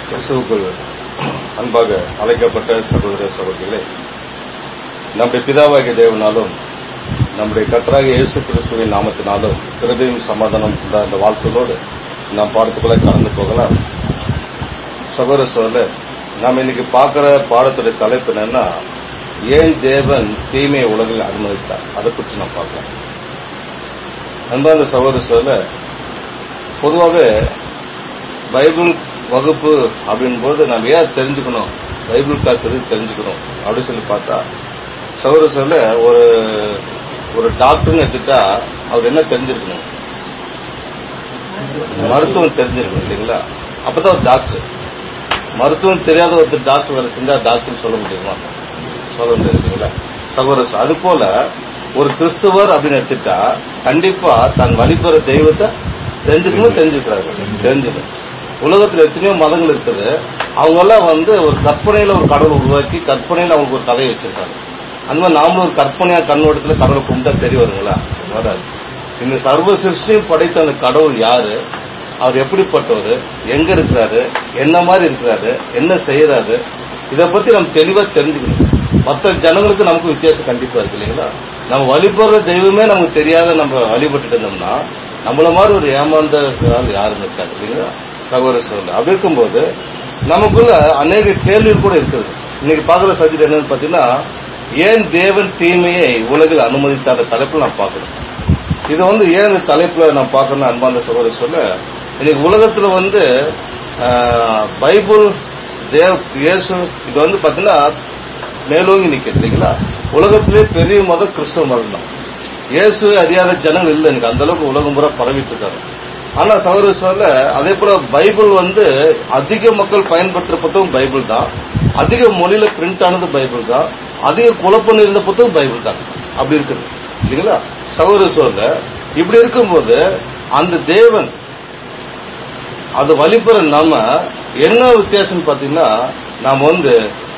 கிறிஸ்துவுக்குள் அன்பாக அழைக்கப்பட்ட சகோதர சகோதரிகளே நம்முடைய பிதாவாகிய தேவனாலும் நம்முடைய கர்த்தராகிய இயேசு கிறிஸ்துவின் நாமத்தினாலும் கிருபையும் சமாதானம் என்ற அந்த வாழ்க்கையோடு நாம் பாடத்துக்குள்ள கடந்து போகலாம் சகோதர சோழ நாம் இன்னைக்கு பார்க்கிற பாடத்துடைய தலைப்பு என்னன்னா ஏன் தேவன் தீமையை உலகில் அனுமதித்தார் அதை குறித்து நாம் பார்க்கலாம் அன்பான சகோதர சோழ பொதுவாகவே பைபிள் வகுப்பு அப்படின் போது நம்ம ஏன் தெரிஞ்சுக்கணும் பைபிள் கிளாஸ் எதுக்கு தெரிஞ்சுக்கணும் அப்படின்னு சொல்லி பார்த்தா சகோதர சொல்ல ஒரு ஒரு டாக்டர்னு எடுத்துட்டா அவர் என்ன தெரிஞ்சிருக்கணும் மருத்துவம் தெரிஞ்சிருக்கணும் இல்லைங்களா அப்பதான் ஒரு டாக்டர் மருத்துவம் தெரியாத ஒருத்தர் டாக்டர் வேலை செஞ்சா டாக்டர் சொல்ல முடியுமா சொல்ல முடியாது இல்லைங்களா சகோதர அது போல ஒரு கிறிஸ்துவர் அப்படின்னு எடுத்துட்டா கண்டிப்பா தான் வழிபெற தெய்வத்தை தெரிஞ்சுக்கணும் தெரிஞ்சுக்கிறாங்க தெரிஞ்சுக்கணும் உலகத்துல எத்தனையோ மதங்கள் இருக்குது அவங்க எல்லாம் வந்து ஒரு கற்பனையில ஒரு கடவுள் உருவாக்கி கற்பனையில அவங்களுக்கு ஒரு கதையை வச்சிருக்காங்க அந்த மாதிரி நாமளும் ஒரு கற்பனையா கண்ணோட்டத்துல கடவுளை கும்பிட்டா சரி வருங்களா வராது இந்த சர்வ சிருஷ்டியும் படைத்த அந்த கடவுள் யாரு அவர் எப்படிப்பட்டவர் எங்க இருக்கிறாரு என்ன மாதிரி இருக்கிறாரு என்ன செய்யறாரு இத பத்தி நம்ம தெளிவா தெரிஞ்சுக்கணும் மற்ற ஜனங்களுக்கு நமக்கு வித்தியாசம் கண்டிப்பா இருக்கு இல்லைங்களா நம்ம வழிபடுற தெய்வமே நமக்கு தெரியாத நம்ம வழிபட்டு இருந்தோம்னா நம்மள மாதிரி ஒரு ஏமாந்த ஆள் யாரும் இருக்காது இல்லைங்களா சகோதர சகோதரர் அப்படி இருக்கும்போது நமக்குள்ள அநேக கேள்விகள் கூட இருக்குது இன்னைக்கு பார்க்குற சப்ஜெக்ட் என்னன்னு பார்த்தீங்கன்னா ஏன் தேவன் தீமையை உலகில் அனுமதித்தாத தலைப்பில் நான் பார்க்கணும் இது வந்து ஏன் இந்த தலைப்புல நான் பார்க்கணும் அன்பாந்த சகோதர சொல்ல இன்னைக்கு உலகத்துல வந்து பைபிள் தேவ இயேசு இது வந்து பார்த்தீங்கன்னா மேலோங்கி நிற்கிறது இல்லைங்களா உலகத்திலே பெரிய மதம் கிறிஸ்தவ மதம் தான் இயேசுவை அறியாத ஜனங்கள் இல்லை எனக்கு அந்த அளவுக்கு உலகம் பூரா பரவிட்டு இருக்காங்க ஆனா சகோதர சொல்ல அதே போல பைபிள் வந்து அதிக மக்கள் பயன்படுத்துற புத்தகம் பைபிள் தான் அதிக மொழியில பிரிண்ட் ஆனது பைபிள் தான் அதிக குழப்பம் இருந்த புத்தகம் பைபிள் தான் அப்படி இருக்குது இல்லைங்களா சகோதர சொல்ல இப்படி இருக்கும்போது அந்த தேவன் அது வழிபெற நாம என்ன வித்தியாசம் பாத்தீங்கன்னா நாம வந்து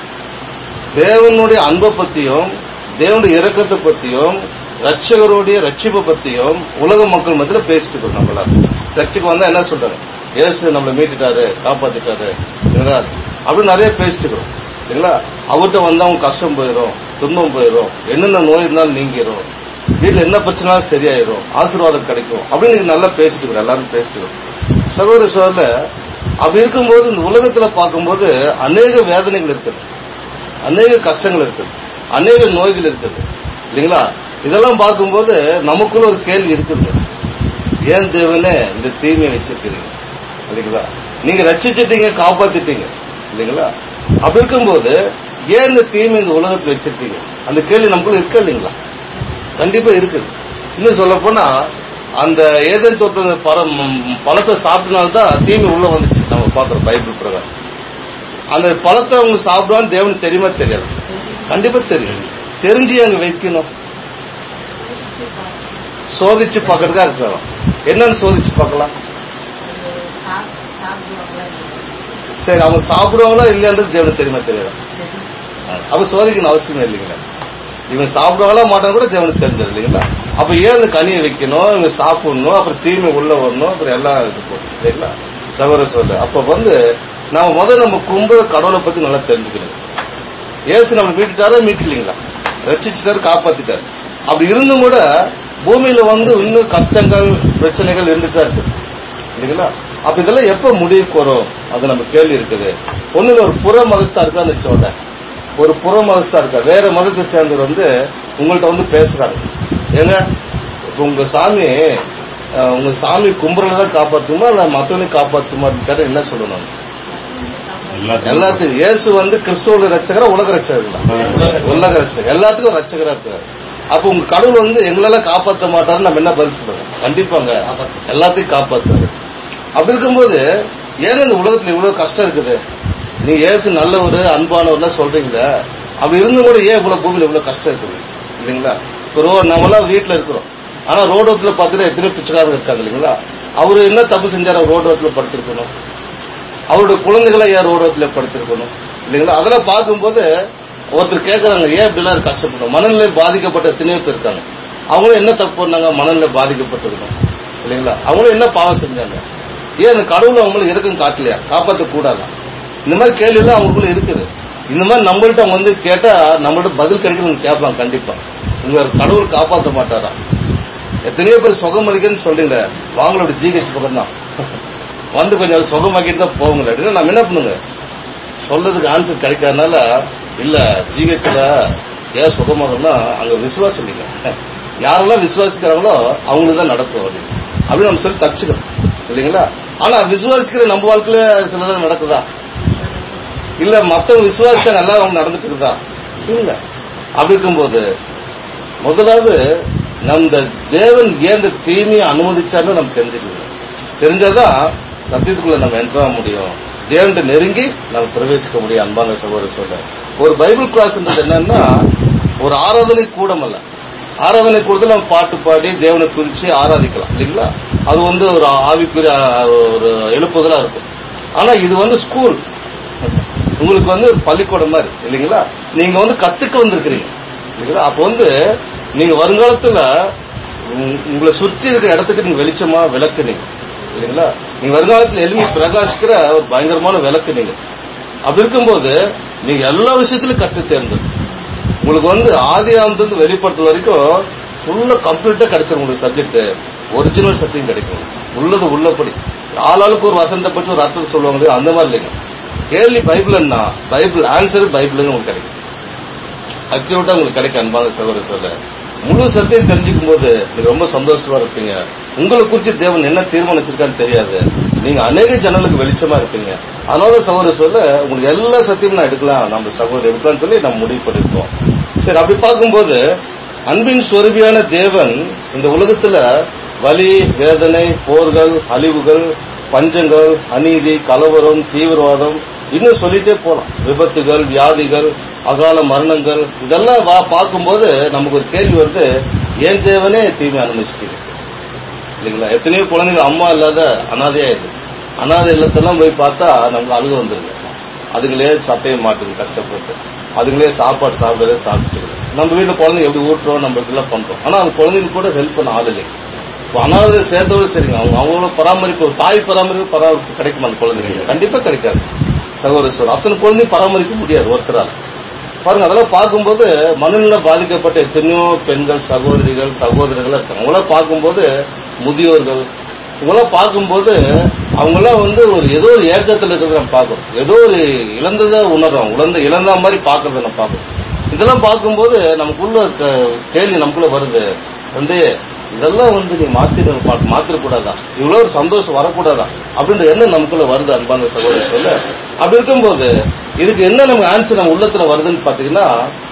தேவனுடைய அன்பை பத்தியும் தேவனுடைய இரக்கத்தை பத்தியும் ரட்சகருடைய ரட்சிப்பை பத்தியும் உலக மக்கள் மத்தியில் பேசிட்டு இருக்கோம் நம்மள சர்ச்சுக்கு வந்தா என்ன சொல்றாங்க ஏசு நம்மளை மீட்டுட்டாரு காப்பாத்திட்டாரு அப்படின்னு நிறைய பேசிட்டு இருக்கிறோம் சரிங்களா அவர்கிட்ட வந்தா அவங்க கஷ்டம் போயிடும் துன்பம் போயிடும் என்னென்ன நோய் இருந்தாலும் நீங்கிரும் வீட்டுல என்ன பிரச்சனாலும் சரியாயிரும் ஆசீர்வாதம் கிடைக்கும் அப்படின்னு நல்லா பேசிட்டு இருக்கிறோம் எல்லாரும் பேசிட்டு இருக்கோம் சகோதர சோழ அப்படி இருக்கும்போது இந்த உலகத்துல பார்க்கும்போது அநேக வேதனைகள் இருக்குது அநேக கஷ்டங்கள் இருக்குது அநேக நோய்கள் இருக்குது இல்லைங்களா இதெல்லாம் பார்க்கும்போது நமக்குள்ள ஒரு கேள்வி இருக்குது ஏன் தேவனே இந்த தீமையை வச்சிருக்கிறீங்க இல்லைங்களா நீங்க ரச்சிச்சிட்டீங்க காப்பாத்திட்டீங்க இல்லைங்களா அப்படி இருக்கும்போது ஏன் இந்த தீமை இந்த உலகத்தில் வச்சிருக்கீங்க அந்த கேள்வி நமக்குள்ள இருக்க இல்லைங்களா கண்டிப்பா இருக்குது இன்னும் சொல்ல போனா அந்த ஏதன் தோட்ட பழத்தை சாப்பிட்டனால்தான் தீமை உள்ள வந்துச்சு நம்ம பாக்குறோம் பைபிள் பிரகாரம் அந்த பழத்தை அவங்க சாப்பிடுவான்னு தேவனுக்கு தெரியுமா தெரியாது கண்டிப்பா தெரியும் தெரிஞ்சு அங்க வைக்கணும் சோதிச்சு பார்க்கறதுக்கா இருக்கிறோம் என்னன்னு சோதிச்சு பார்க்கலாம் சரி அவங்க சாப்பிடுவாங்களா இல்லையான்றது தேவனுக்கு தெரியுமா தெரியாது அப்ப சோதிக்கணும் அவசியம் இல்லைங்களா இவன் சாப்பிடுவாங்களா மாட்டான்னு கூட தேவனுக்கு தெரிஞ்சது இல்லைங்களா அப்ப ஏன் அந்த கனியை வைக்கணும் இவங்க சாப்பிடணும் அப்புறம் தீமை உள்ள வரணும் அப்புறம் எல்லாம் இது போகணும் இல்லைங்களா சகோதர சொல்ல அப்ப வந்து நம்ம முதல்ல நம்ம கும்புற கடவுளை பத்தி நல்லா தெரிஞ்சுக்கணும் ஏசு நம்ம மீட்டுட்டாரா மீட்டலீங்களா ரட்சிச்சுட்டாரு காப்பாத்திட்டாரு அப்படி இருந்தும் கூட பூமியில வந்து இன்னும் கஷ்டங்கள் பிரச்சனைகள் இருந்துட்டு தான் இருக்குது இல்லைங்களா அப்ப இதெல்லாம் எப்ப முடிவுக்கு வரும் அது நம்ம கேள்வி இருக்குது ஒண்ணுல ஒரு புற மதஸ்தா இருக்கான்னு வச்சோட ஒரு புற மதஸ்தா இருக்கா வேற மதத்தை சேர்ந்தவர் வந்து உங்கள்ட்ட வந்து பேசுறாங்க ஏங்க உங்க சாமி உங்க சாமி கும்புறதான் காப்பாத்துமா இல்ல மத்தவனையும் காப்பாத்துமா கேட்ட என்ன சொல்லணும் எல்லாத்துக்கும் இயேசு வந்து கிறிஸ்துவோட ரச்சகரா உலக ரச்சகர் தான் உலக ரச்சகர் எல்லாத்துக்கும் ரச்சகரா இருக்கிறார் அப்ப உங்க கடவுள் வந்து எங்களெல்லாம் காப்பாற்ற மாட்டாருன்னு நம்ம என்ன பதில் சொல்றோம் கண்டிப்பாங்க எல்லாத்தையும் காப்பாத்துறாரு அப்படி இருக்கும்போது ஏங்க இந்த உலகத்துல இவ்வளவு கஷ்டம் இருக்குது நீ ஏசு நல்லவர் அன்பானவர் சொல்றீங்களா அப்படி இருந்தும் கூட ஏன் இவ்வளவு பூமியில இவ்வளவு கஷ்டம் இருக்குது இல்லைங்களா இப்போ ரோ நம்மளாம் வீட்டுல இருக்கிறோம் ஆனா ரோடோத்துல பாத்தீங்கன்னா எத்தனை பிச்சைக்காரங்க இருக்காங்க இல்லைங்களா அவரு என்ன தப்பு செஞ்சாரு ரோடோத்துல படுத்திருக்கணும் அவருடைய குழந்தைகளை ஏன் ரோடத்துல படுத்திருக்கணும் இல்லைங்களா அதெல்லாம் பார்க்கும்போது ஒருத்தர் கேட்கறாங்க ஏன் இப்படிலாம் கஷ்டப்படும் மனநிலை பாதிக்கப்பட்ட எத்தனையோ பேர் இருக்காங்க அவங்களும் என்ன தப்பு பண்ணாங்க மனநிலை பாதிக்கப்பட்டிருக்கணும் இல்லைங்களா அவங்களும் என்ன பாவம் செஞ்சாங்க ஏன் அந்த கடவுள் அவங்களுக்கு எதுக்கும் காட்டலையா காப்பாற்ற கூடாதா இந்த மாதிரி கேள்வி எல்லாம் அவங்களுக்குள்ள இருக்குது இந்த மாதிரி நம்மள்ட்ட அவங்க வந்து கேட்டா நம்மள்ட்ட பதில் கிடைக்கணும்னு கேட்பாங்க கண்டிப்பா உங்க கடவுள் காப்பாற்ற மாட்டாரா எத்தனையோ பேர் சுகம் அளிக்கன்னு சொல்றீங்க வாங்களோட ஜிஹெச் பக்கம் தான் வந்து கொஞ்சம் சுகமாக்கிட்டு தான் போகுங்க அப்படின்னா நம்ம என்ன பண்ணுங்க சொல்றதுக்கு ஆன்சர் கிடைக்காதனால இல்ல ஜிஹெச்ல ஏன் சுகமாகணும்னா அங்க விசுவாசம் இல்லைங்க யாரெல்லாம் விசுவாசிக்கிறாங்களோ அவங்களுக்கு தான் நடக்கும் அது அப்படின்னு நம்ம சொல்லி தப்பிச்சுக்கணும் இல்லைங்களா ஆனா விசுவாசிக்கிற நம்ம வாழ்க்கையில சிலது நடக்குதா இல்ல மத்தவங்க விசுவாசிச்சாங்க எல்லாரும் அவங்க நடந்துட்டு இருக்குதா இல்ல அப்படி இருக்கும்போது முதலாவது நம்ம தேவன் ஏன் இந்த தீமையை அனுமதிச்சாலும் நம்ம தெரிஞ்சுக்கணும் தெரிஞ்சாதான் சத்தியத்துக்குள்ள நம்ம என்ட்ராக முடியும் தேவன்கிட்ட நெருங்கி நம்ம பிரவேசிக்க முடியும் அன்பான சகோதரர் சொல்ல ஒரு பைபிள் கிளாஸ்ன்றது என்னன்னா ஒரு ஆராதனை கூடம் அல்ல ஆராதனை கூடத்தில் நம்ம பாட்டு பாடி தேவனை துதிச்சு ஆராதிக்கலாம் இல்லைங்களா அது வந்து ஒரு ஆவிக்குரிய ஒரு எழுப்புதலா இருக்கும் ஆனா இது வந்து ஸ்கூல் உங்களுக்கு வந்து ஒரு பள்ளிக்கூடம் மாதிரி இல்லைங்களா நீங்க வந்து கத்துக்க வந்திருக்கிறீங்க இல்லைங்களா அப்போ வந்து நீங்க வருங்காலத்துல உங்க- உங்களை சுற்றி இருக்கிற இடத்துக்கு நீங்க வெளிச்சமா விளக்கு நீங்க இல்லைங்களா நீங்க வருங்காலத்துல எளிமை பிரகாசிக்கிற ஒரு பயங்கரமான விளக்கு நீங்க அப்படி இருக்கும்போது நீங்க எல்லா விஷயத்திலும் கற்று தேர்ந்தது உங்களுக்கு வந்து ஆதி ஆந்திலிருந்து வெளிப்படுத்தல் வரைக்கும் ஃபுல்லா கம்ப்ளீட்டா கிடைச்சிரும் உங்களுக்கு சப்ஜெக்ட் ஒரிஜினல் சத்தியம் கிடைக்கும் உள்ளது உள்ளபடி ஆளாளுக்கு ஒரு வசனத்தை பற்றி ஒரு அர்த்தத்தை சொல்லுவாங்க இல்லையா, அந்த மாதிரி இல்லைங்க கேள்வி பைபிள்னா பைபிள் ஆன்சர் பைபிள் உங்களுக்கு கிடைக்கும் அக்யூரேட்டா உங்களுக்கு கிடைக்கும் அன்பான சகோதர சொல்ல முழு சத்தியம் தெரிஞ்சுக்கும் போது நீங்க ரொம்ப சந்தோஷமா இருப்பீங்க உங்களை குறித்து தேவன் என்ன தீர்மானிச்சிருக்கான்னு தெரியாது நீங்க அநேக ஜனங்களுக்கு வெளிச்சமா இருப்பீங்க அதனால சகோதர சொல்ல உங்களுக்கு எல்லா சத்தியமும் நான் எடுக்கலாம் நம்ம சகோதரர் எடுக்கலாம்னு சொல்லி நம்ம முடிவு பண்ணிருக்கோம் சரி அப்படி பார்க்கும்போது அன்பின் சொருபியான தேவன் இந்த உலகத்துல வலி வேதனை போர்கள் அழிவுகள் பஞ்சங்கள் அநீதி கலவரம் தீவிரவாதம் இன்னும் சொல்லிட்டே போலாம் விபத்துகள் வியாதிகள் அகால மரணங்கள் இதெல்லாம் வா பார்க்கும்போது நமக்கு ஒரு கேள்வி வருது ஏன் தேவனே தீமை அனுமதிச்சிட்டீங்க இல்லைங்களா எத்தனையோ குழந்தைங்க அம்மா இல்லாத அனாதையா இருக்கு அனாதை இல்லத்தெல்லாம் போய் பார்த்தா நமக்கு அழுக வந்துருங்க அதுங்களே சட்டையை மாட்டுது கஷ்டப்பட்டு அதுங்களே சாப்பாடு சாப்பிடறதே சாப்பிட்டுருது நம்ம வீட்டுல குழந்தைங்க எப்படி ஊட்டுறோம் நம்ம இப்படிலாம் பண்றோம் ஆனா அந்த குழந்தைங்க கூட ஹெல்ப் பண்ண ஆள் இல்லை இப்போ அனாதை சேர்த்தோட சரிங்க அவங்க அவங்களோட பராமரிப்பு ஒரு தாய் பராமரிப்பு பராமரிப்பு கிடைக்குமா அந்த குழந்தைங்க கண்டிப்பா கிடைக்காது சகோதர சொல் அத்தனை குழந்தையும் பராமரிக்க முடியாது ஒருத்தரால் பாருங்க அதெல்லாம் பார்க்கும்போது மனநில பாதிக்கப்பட்ட எத்தனையோ பெண்கள் சகோதரிகள் சகோதரர்கள் இருக்காங்க அவங்களாம் பார்க்கும்போது முதியோர்கள் இவங்களாம் பார்க்கும்போது அவங்கெல்லாம் வந்து ஒரு ஏதோ ஒரு ஏக்கத்தில் இருக்கிறத நம்ம பார்க்கறோம் ஏதோ ஒரு இழந்ததை உணர்றோம் இழந்த இழந்த மாதிரி பார்க்கறத நம்ம பார்க்கறோம் இதெல்லாம் பார்க்கும்போது நமக்குள்ள இருக்க கேள்வி நமக்குள்ள வருது வந்து இதெல்லாம் வந்து நீ மாத்திர மாத்திரக்கூடாதா இவ்வளவு ஒரு சந்தோஷம் வரக்கூடாதா அப்படின்ற எண்ணம் நமக்குள்ள வருது அன்பான சகோதரி சொல்ல அப்படி இருக்கும்போது இதுக்கு என்ன நமக்கு ஆன்சர் நம்ம உள்ளத்துல வருதுன்னு பாத்தீங்கன்னா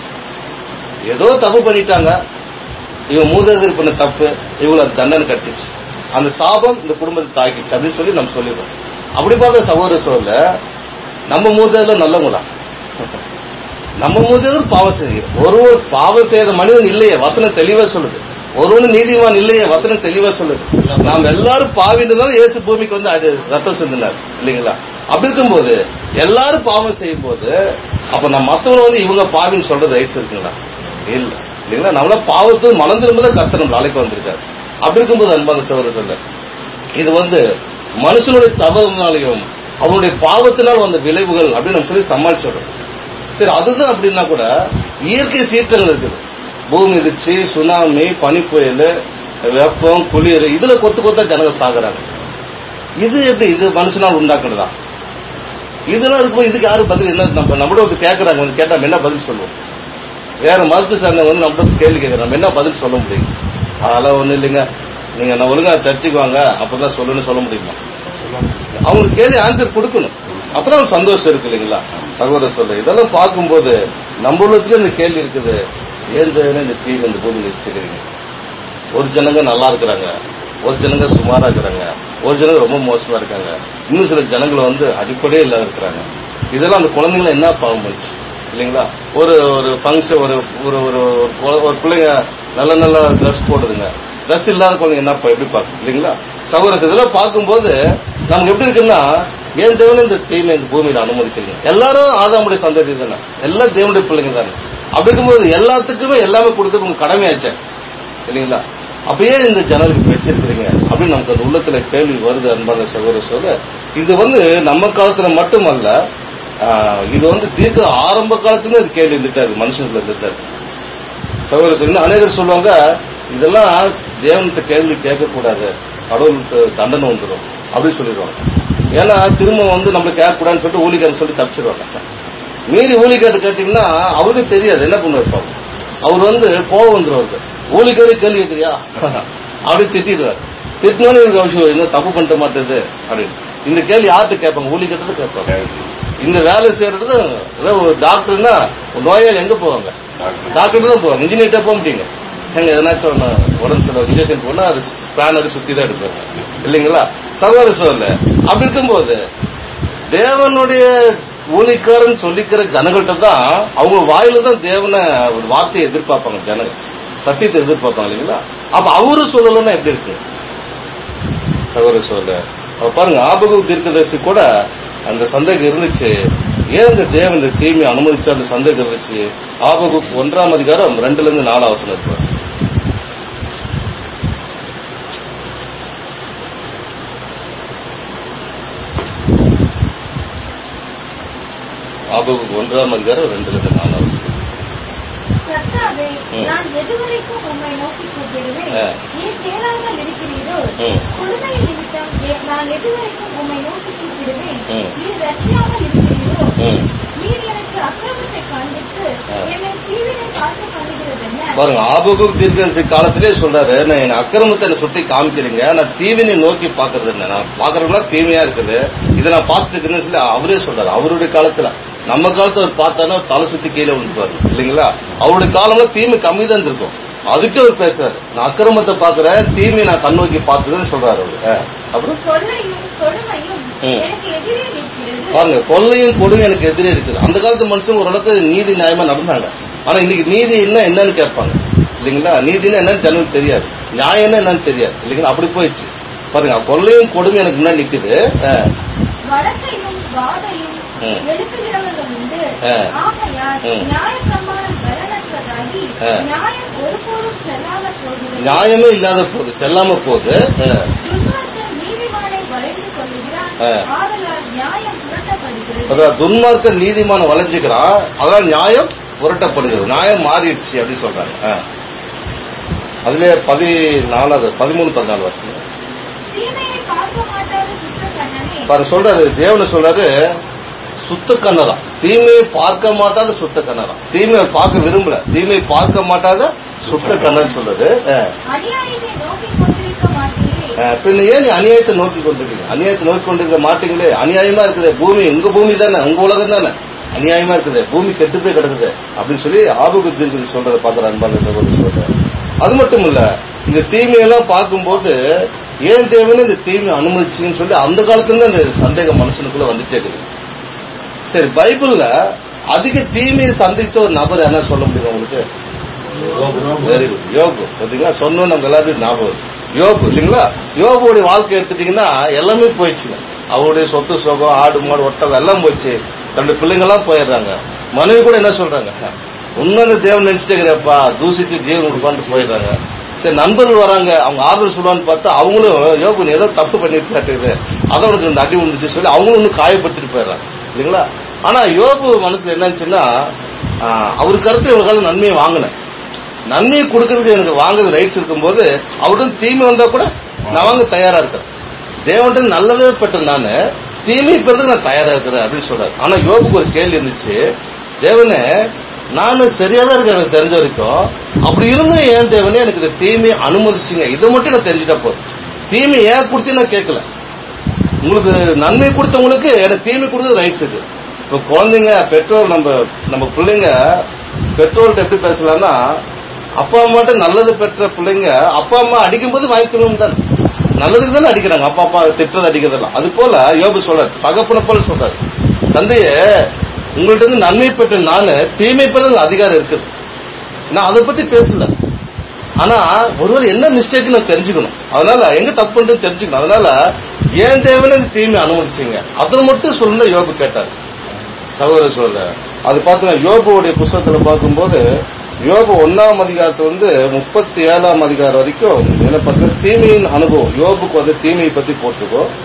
ஏதோ தப்பு பண்ணிட்டாங்க இவன் மூதாதையர் பண்ண தப்பு இவங்களுக்கு தண்டனை கிடைச்சிச்சு அந்த சாபம் இந்த குடும்பத்தை தாக்கிச்சு அப்படின்னு சொல்லி நம்ம சொல்லிடுறோம் அப்படி பார்த்த சகோதர சொல்ல நம்ம மூதாதையில நல்லவங்களா நம்ம மூதாதையர் பாவம் செய்கிறோம் ஒருவர் பாவம் செய்த மனிதன் இல்லையே வசனம் தெளிவா சொல்லுது ஒருவனும் நீதிமான் இல்லையே வசனம் தெளிவா சொல்லுது நாம் எல்லாரும் பாவின்றதால இயேசு பூமிக்கு வந்து அது ரத்தம் சிந்தினார் இல்லைங்களா அப்படி இருக்கும்போது எல்லாரும் பாவம் செய்யும் போது அப்ப நம்ம மத்தவங்க வந்து இவங்க பாவின்னு சொல்றது ரைட்ஸ் இருக்குங்களா இல்ல இல்லைங்களா நம்மள பாவத்தை மனம் திரும்பதான் கர்த்தர் நம்ம நாளைக்கு வந்திருக்காரு அப்படி இருக்கும்போது அன்பான சோதர சொல்ல இது வந்து மனுஷனுடைய தவறுனாலையும் அவனுடைய பாவத்தினால் வந்த விளைவுகள் அப்படின்னு நம்ம சொல்லி சமாளிச்சிடுறோம் சரி அதுதான் அப்படின்னா கூட இயற்கை சீற்றங்கள் இருக்குது பூமி இடிச்சு சுனாமி பனிப்புயல் வெப்பம் குளிர் இதுல கொத்து கொத்தா ஜனங்க சாகுறாங்க இது எப்படி இது மனுஷனால் உண்டாக்குனதா இதெல்லாம் இருக்கும் இதுக்கு யாரும் பதில் என்ன நம்ம நம்மளோட வந்து கேட்கறாங்க வந்து கேட்டா நம்ம என்ன பதில் சொல்லுவோம் வேற மருத்துவ சார்ந்த வந்து நம்மகிட்ட கேள்வி கேட்கறாங்க நம்ம என்ன பதில் சொல்ல முடியும் அதெல்லாம் ஒண்ணும் இல்லைங்க நீங்க நான் ஒழுங்கா சர்ச்சுக்கு வாங்க அப்பதான் சொல்லணும்னு சொல்ல முடியுமா அவங்களுக்கு கேள்வி ஆன்சர் கொடுக்கணும் அப்பதான் ஒரு சந்தோஷம் இருக்கு இல்லைங்களா சகோதரர் சொல்ல இதெல்லாம் பார்க்கும்போது நம்ம உள்ளத்துல இந்த கேள்வி இருக்குது ஏன் தேவனே இந்த தீவு இந்த பூமி வச்சுக்கிறீங்க ஒரு ஜனங்க நல்லா இருக்கிறாங்க ஒரு ஜனங்க சுமாரா இருக்கிறாங்க ஒரு ஜனங்க ரொம்ப மோசமா இருக்காங்க இன்னும் சில ஜனங்கள் வந்து அடிப்படையே இல்லாத இருக்கிறாங்க இதெல்லாம் அந்த குழந்தைங்களை என்ன பாவம் பண்ணுச்சு இல்லைங்களா ஒரு ஒரு ஃபங்க்ஷன் ஒரு ஒரு ஒரு ஒரு குழ- ஒரு பிள்ளைங்க நல்ல நல்ல ட்ரெஸ் போடுதுங்க ட்ரெஸ் இல்லாத குழந்தைங்க என்ன பா- எப்படி பார்க்கும் இல்லைங்களா சகோதரர் இதெல்லாம் பார்க்கும்போது நமக்கு எப்படி இருக்குன்னா ஏன் தேவனே இந்த தீமை இந்த பூமியில அனுமதிக்கிறீங்க எல்லாரும் ஆதாமுடைய சந்ததி தானே எல்லாம் தேவனுடைய பிள்ளைங்க தானே அப்படி இருக்கும்போது எல்லாத்துக்குமே எல்லாமே கொடுக்கறது உங்க கடமையாச்சே இல்லைங்களா அப்பயே இந்த ஜனலுக்கு வச்சிருக்கிறீங்க அப்படின்னு நமக்கு அந்த உள்ளத்துல கேள்வி வருது அன்பான சகோதர சொல்ல இது வந்து நம்ம காலத்துல மட்டுமல்ல ஆஹ், இது வந்து தீர்க்க ஆரம்ப காலத்துல இது கேள்வி இருந்துட்டாரு மனுஷனுக்குள்ள இருந்துட்டாரு சகோதர சொல்லி அநேகர் சொல்லுவாங்க இதெல்லாம் தேவன்கிட்ட கேள்வி கேட்கக்கூடாது கடவுளுக்கு தண்டனை வந்துடும் அப்படின்னு சொல்லிடுவாங்க ஏன்னா திரும்ப வந்து நம்ம கேட்கக்கூடாதுன்னு சொல்லிட்டு ஊழிகர்னு சொல்லி தப்பிச்சிருவாங்க மீறி ஊழிக்காட்டு கேட்டீங்கன்னா அவருக்கு தெரியாது என்ன பண்ணுவார் பாவம் அவர் வந்து கோவம் வந்துடும் அவருக்கு ஊழிக்காடு கேள்வி கேட்குறியா அப்படி திட்டிடுவார் திட்டினோன்னு எனக்கு அவசியம் இன்னும் தப்பு பண்ணிட்ட மாட்டேது அப்படின்னு இந்த கேள்வி யார்கிட்ட கேட்பாங்க ஊழிக்கிட்ட கேட்பாங்க இந்த வேலை செய்யறது ஏதோ ஒரு டாக்டர்னா ஒரு நோயாளி எங்க போவாங்க டாக்டர் தான் போவாங்க இன்ஜினியர்கிட்ட போக மாட்டீங்க எங்க எதனாச்சும் ஒண்ணு உடம்பு சொல்ல இன்ஜெக்ஷன் போனா அது ஸ்பேனர் சுத்தி தான் எடுப்பாங்க இல்லைங்களா சகோதர சொல்ல அப்படி இருக்கும்போது தேவனுடைய ஊழிக்காரன் சொல்லிக்கிற ஜனங்கள்ட்ட தான் அவங்க வாயில தான் தேவனை ஒரு வார்த்தையை எதிர்பார்ப்பாங்க ஜனங்க சத்தியத்தை எதிர்பார்ப்பாங்க இல்லைங்களா அப்ப அவரு சொல்லலன்னா எப்படி இருக்கு சகோதர சொல்ல அப்ப பாருங்க ஆபகு தீர்க்கதரிசி கூட அந்த சந்தேகம் இருந்துச்சு ஏன் இந்த தேவன் இந்த தீமையை அனுமதிச்சா அந்த சந்தேகம் இருந்துச்சு ஆபகு ஒன்றாம் அதிகாரம் ரெண்டுல இருந்து நாலு அவசரம் இருக்கு ஆபகு ஒன்றாம் அதிகாரம் ரெண்டுல இருந்து நாலு அவசரம் கர்த்தாவே, ம். நான் எதுவரைக்கும் உம்மை நோக்கி கூப்பிடுவேன் ஆ. நீர் கேளாமல் இருக்கிறீரோ ம். கொடுமை நிமித்தம் எ- நான் எதுவரைக்கும் உம்மை நோக்கி கூப்பிடுவேன் ம். நீர் ரட்சியாமல் இருக்கிறீரோ ம். நீர் எனக்கு அக்கிரமத்தை காண்பித்து ஆ. என்னை தீவினை பார்க்க பண்ணுகிறது என்ன பாருங்க ஆபகு தீர்க்கதரிசி காலத்திலே சொல்றாரு நான் என் அக்கிரமத்தை என்னை சுட்டி காமிக்கிறீங்க நான் தீவினை நோக்கி பாக்குறது என்ன நான் பாக்குறதுனா தீமையா இருக்குது இதை நான் பார்த்துருக்கேன்னு சொல்லி அவரே சொல்றாரு அவருடைய காலத்துல நம்ம காலத்துல அவர் பார்த்தானா தலை சுத்தி கீழே விழுந்துப்பாரு இல்லைங்களா அவருடைய காலம்ல தீமை கம்மி தான் இருக்கும் அதுக்கு அவர் பேசுறாரு நான் அக்கிரமத்தை பாக்குறேன் தீமையை நான் கண்ணோக்கி பார்த்ததுன்னு சொல்றாரு அவரு ஆ. அப்புறம் கொள்ளையும் கொடுமையும் ம். எனக்கு எதிரே நிற்கிறது பாருங்க கொள்ளையும் கொடுமையும் எனக்கு எதிரே இருக்குது அந்த காலத்து மனுஷங்க ஓரளவுக்கு நீதி நியாயமா நடந்தாங்க ஆனா இன்னைக்கு நீதி என்ன என்னன்னு கேட்பாங்க இல்லைங்களா நீதினா என்னன்னு ஜனங்களுக்கு தெரியாது நியாயம் என்னன்னு தெரியாது இல்லைங்களா அப்படி போயிடுச்சு பாருங்க கொள்ளையும் கொடுமையும் எனக்கு முன்னாடி நிக்குது ஆ, வழக்கையும் வாதையும் ம். எழுப்புகிறவர்கள் உண்டு ஆ. ஆகையால் ம். நியாய பிரமாணம் பலனற்றதாகி ஆ. நியாயம் ஒருபோதும் செல்லாத போகிறது நியாயமே இல்லாத போகுது செல்லாம போகுது ஆ, துன்மார்க்கன் நீதிமானை வளைந்து கொள்ளுகிறான் ஆ. ஆதலால் நியாயம் புரட்டப்படுகிறது அதான் துன்மார்க்க நீதிமான வளைஞ்சுக்கிறான் அதனால நியாயம் புரட்டப்படுகிறது நியாயம் மாறிடுச்சு அப்படின்னு சொல்றாங்க ஆ. அதுல பதினாலாவது பதிமூணு பதினாலு வருஷம் தீமையை பார்க்க மாட்டாத சுற்றக்கண்ணனே பாருங்க சொல்றாரு தேவனை சொல்றாரு சுத்த கண்ணரா தீமையை பார்க்க மாட்டாத சுத்த கண்ணரா தீமையை பார்க்க விரும்பல தீமையை பார்க்க மாட்டாத சுத்த கண்ணன் சொல்றது அஹ், அநியாயத்தை நோக்கிக் கொண்டிருக்க மாட்டீரே அஹ், பின்ன ஏன் நீ அநியாயத்தை நோக்கி கொண்டிருக்கீங்க அநியாயத்தை நோக்கி கொண்டிருக்க மாட்டீங்களே அநியாயமா இருக்குது பூமி உங்க பூமி தானே உங்க உலகம் தானே அநியாயமா இருக்குது பூமி கெட்டு போய் கிடக்குது அப்படின்னு சொல்லி ஆபத்து இருக்குது சொல்றதை பாக்குற அன்பான சகோதரி சொல்றேன் அது மட்டும் இல்ல இந்த தீமையெல்லாம் பார்க்கும்போது ஏன் தேவைன்னு இந்த தீமை அனுமதிச்சுன்னு சொல்லி அந்த காலத்துல இருந்து அந்த சந்தேகம் மனுஷனுக்குள்ள வந்துட்டே இருக்குது சரி பைபிள்ல அதிக தீமையை சந்திச்ச ஒரு நபர் என்ன சொல்ல முடியும் உங்களுக்கு வெரி குட் யோபு பாத்தீங்களா சொன்னோம் நமக்கு எல்லாத்தையும் ஞாபகம் வருது. யோபு இல்லைங்களா யோபுடைய வாழ்க்கை எடுத்துட்டீங்கன்னா எல்லாமே போயிடுச்சுங்க அவருடைய சொத்து சுகம் ஆடு மாடு ஒட்டகம் எல்லாம் போயிடுச்சு ரெண்டு பிள்ளைங்கெல்லாம் போயிடுறாங்க மனைவி கூட என்ன சொல்றாங்க உண்மை அந்த தேவன் நினைச்சிட்டே இருக்கிறப்பா தூசித்து ஜீவன் கொடுப்பான்ட்டு போயிடுறாங்க சரி நண்பர்கள் வராங்க அவங்க ஆறுதல் சொல்லுவான்னு பார்த்தா அவங்களும் யோபு நீ ஏதோ தப்பு பண்ணிட்டு காட்டுது அதை உனக்கு இந்த அடி விழுந்துச்சு சொல்லி அவங்களும் இன்னும் காயப்படுத்திட்டு போயிடுறாங்க இல்லைங்களா ஆனா யோபு மனசுல என்னச்சுன்னா ஆஹ், அவர் கருத்து இவங்க நன்மையை வாங்கினேன் நன்மையை கொடுக்கறதுக்கு எனக்கு வாங்குறது ரைட்ஸ் இருக்கும்போது அவர்கிட்ட தீமை வந்தா கூட நான் வாங்க தயாரா இருக்கேன் தேவன்ட்டு நல்லதே பெற்ற நானு தீமை பெறதுக்கு நான் தயாரா இருக்கிறேன் அப்படின்னு சொல்றாரு ஆனா யோபுக்கு ஒரு கேள்வி இருந்துச்சு தேவனே நான் சரியா தான் இருக்கேன் எனக்கு தெரிஞ்ச வரைக்கும் அப்படி இருந்தும் ஏன் தேவனே எனக்கு இந்த தீமையை அனுமதிச்சுங்க இதை மட்டும் நான் தெரிஞ்சுட்டா போதும் தீமை ஏன் கொடுத்து நான் கேட்கல உங்களுக்கு நன்மை கொடுத்தவங்களுக்கு எனக்கு தீமை கொடுத்தது ரைட்ஸ் இருக்கு இப்போ குழந்தைங்க பெற்றோர் நம்ம நம்ம பிள்ளைங்க பெற்றோர்கிட்ட எப்படி பேசலாம்னா அப்பா அம்மாட்ட நல்லது பெற்ற பிள்ளைங்க அப்பா அம்மா அடிக்கும்போது வாங்கிக்கணும் தானே நல்லதுக்கு தானே அடிக்கிறாங்க அப்பா அப்பா திட்டுறது அடிக்கிறதெல்லாம் அது போல யோபு சொல்றாரு தகப்பன போல சொல்றாரு தந்தையே உங்கள்ட்ட இருந்து நன்மை பெற்ற நானு தீமை பெற அதிகாரம் இருக்குது நான் அதை பத்தி பேசல ஆனா ஒருவர் என்ன மிஸ்டேக் நான் தெரிஞ்சுக்கணும் அதனால எங்க தப்பு பண்றது தெரிஞ்சுக்கணும் அதனால ஏன் தேவைன்னு இந்த தீமை அனுமதிச்சீங்க அதை மட்டும் சொல்லுங்க யோபு கேட்டார் சகோதரர் சொல்ல அது பார்த்தீங்கன்னா யோபுடைய புஸ்தகத்துல பார்க்கும்போது யோபு ஒன்னாம் அதிகாரத்தை வந்து முப்பத்தி ஏழாம் அதிகாரம் வரைக்கும் என்ன பண்றது தீமையின் அனுபவம் யோபுக்கு வந்து தீமையை பத்தி போட்டிருக்கோம்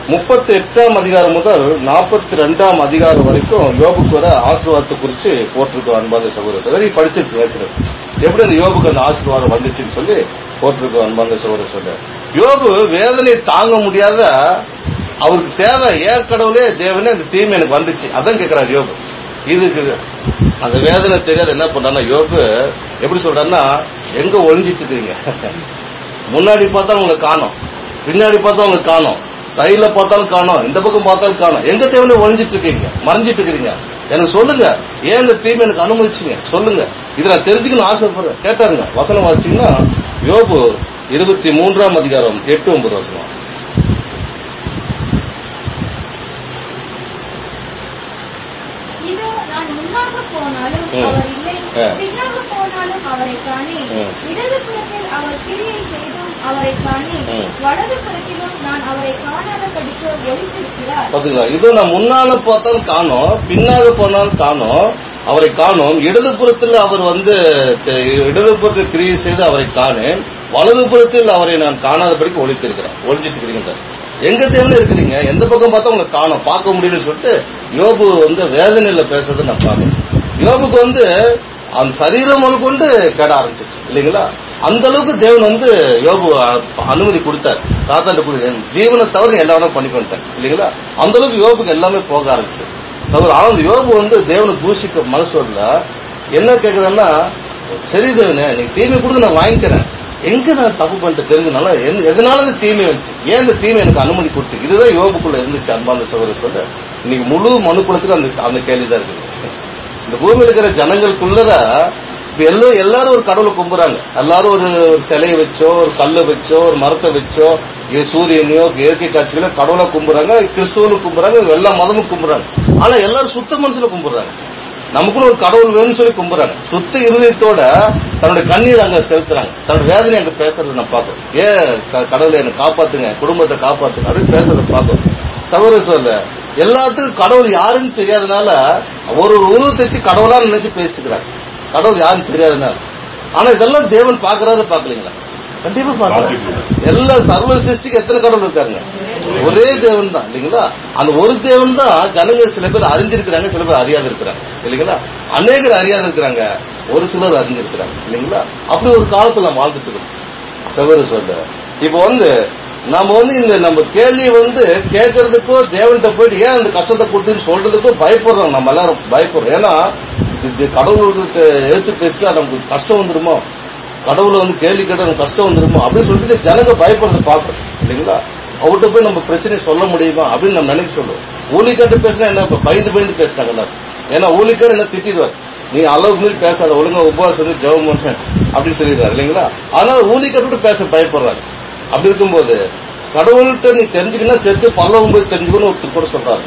முப்பத்தி எட்டாம் அதிகாரம் முதல் நாற்பத்தி ரெண்டாம் அதிகாரம் வரைக்கும் யோபுக்கு வர ஆசீர்வாதத்தை குறித்து போட்டிருக்கோம் அன்பார்ந்த சகோதரர் அதாவது படிச்சிருக்கு ஏற்கனவே எப்படி அந்த யோபுக்கு அந்த ஆசீர்வாதம் வந்துச்சுன்னு சொல்லி போட்டிருக்கோம் அன்பார்ந்த சகோதரர் சொல்ல யோபு வேதனை தாங்க முடியாத அவருக்கு தேவை ஏன் கடவுளே தேவனே அந்த தீமை எனக்கு வந்துச்சு அதான் கேட்கிறார் யோபு இதுக்கு அந்த வேதனை தெரியாத என்ன பண்றான்னா யோபு எப்படி சொல்றாருன்னா எங்க ஒழிஞ்சிட்டு இருக்கீங்க முன்னாடி பார்த்தா உங்களை காணோம் பின்னாடி பார்த்தா உங்களை காணோம் சைடுல பார்த்தாலும் காணோம் இந்த பக்கம் பார்த்தாலும் காணோம் எங்க தேவனே ஒழிஞ்சிட்டு இருக்கீங்க மறைஞ்சிட்டு இருக்கீங்க எனக்கு சொல்லுங்க ஏன் இந்த தீமை எனக்கு அனுமதிச்சீங்க சொல்லுங்க இதை நான் தெரிஞ்சுக்கணும் ஆசைப்படுறேன் கேட்டாருங்க வசனம் வாசிச்சீங்கன்னா யோபு இருபத்தி மூன்றாம் அதிகாரம் எட்டு ஒன்பது வசனம் வாசி. இதோ நான் முன்னாக போனாலும் ம். அவர் இல்லை ஆ. பின்னாக போனாலும் அவரை காணேன் ம். இடது புறத்தில் அவர் கிரியை செய்தும் அவரை காணேன் ம். வலது புறத்திலும் நான் அவரை காணாத படிக்க ஒளித்திருக்கிறார் பாத்தீங்களா இது நான் முன்னால பார்த்தாலும் காணோம் பின்னாக போனாலும் காணோம் அவரை காணோம் இடதுபுறத்தில் அவர் வந்து தெ- இடதுபுறத்தில் கிரியை செய்து அவரை காணேன் வலதுபுறத்தில் அவரை நான் காணாதபடிக்கு ஒழித்திருக்கிறேன் ஒழிஞ்சிட்டு இருக்கிறீங்க எங்க தேவையில இருக்கிறீங்க எந்த பக்கம் பார்த்தா உங்களை காணோம் பார்க்க முடியலன்னு சொல்லிட்டு யோபு வந்து வேதனையில பேசுறதை நான் பார்க்கணும் யோபுக்கு வந்து அந்த சரீரம் முதல் கொண்டு கெட ஆரம்பிச்சிச்சு இல்லைங்களா அந்த அளவுக்கு தேவன் வந்து யோபு அ- அனுமதி கொடுத்தார் சாத்தாண்ட கொடு என் ஜீவனை தவிர நீ எல்லா வேணா பண்ணி பண்ணிட்டேன் இல்லைங்களா அந்த அளவுக்கு யோபுக்கு எல்லாமே போக ஆரம்பிச்சு சகோதரர் ஆனா அந்த யோபு வந்து தேவனை தூஷிக்க மனசு வரல என்ன கேக்குறேன்னா சரி தேவனே நீங்க தீமை கொடுங்க நான் வாங்கிக்கிறேன் எங்க நான் தப்பு பண்ணிட்டு தெரிஞ்சனால எந்த- எதனால இந்த தீமை வந்துச்சு ஏன் இந்த தீமை எனக்கு அனுமதி கொடுத்து இதுதான் யோபுக்குள்ள இருந்துச்சு அன்பாந்த சகோதரர் சொல்ல இன்னைக்கு முழு மனுக்குலத்துக்கு அந்த அந்த கேள்விதான் இருக்குது இந்த பூமியில இருக்கிற ஜனங்களுக்குள்ளதான் இப்ப எல்லாம் எல்லாரும் ஒரு கடவுளை கும்புறாங்க எல்லாரும் ஒரு ஒரு சிலையை வச்சோ ஒரு கல்லை வச்சோ ஒரு மரத்தை வச்சோ இது சூரியனையோ இயற்கை காட்சிகளோ கடவுளை கும்புறாங்க கிறிஸ்துவனும் கும்புறாங்க எல்லா மதமும் கும்புறாங்க ஆனா எல்லாரும் சுத்த மனசுல கும்பிடுறாங்க நமக்குள்ள ஒரு கடவுள் வேணும்னு சொல்லி கும்புறாங்க சுத்த இருதயத்தோட தன்னுடைய கண்ணீர் அங்க செலுத்துறாங்க தன்னோட வேதனை அங்க பேசுறதை நான் பார்க்கணும் ஏ க- கடவுளை என்னை காப்பாத்துங்க குடும்பத்தை காப்பாத்துங்க அப்படின்னு பேசுறதை பார்க்கணும் சகோதர சொல்ல எல்லாத்துக்கும் கடவுள் யாருன்னு தெரியாதனால ஒரு ஒரு உருவத்தை வச்சு கடவுளா நினைச்சு பேசிக்கிறாங்க கடவுள் யாருன்னு தெரியாதனால ஆனா இதெல்லாம் தேவன் பாக்குறாரு பாக்கலீங்களா கண்டிப்பா பாக்குறாரு எல்லா சர்வ சிருஷ்டிக்கு எத்தனை கடவுள் இருக்காருங்க ஒரே தேவன் தான் இல்லைங்களா அந்த ஒரு தேவன் தான் ஜனங்க சில பேர் அறிஞ்சிருக்கிறாங்க சில பேர் அறியாத இருக்கிறாங்க இல்லைங்களா அநேகர் அறியாத இருக்கிறாங்க ஒரு சிலர் அறிஞ்சிருக்கிறாங்க இல்லைங்களா அப்படி ஒரு காலத்துல நம்ம வாழ்ந்துட்டு இருக்கோம் சகோதர சொல்ல இப்போ வந்து நம்ம வந்து இந்த நம்ம கேள்வி வந்து கேட்கறதுக்கோ தேவன்கிட்ட போயிட்டு ஏன் அந்த கஷ்டத்தை கொடுத்துன்னு சொல்றதுக்கோ பயப்படுறோம் நம்ம எல்லாரும் பயப்படுறோம் ஏன்னா இது கடவுளுக்கு எடுத்து பேசிட்டா நமக்கு கஷ்டம் வந்துருமோ கடவுளை வந்து கேள்வி கேட்டா நமக்கு கஷ்டம் வந்துருமோ அப்படின்னு சொல்லிட்டு ஜனங்க பயப்படுறத பார்க்கறோம் இல்லைங்களா அவர்கிட்ட போய் நம்ம பிரச்சனையை சொல்ல முடியுமா அப்படின்னு நம்ம நினைக்க சொல்லுவோம் ஊழிக்காட்டு பேசினா என்ன இப்ப பயந்து பயந்து பேசுறாங்க எல்லாரும் ஏன்னா ஊழிக்கார் என்ன திட்டிடுவார் நீ அளவுக்கு மீறி பேசாத ஒழுங்கா உபவாசம் இருந்து ஜெபம் பண்ண அப்படின்னு சொல்லிடுறாரு இல்லைங்களா அதனால ஊழிக்காட்டு பேச பயப்படுறாங்க அப்படி இருக்கும்போது கடவுள்கிட்ட நீ தெரிஞ்சுக்கணும் செத்து பல்லவம் போய் தெரிஞ்சுக்கணும் ஒருத்தர் கூட சொல்றாரு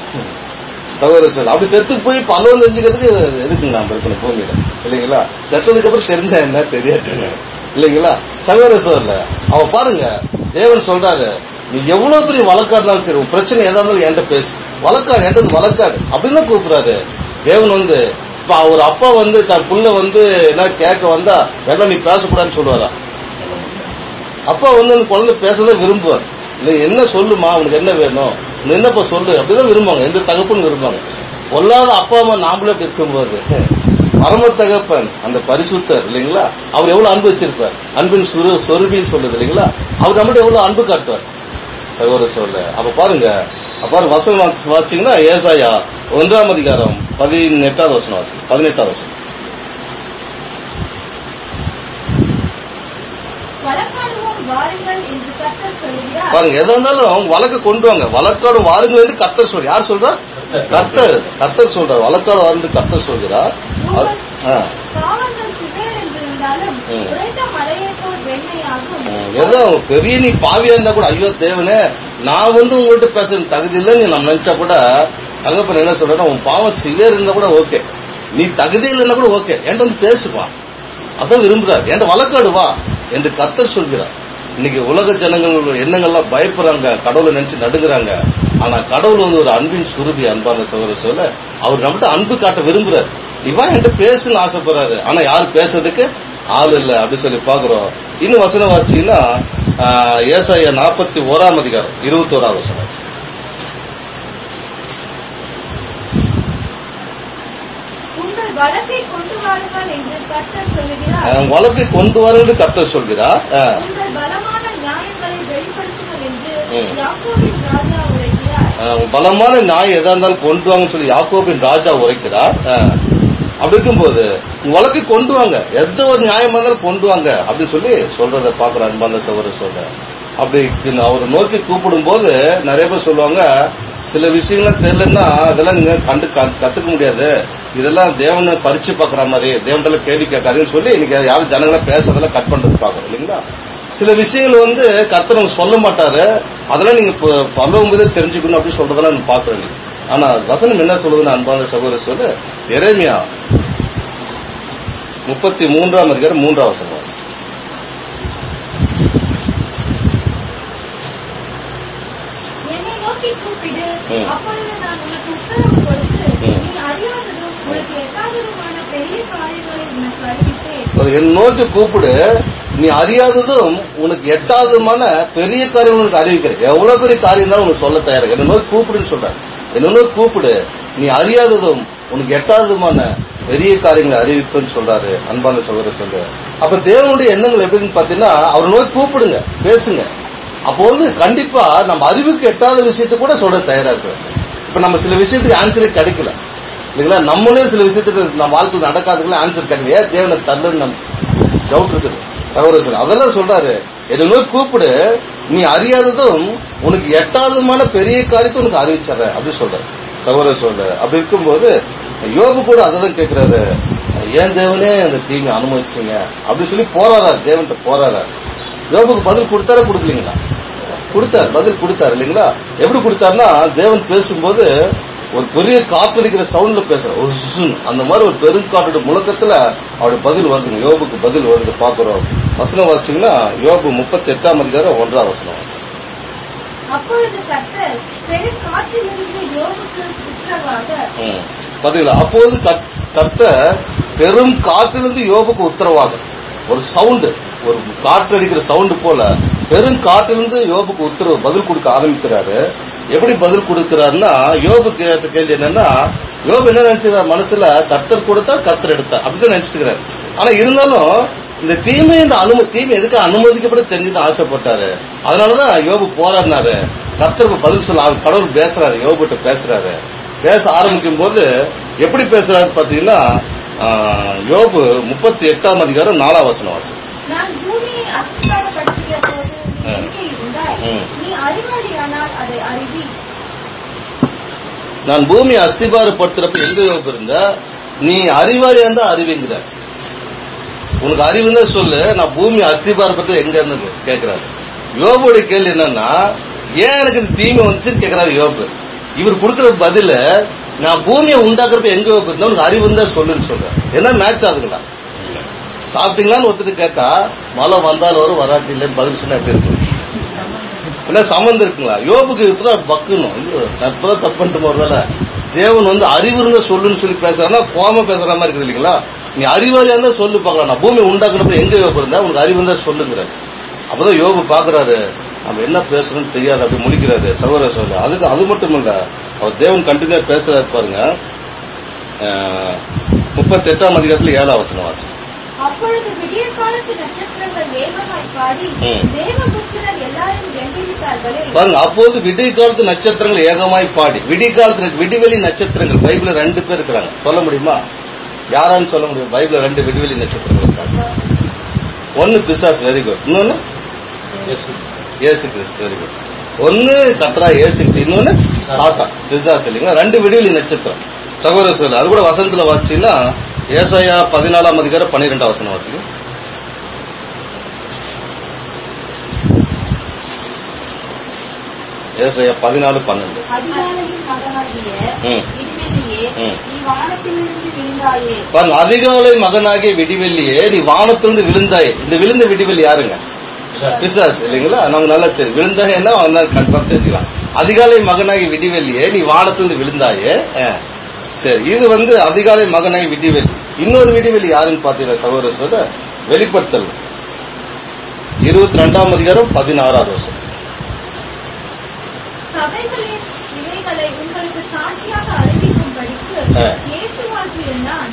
சகோதரர் சார் அப்படி செத்து போய் பல்லவம் தெரிஞ்சுக்கிறதுக்கு எதுக்கு நாம இருக்கணும் பூமியில இல்லைங்களா செத்ததுக்கு அப்புறம் தெரிஞ்சா என்ன தெரியாதுங்க இல்லைங்களா சகோதர சோர்ல அவ பாருங்க தேவன் சொல்றாரு நீ எவ்வளவு பெரிய வழக்காடுனாலும் சரி உன் பிரச்சனை எதா இருந்தாலும் என்கிட்ட பேசு வழக்காடு என்கிட்ட வழக்காடு அப்படின்னு கூப்பிடுறாரு தேவன் வந்து இப்ப ஒரு அப்பா வந்து தன் புள்ள வந்து என்ன கேட்க வந்தா வேண்டாம் நீ பேசக்கூடாதுன்னு சொல்லுவாரா அப்பா வந்து அந்த குழந்தை பேசதான் விரும்புவார் இல்லை என்ன சொல்லுமா உனக்கு என்ன வேணும் நீ என்னப்பா சொல்லு அப்படிதான் விரும்புவாங்க எந்த தகப்புன்னு விரும்புவாங்க பொல்லாத அப்பா அம்மா நாமளே இப்படி இருக்கும்போது பரம தகப்பன் அந்த பரிசுத்தர் இல்லைங்களா அவர் எவ்வளவு அன்பு வச்சிருப்பார் அன்பின் சுரு சொருபின்னு சொல்லுது இல்லைங்களா அவர் நம்மகிட்ட எவ்வளவு அன்பு காட்டுவார் சகோதர சொல்ல அப்ப பாருங்க அப்பாரு வசனம் வாசி- வாசிச்சீங்கன்னா ஏசாயா ஒன்றாம் அதிகாரம் பதினெட்டாவது வசனம் வாசி பதினெட்டாவது வசனம் வழக்காடுவோம் வாருங்கள் என்று கர்த்தர் சொல்கிறார் பாருங்க எதா இருந்தாலும் வழக்க கொண்டு வாங்க வழக்காடு வாருங்கள் என்று கர்த்தர் சொல்ற யார் சொல்றா கர்த்தர் கர்த்தர் சொல்றார் வழக்காடு வாருந்து கர்த்தர் சொல்கிறார் அது- ஆ. பாவங்கள் சிதர் என்றிருந்தாலும் ம். உரைத்த மலையை போல் வெண்மையாகும் ம், ஏதோ பெரிய நீ பாவியா இருந்தா கூட ஐயோ தேவனே நான் வந்து உங்கள்கிட்ட பேசுற தகுதி இல்லை நீ நம்ம நினைச்சா கூட தகப்பன் என்ன சொல்றேன்னா உன் பாவம் சிவியர் இருந்தா கூட ஓகே நீ தகுதி இல்லைன்னா கூட ஓகே என்கிட்ட வந்து பேசுவா அதான் விரும்புறார் என்கிட்ட வழக்காடு வா என்று கர்த்தர் சொல்கிறார் இன்னைக்கு உலக ஜனங்கள் எண்ணங்கள்லாம் பயப்படுறாங்க கடவுளை நினைச்சு நடுங்குறாங்க ஆனா கடவுள் வந்து ஒரு அன்பின் சுருபி அன்பான சகோதர சொல்ல அவர் நம்மகிட்ட அன்பு காட்ட விரும்புறாரு இவா என்கிட்ட பேசுன்னு ஆசைப்படுறாரு ஆனா யார் பேசுறதுக்கு ஆள் இல்ல அப்படி சொல்லி பாக்குறோம் இன்னும் வசனம் வாசிச்சீங்கன்னா ஆஹ், ஏசாயா நாற்பத்தி ஓராம் அதிகாரம் இருபத்தி ஓராவது வசனம் வாசி. உங்கள் வழக்கை கொண்டு வாருங்கள் என்று கர்த்தர் சொல்லுகிறார் அஹ், வழக்கை கொண்டு வரன்னு கர்த்தர் சொல்கிறார் அஹ், உங்கள் பலமான நியாயங்களை வெளிப்படுத்துங்கள் என்று ம். யாக்கோபின் ராஜா உரைக்கிறார் அஹ், பலமான நியாயம் எதா இருந்தாலும் கொண்டு வாங்கன்னு சொல்லி யாக்கோபின் ராஜா உரைக்கிறார் அஹ், அப்படி இருக்கும்போது உங்க வழக்கை கொண்டு வாங்க எந்த ஒரு நியாயமா இருந்தாலும் கொண்டு வாங்க அப்படின்னு சொல்லி சொல்றத பாக்குற அன்பாந்த சகோதர சொல்ற அப்படி அவர் நோக்கி கூப்பிடும் போது நிறைய பேர் சொல்லுவாங்க சில விஷயங்கள்லாம் தெரியலன்னா அதெல்லாம் நீங்க கண்டு க- கத்துக்க முடியாது இதெல்லாம் தேவனை பறிச்சு பாக்குற மாதிரி தேவன்ல கேள்வி கேட்காதுன்னு சொல்லி இன்னைக்கு யாரும் ஜனங்களை பேசுறதெல்லாம் கட் பண்றது பாக்குறோம் இல்லைங்களா சில விஷயங்கள் வந்து கர்த்தர் நமக்கு சொல்ல மாட்டாரு அதெல்லாம் நீங்க ப- பரலோகம் போதே தெரிஞ்சுக்கணும் அப்படின்னு சொல்றதெல்லாம் நான் பாக்குறேன் ஆனா வசனம் என்ன சொல்லுதுன்னு அன்பான சகோதரர் சொல்லு எரேமியா முப்பத்தி மூன்றாம் அதிகாரம் மூன்றாம் வசனம் வாசி. என்னை நோக்கி கூப்பிடு ம். அப்பொழுது நான் உனக்கு உத்தரவு கொடுத்து ம். நீ அறியாததும் உனக்கு எட்டாததுமான பெரிய காரியங்களை உனக்கு அறிவித்தேன் அது என் நோக்கி கூப்பிடு நீ அறியாததும் உனக்கு எட்டாததுமான பெரிய காரியம் உனக்கு அறிவிக்கிறேன் எவ்வளவு பெரிய காரியம் தான் உனக்கு சொல்ல தயார் என்ன நோக்கி கூப்பிடுன்னு சொல்றேன் என்ன நோக்கி கூப்பிடு நீ அறியாததும் உனக்கு எட்டாததுமான பெரிய காரியங்களை அறிவிப்புன்னு சொல்றாரு அன்பான சகோதரர் சொல்லு அப்ப தேவனுடைய எண்ணங்கள் எப்படின்னு பாத்தீங்கன்னா அவர் நோக்கி கூப்பிடுங்க பேசுங்க அப்போ வந்து கண்டிப்பா நம்ம அறிவுக்கு எட்டாத விஷயத்தை கூட சொல்ல தயாரா இருக்கிறோம் இப்ப நம்ம சில விஷயத்துக்கு ஆன்சரே கிடைக்கல இல்லைங்களா நம்மளே சில விஷயத்துக்கு நம்ம வாழ்க்கையில் நடக்காதுக்குள்ள ஆன்சர் கிடைக்கல ஏன் தேவனை தள்ளுன்னு நம்ம டவுட் இருக்குது சகோதரர் அதெல்லாம் சொல்றாரு என்னை நோக்கி கூப்பிடு நீ அறியாததும் உனக்கு எட்டாததுமான பெரிய காரியத்தை உனக்கு அறிவிச்சற அப்படின்னு சொல்றாரு சகோதரர் சொல்ற அப்படி இருக்கும்போது யோபு கூட அதை தான் கேட்கிறாரு ஏன் தேவனே அந்த தீமை அனுமதிச்சீங்க அப்படின்னு சொல்லி போராடாரு தேவன்கிட்ட போராடாரு யோபுக்கு பதில் கொடுத்தாரா கொடுக்கலீங்களா கொடுத்தார் பதில் கொடுத்தார் இல்லைங்களா எப்படி கொடுத்தாருன்னா தேவன் பேசும்போது ஒரு பெரிய காற்றடிக்கிற சவுண்ட்ல பேசுற உஸ்ஸுன்னு. அந்த மாதிரி ஒரு பெருங்காற்றோட முழக்கத்துல அவருடைய பதில் வருதுங்க யோபுக்கு பதில் வருது பாக்குறோம் வசனம் வாசிச்சீங்கன்னா யோபு முப்பத்தி எட்டாம் அதிகாரம் ஒன்றாம் வசனம் வாசி. அப்பொழுது கர்த்தர் பெரும் காற்றிலிருந்து யோகுக்கு உத்தரவாக ம். பாத்தீங்களா அப்போது கர்த்- கர்த்தர் பெரும் காற்றிலிருந்து யோபுக்கு உத்தரவாக ஒரு சவுண்டு ஒரு காற்றடிக்கிற சவுண்டு போல பெரும் காற்றிலிருந்து யோபுக்கு உத்தரவு பதில் கொடுக்க ஆரம்பிக்கிறாரு எப்படி பதில் கொடுக்கிறாருன்னா யோபு கேட்ட கேள்வி என்னன்னா யோபு என்ன நினைச்சுக்கிறார் மனசுல கர்த்தர் கொடுத்தா கர்த்தர் எடுத்தார் அப்படிதான் நினைச்சுக்கிறாரு ஆனா இருந்தாலும் இந்த தீமையின் அனுமதி தீமை எதுக்கு அனுமதிக்கப்பட தெரிஞ்சுதான் ஆசைப்பட்டாரு அதனாலதான் யோபு போராடினாரு கர்த்தருக்கு பதில் சொல்ல அவர் கடவுள் பேசுறாரு யோபுட்ட பேசுறாரு பேச ஆரம்பிக்கும் போது எப்படி பேசுறாரு பாத்தீங்கன்னா ஆஹ், யோபு முப்பத்தி எட்டாம் அதிகாரம் நாலாம் வசனம் வாசி நான் பூமியை அஸ்திபாரப்படுத்திய போது நீ ம். எங்கே இருந்தாய் ம். நீ அறிவாளியானால் அதை அறிவி நான் பூமியை அஸ்திபாரப்படுத்துறப்ப எங்க யோபு இருந்த நீ அறிவாளியா இருந்தா அறிவிங்கிற உனக்கு அறிவு இருந்தா சொல்லு நான் பூமி அஸ்திபாரப்படுத்த எங்க இருந்தது கேட்கிறாரு யோபுடைய கேள்வி என்னன்னா ஏன் எனக்கு இந்த தீமை வந்துச்சுன்னு கேட்கிறாரு யோபு இவர் கொடுக்கிற பதில நான் பூமியை உண்டாக்குறப்ப எங்க யோபு இருந்தா உனக்கு அறிவு இருந்தா சொல்லுன்னு சொல்றேன் என்ன மேட்ச் ஆகுதுங்களா சாப்பிட்டீங்களான்னு ஒருத்தர் கேட்டா மழை வந்தாலும் வரும் வராட்டி இல்லைன்னு பதில் சொன்னா எப்படி இருக்கும் என்ன சம்மந்தம் இருக்குங்களா யோபுக்கு இப்பதான் பக்குணும் ஐயோ, நான் இப்பதான் தப்பு பண்ணிட்டு ஒருவேளை தேவன் வந்து அறிவு இருந்தா சொல்லுன்னு சொல்லி பேசுறாருன்னா கோம பேசுற மாதிரி இருக்குது இல்லைங்களா நீ அறிவாளியா இருந்தா சொல்லு பார்க்கலாம் நான் பூமி உண்டாக்குனப்ப எங்க யோபு இருந்தா உனக்கு அறிவு இருந்தா சொல்லுங்கிறாரு அப்பதான் யோபு பாக்குறாரு நம்ம என்ன பேசுறோம்னு தெரியாது அப்படி முடிக்கிறாரு சகோதர சொல்ல அதுக்கு அது மட்டும் இல்ல அவர் தேவன் கண்டினியூ பேசுறாரு பாருங்க முப்பத்தி எட்டாம் அதிகாரத்துல ஏழாம் வசனம் வாசி அப்பொழுது விடிய காலத்து நட்சத்திரங்கள் வேகமாய் பாடி ம். தேவபுத்திரர் எல்லாரும் எந்திரித்தார்களே பாருங்க அப்போது விடிய காலத்து நட்சத்திரங்கள் ஏகமாய் பாடி விடிய காலத்துல விடிவெளி நட்சத்திரங்கள் பைபிள்ல ரெண்டு பேர் இருக்கிறாங்க சொல்ல முடியுமா யாரான்னு சொல்ல முடியும் பைபிள்ல ரெண்டு விடிவெளி நட்சத்திரங்கள் இருக்காங்க ஒன்னு பிசாஸ் வெரி குட் இன்னொன்னு ஏசு கிறிஸ்து வெரி குட் ஒன்னு கத்ரா ஏசு கிறிஸ்து இன்னொன்னு சாத்தா பிசாஸ் இல்லைங்களா ரெண்டு விடிவெளி நட்சத்திரம் சகோதர சொல்ல அது கூட வசனத்துல வாசிச்சீங்கன்னா ஏசாயா பதினாலாம் அதிகாரம் பன்னிரெண்டாம் வசனம் வாசிங்க ஏசாயா பதினாலு பன்னெண்டு அதிகாலையின் மகனாகிய ம். இனிமேலையே ம். நீ வானத்திலிருந்து விழுந்தாயே பாருங்க அதிகாலை மகனாகிய விடிவெள்ளியே நீ வானத்திலிருந்து விழுந்தாய் இந்த விழுந்த விடிவெள்ளி யாருங்க பிசாஸ் இல்லைங்களா நமக்கு நல்லா தெரியும் விழுந்தாயன்னா அவன் தான் கன்ஃபார்ம் தெரிஞ்சுக்கலாம் அதிகாலை மகனாகி விடிவெள்ளியே நீ வானத்திலிருந்து விழுந்தாயே ஆ. சரி இது வந்து அதிகாலை மகனாகி விடிவெள்ளி இன்னொரு விடிவெள்ளி யாருன்னு பாத்தீங்கன்னா சகோதரர் சொல்ல வெளிப்படுத்தல் இருபத்தி ரெண்டாம் அதிகாரம் பதினாறாவது வருஷம் சபைகளின் இவைகளை உங்களுக்கு சாட்சியாக அறிவிக்கும்படிக்கு ஆ. இயேசுவாகிய நான்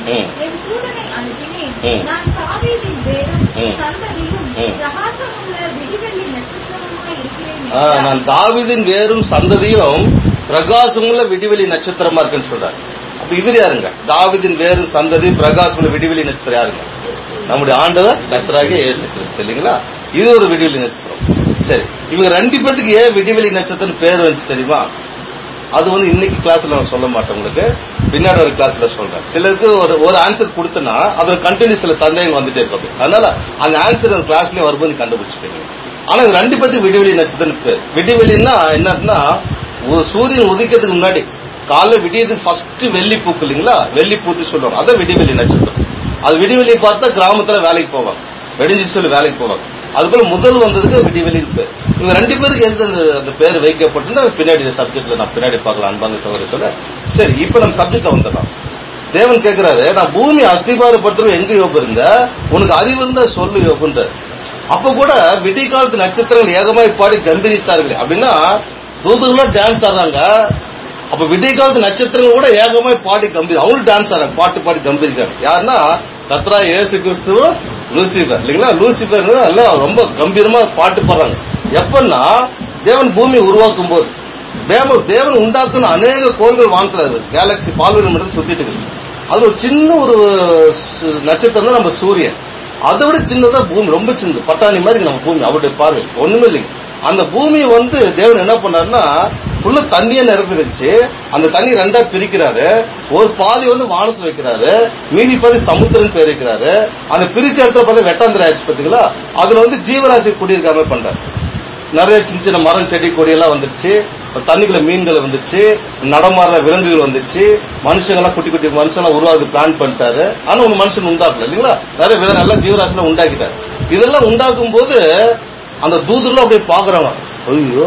ம். என் தூதனை அனுப்பினேன் ம். நான் தாவீதின் வேரும் ம். சந்ததியும் ம். பிரகாசமுள்ள விடிவெள்ளி நட்சத்திரமுமாய் இருக்கிறேன் ஆ, என்றார். நான் தாவீதின் வேரும் சந்ததியும் பிரகாசமுள்ள விடிவெளி நட்சத்திரமா இருக்குன்னு சொல்றாரு அப்ப இவர் யாருங்க தாவீதின் வேரும் சந்ததி பிரகாசமுள்ள விடிவெளி நட்சத்திரம் யாருங்க நம்முடைய ஆண்டவர் கர்த்தராகிய இயேசு கிறிஸ்து இல்லைங்களா இது ஒரு விடிவெளி நட்சத்திரம் சரி இவங்க ரெண்டு பேத்துக்கு ஏன் விடிவெளி நட்சத்திரம் பேர் வந்துச்சு தெரியுமா அது வந்து இன்னைக்கு கிளாஸ்ல நான் சொல்ல மாட்டேன் உங்களுக்கு பின்னாடி ஒரு கிளாஸ்ல சொல்றேன் சிலருக்கு ஒரு ஒரு ஆன்சர் கொடுத்தனா அதோட கண்டினியூ சில சந்தேகம் வந்துட்டே இருக்கும் அப்படி. அதனால அந்த ஆன்சர் அந்த கிளாஸ்லயே வரும்போது கண்டுபிடிச்சிட்டீங்க ஆனா இவங்க ரெண்டு பேத்துக்கு விடிவெளி நட்சத்திரம் பேர் விடிவெளின்னா என்னன்னா ஒரு சூரியன் உதிக்கிறதுக்கு முன்னாடி காலைல விடியதுக்கு ஃபர்ஸ்ட் வெள்ளி பூக்கு இல்லைங்களா வெள்ளி பூத்து சொல்லுவாங்க அதான் விடிவெளி நட்சத்திரம் அது விடிவெளி பார்த்தா கிராமத்துல வேலைக்கு போவாங்க வெடிஞ்சு சொல்லி வேலைக்கு போவாங்க அதுபோல முதல் வந்ததுக்கு விடிவெளின்னு பேர் இவங்க ரெண்டு பேருக்கு எந்த அந்த- அந்த பேர் வைக்கப்பட்டு அது பின்னாடி சப்ஜெக்ட்ல நான் பின்னாடி பார்க்கலாம் அன்பாங்க சகோதரி சொல்ல சரி இப்ப நம்ம சப்ஜெக்ட்ல வந்துடலாம் தேவன் கேட்கிறாரு நான் பூமி அஸ்திபாரப்பட்டு எங்க யோபு இருந்த உனக்கு அறிவு இருந்தா சொல்லு யோபுன்றார் அப்ப கூட விடி காலத்து நட்சத்திரங்கள் ஏகமாய் பாடி கம்பீரித்தார்களே அப்படின்னா தூதுகளா டான்ஸ் ஆடுறாங்க அப்ப விடிய காலத்து நட்சத்திரங்கள் கூட ஏகமாய் பாடி கம்பீர் அவங்களும் டான்ஸ் ஆடுறாங்க பாட்டு பாடி கம்பீரிக்காங்க யாருன்னா கத்ரா இயேசு கிறிஸ்துவும் லூசிபர் இல்லைங்களா லூசிபர் எல்லாம் ரொம்ப கம்பீரமா பாட்டு பாடுறாங்க எப்பன்னா தேவன் பூமி உருவாக்கும் போது தேவன் தேவன் உண்டாக்குன அநேக கோள்கள் வானத்துல இருக்கு கேலக்சி பால்வெளி மட்டும் சுத்திட்டு இருக்கு அது ஒரு சின்ன ஒரு சு- நட்சத்திரம் தான் நம்ம சூரியன் அதை விட சின்னதா பூமி ரொம்ப சின்னது பட்டாணி மாதிரி இருக்கு நம்ம பூமி அவருடைய பார்வை ஒண்ணுமே இல்லைங்க அந்த பூமி வந்து தேவன் என்ன பண்ணாருன்னா ஃபுல்லா தண்ணியை நிரப்பிடுச்சு அந்த தண்ணி ரெண்டா பிரிக்கிறாரு ஒரு பாதி வந்து வானத்துல வைக்கிறாரு மீதி பாதி சமுத்திரம் பேர் வைக்கிறாரு அந்த பிரிச்ச இடத்துல பார்த்தா வெட்டாந்திர ஆயிடுச்சு பாத்தீங்களா அதுல வந்து ஜீவராசி குடியிருக்காம பண்றாரு நிறைய சின்ன சின்ன மரம் செடி கொடி எல்லாம் வந்துருச்சு தண்ணிக்குள்ள மீன்கள் வந்துச்சு நடமாடுற விலங்குகள் வந்துச்சு மனுஷங்கெல்லாம் குட்டி குட்டி மனுஷங்களாம் உருவாது பிளான் பண்ணிட்டாரு ஆனா ஒரு மனுஷன் உண்டாக்கல இல்லைங்களா நிறைய விலங்கு எல்லாம் ஜீவராசிலாம் உண்டாக்கிட்டாரு இதெல்லாம் உண்டாக்கும் போது அந்த தூதர்லாம் அப்படியே பாக்குறாங்க ஐயோ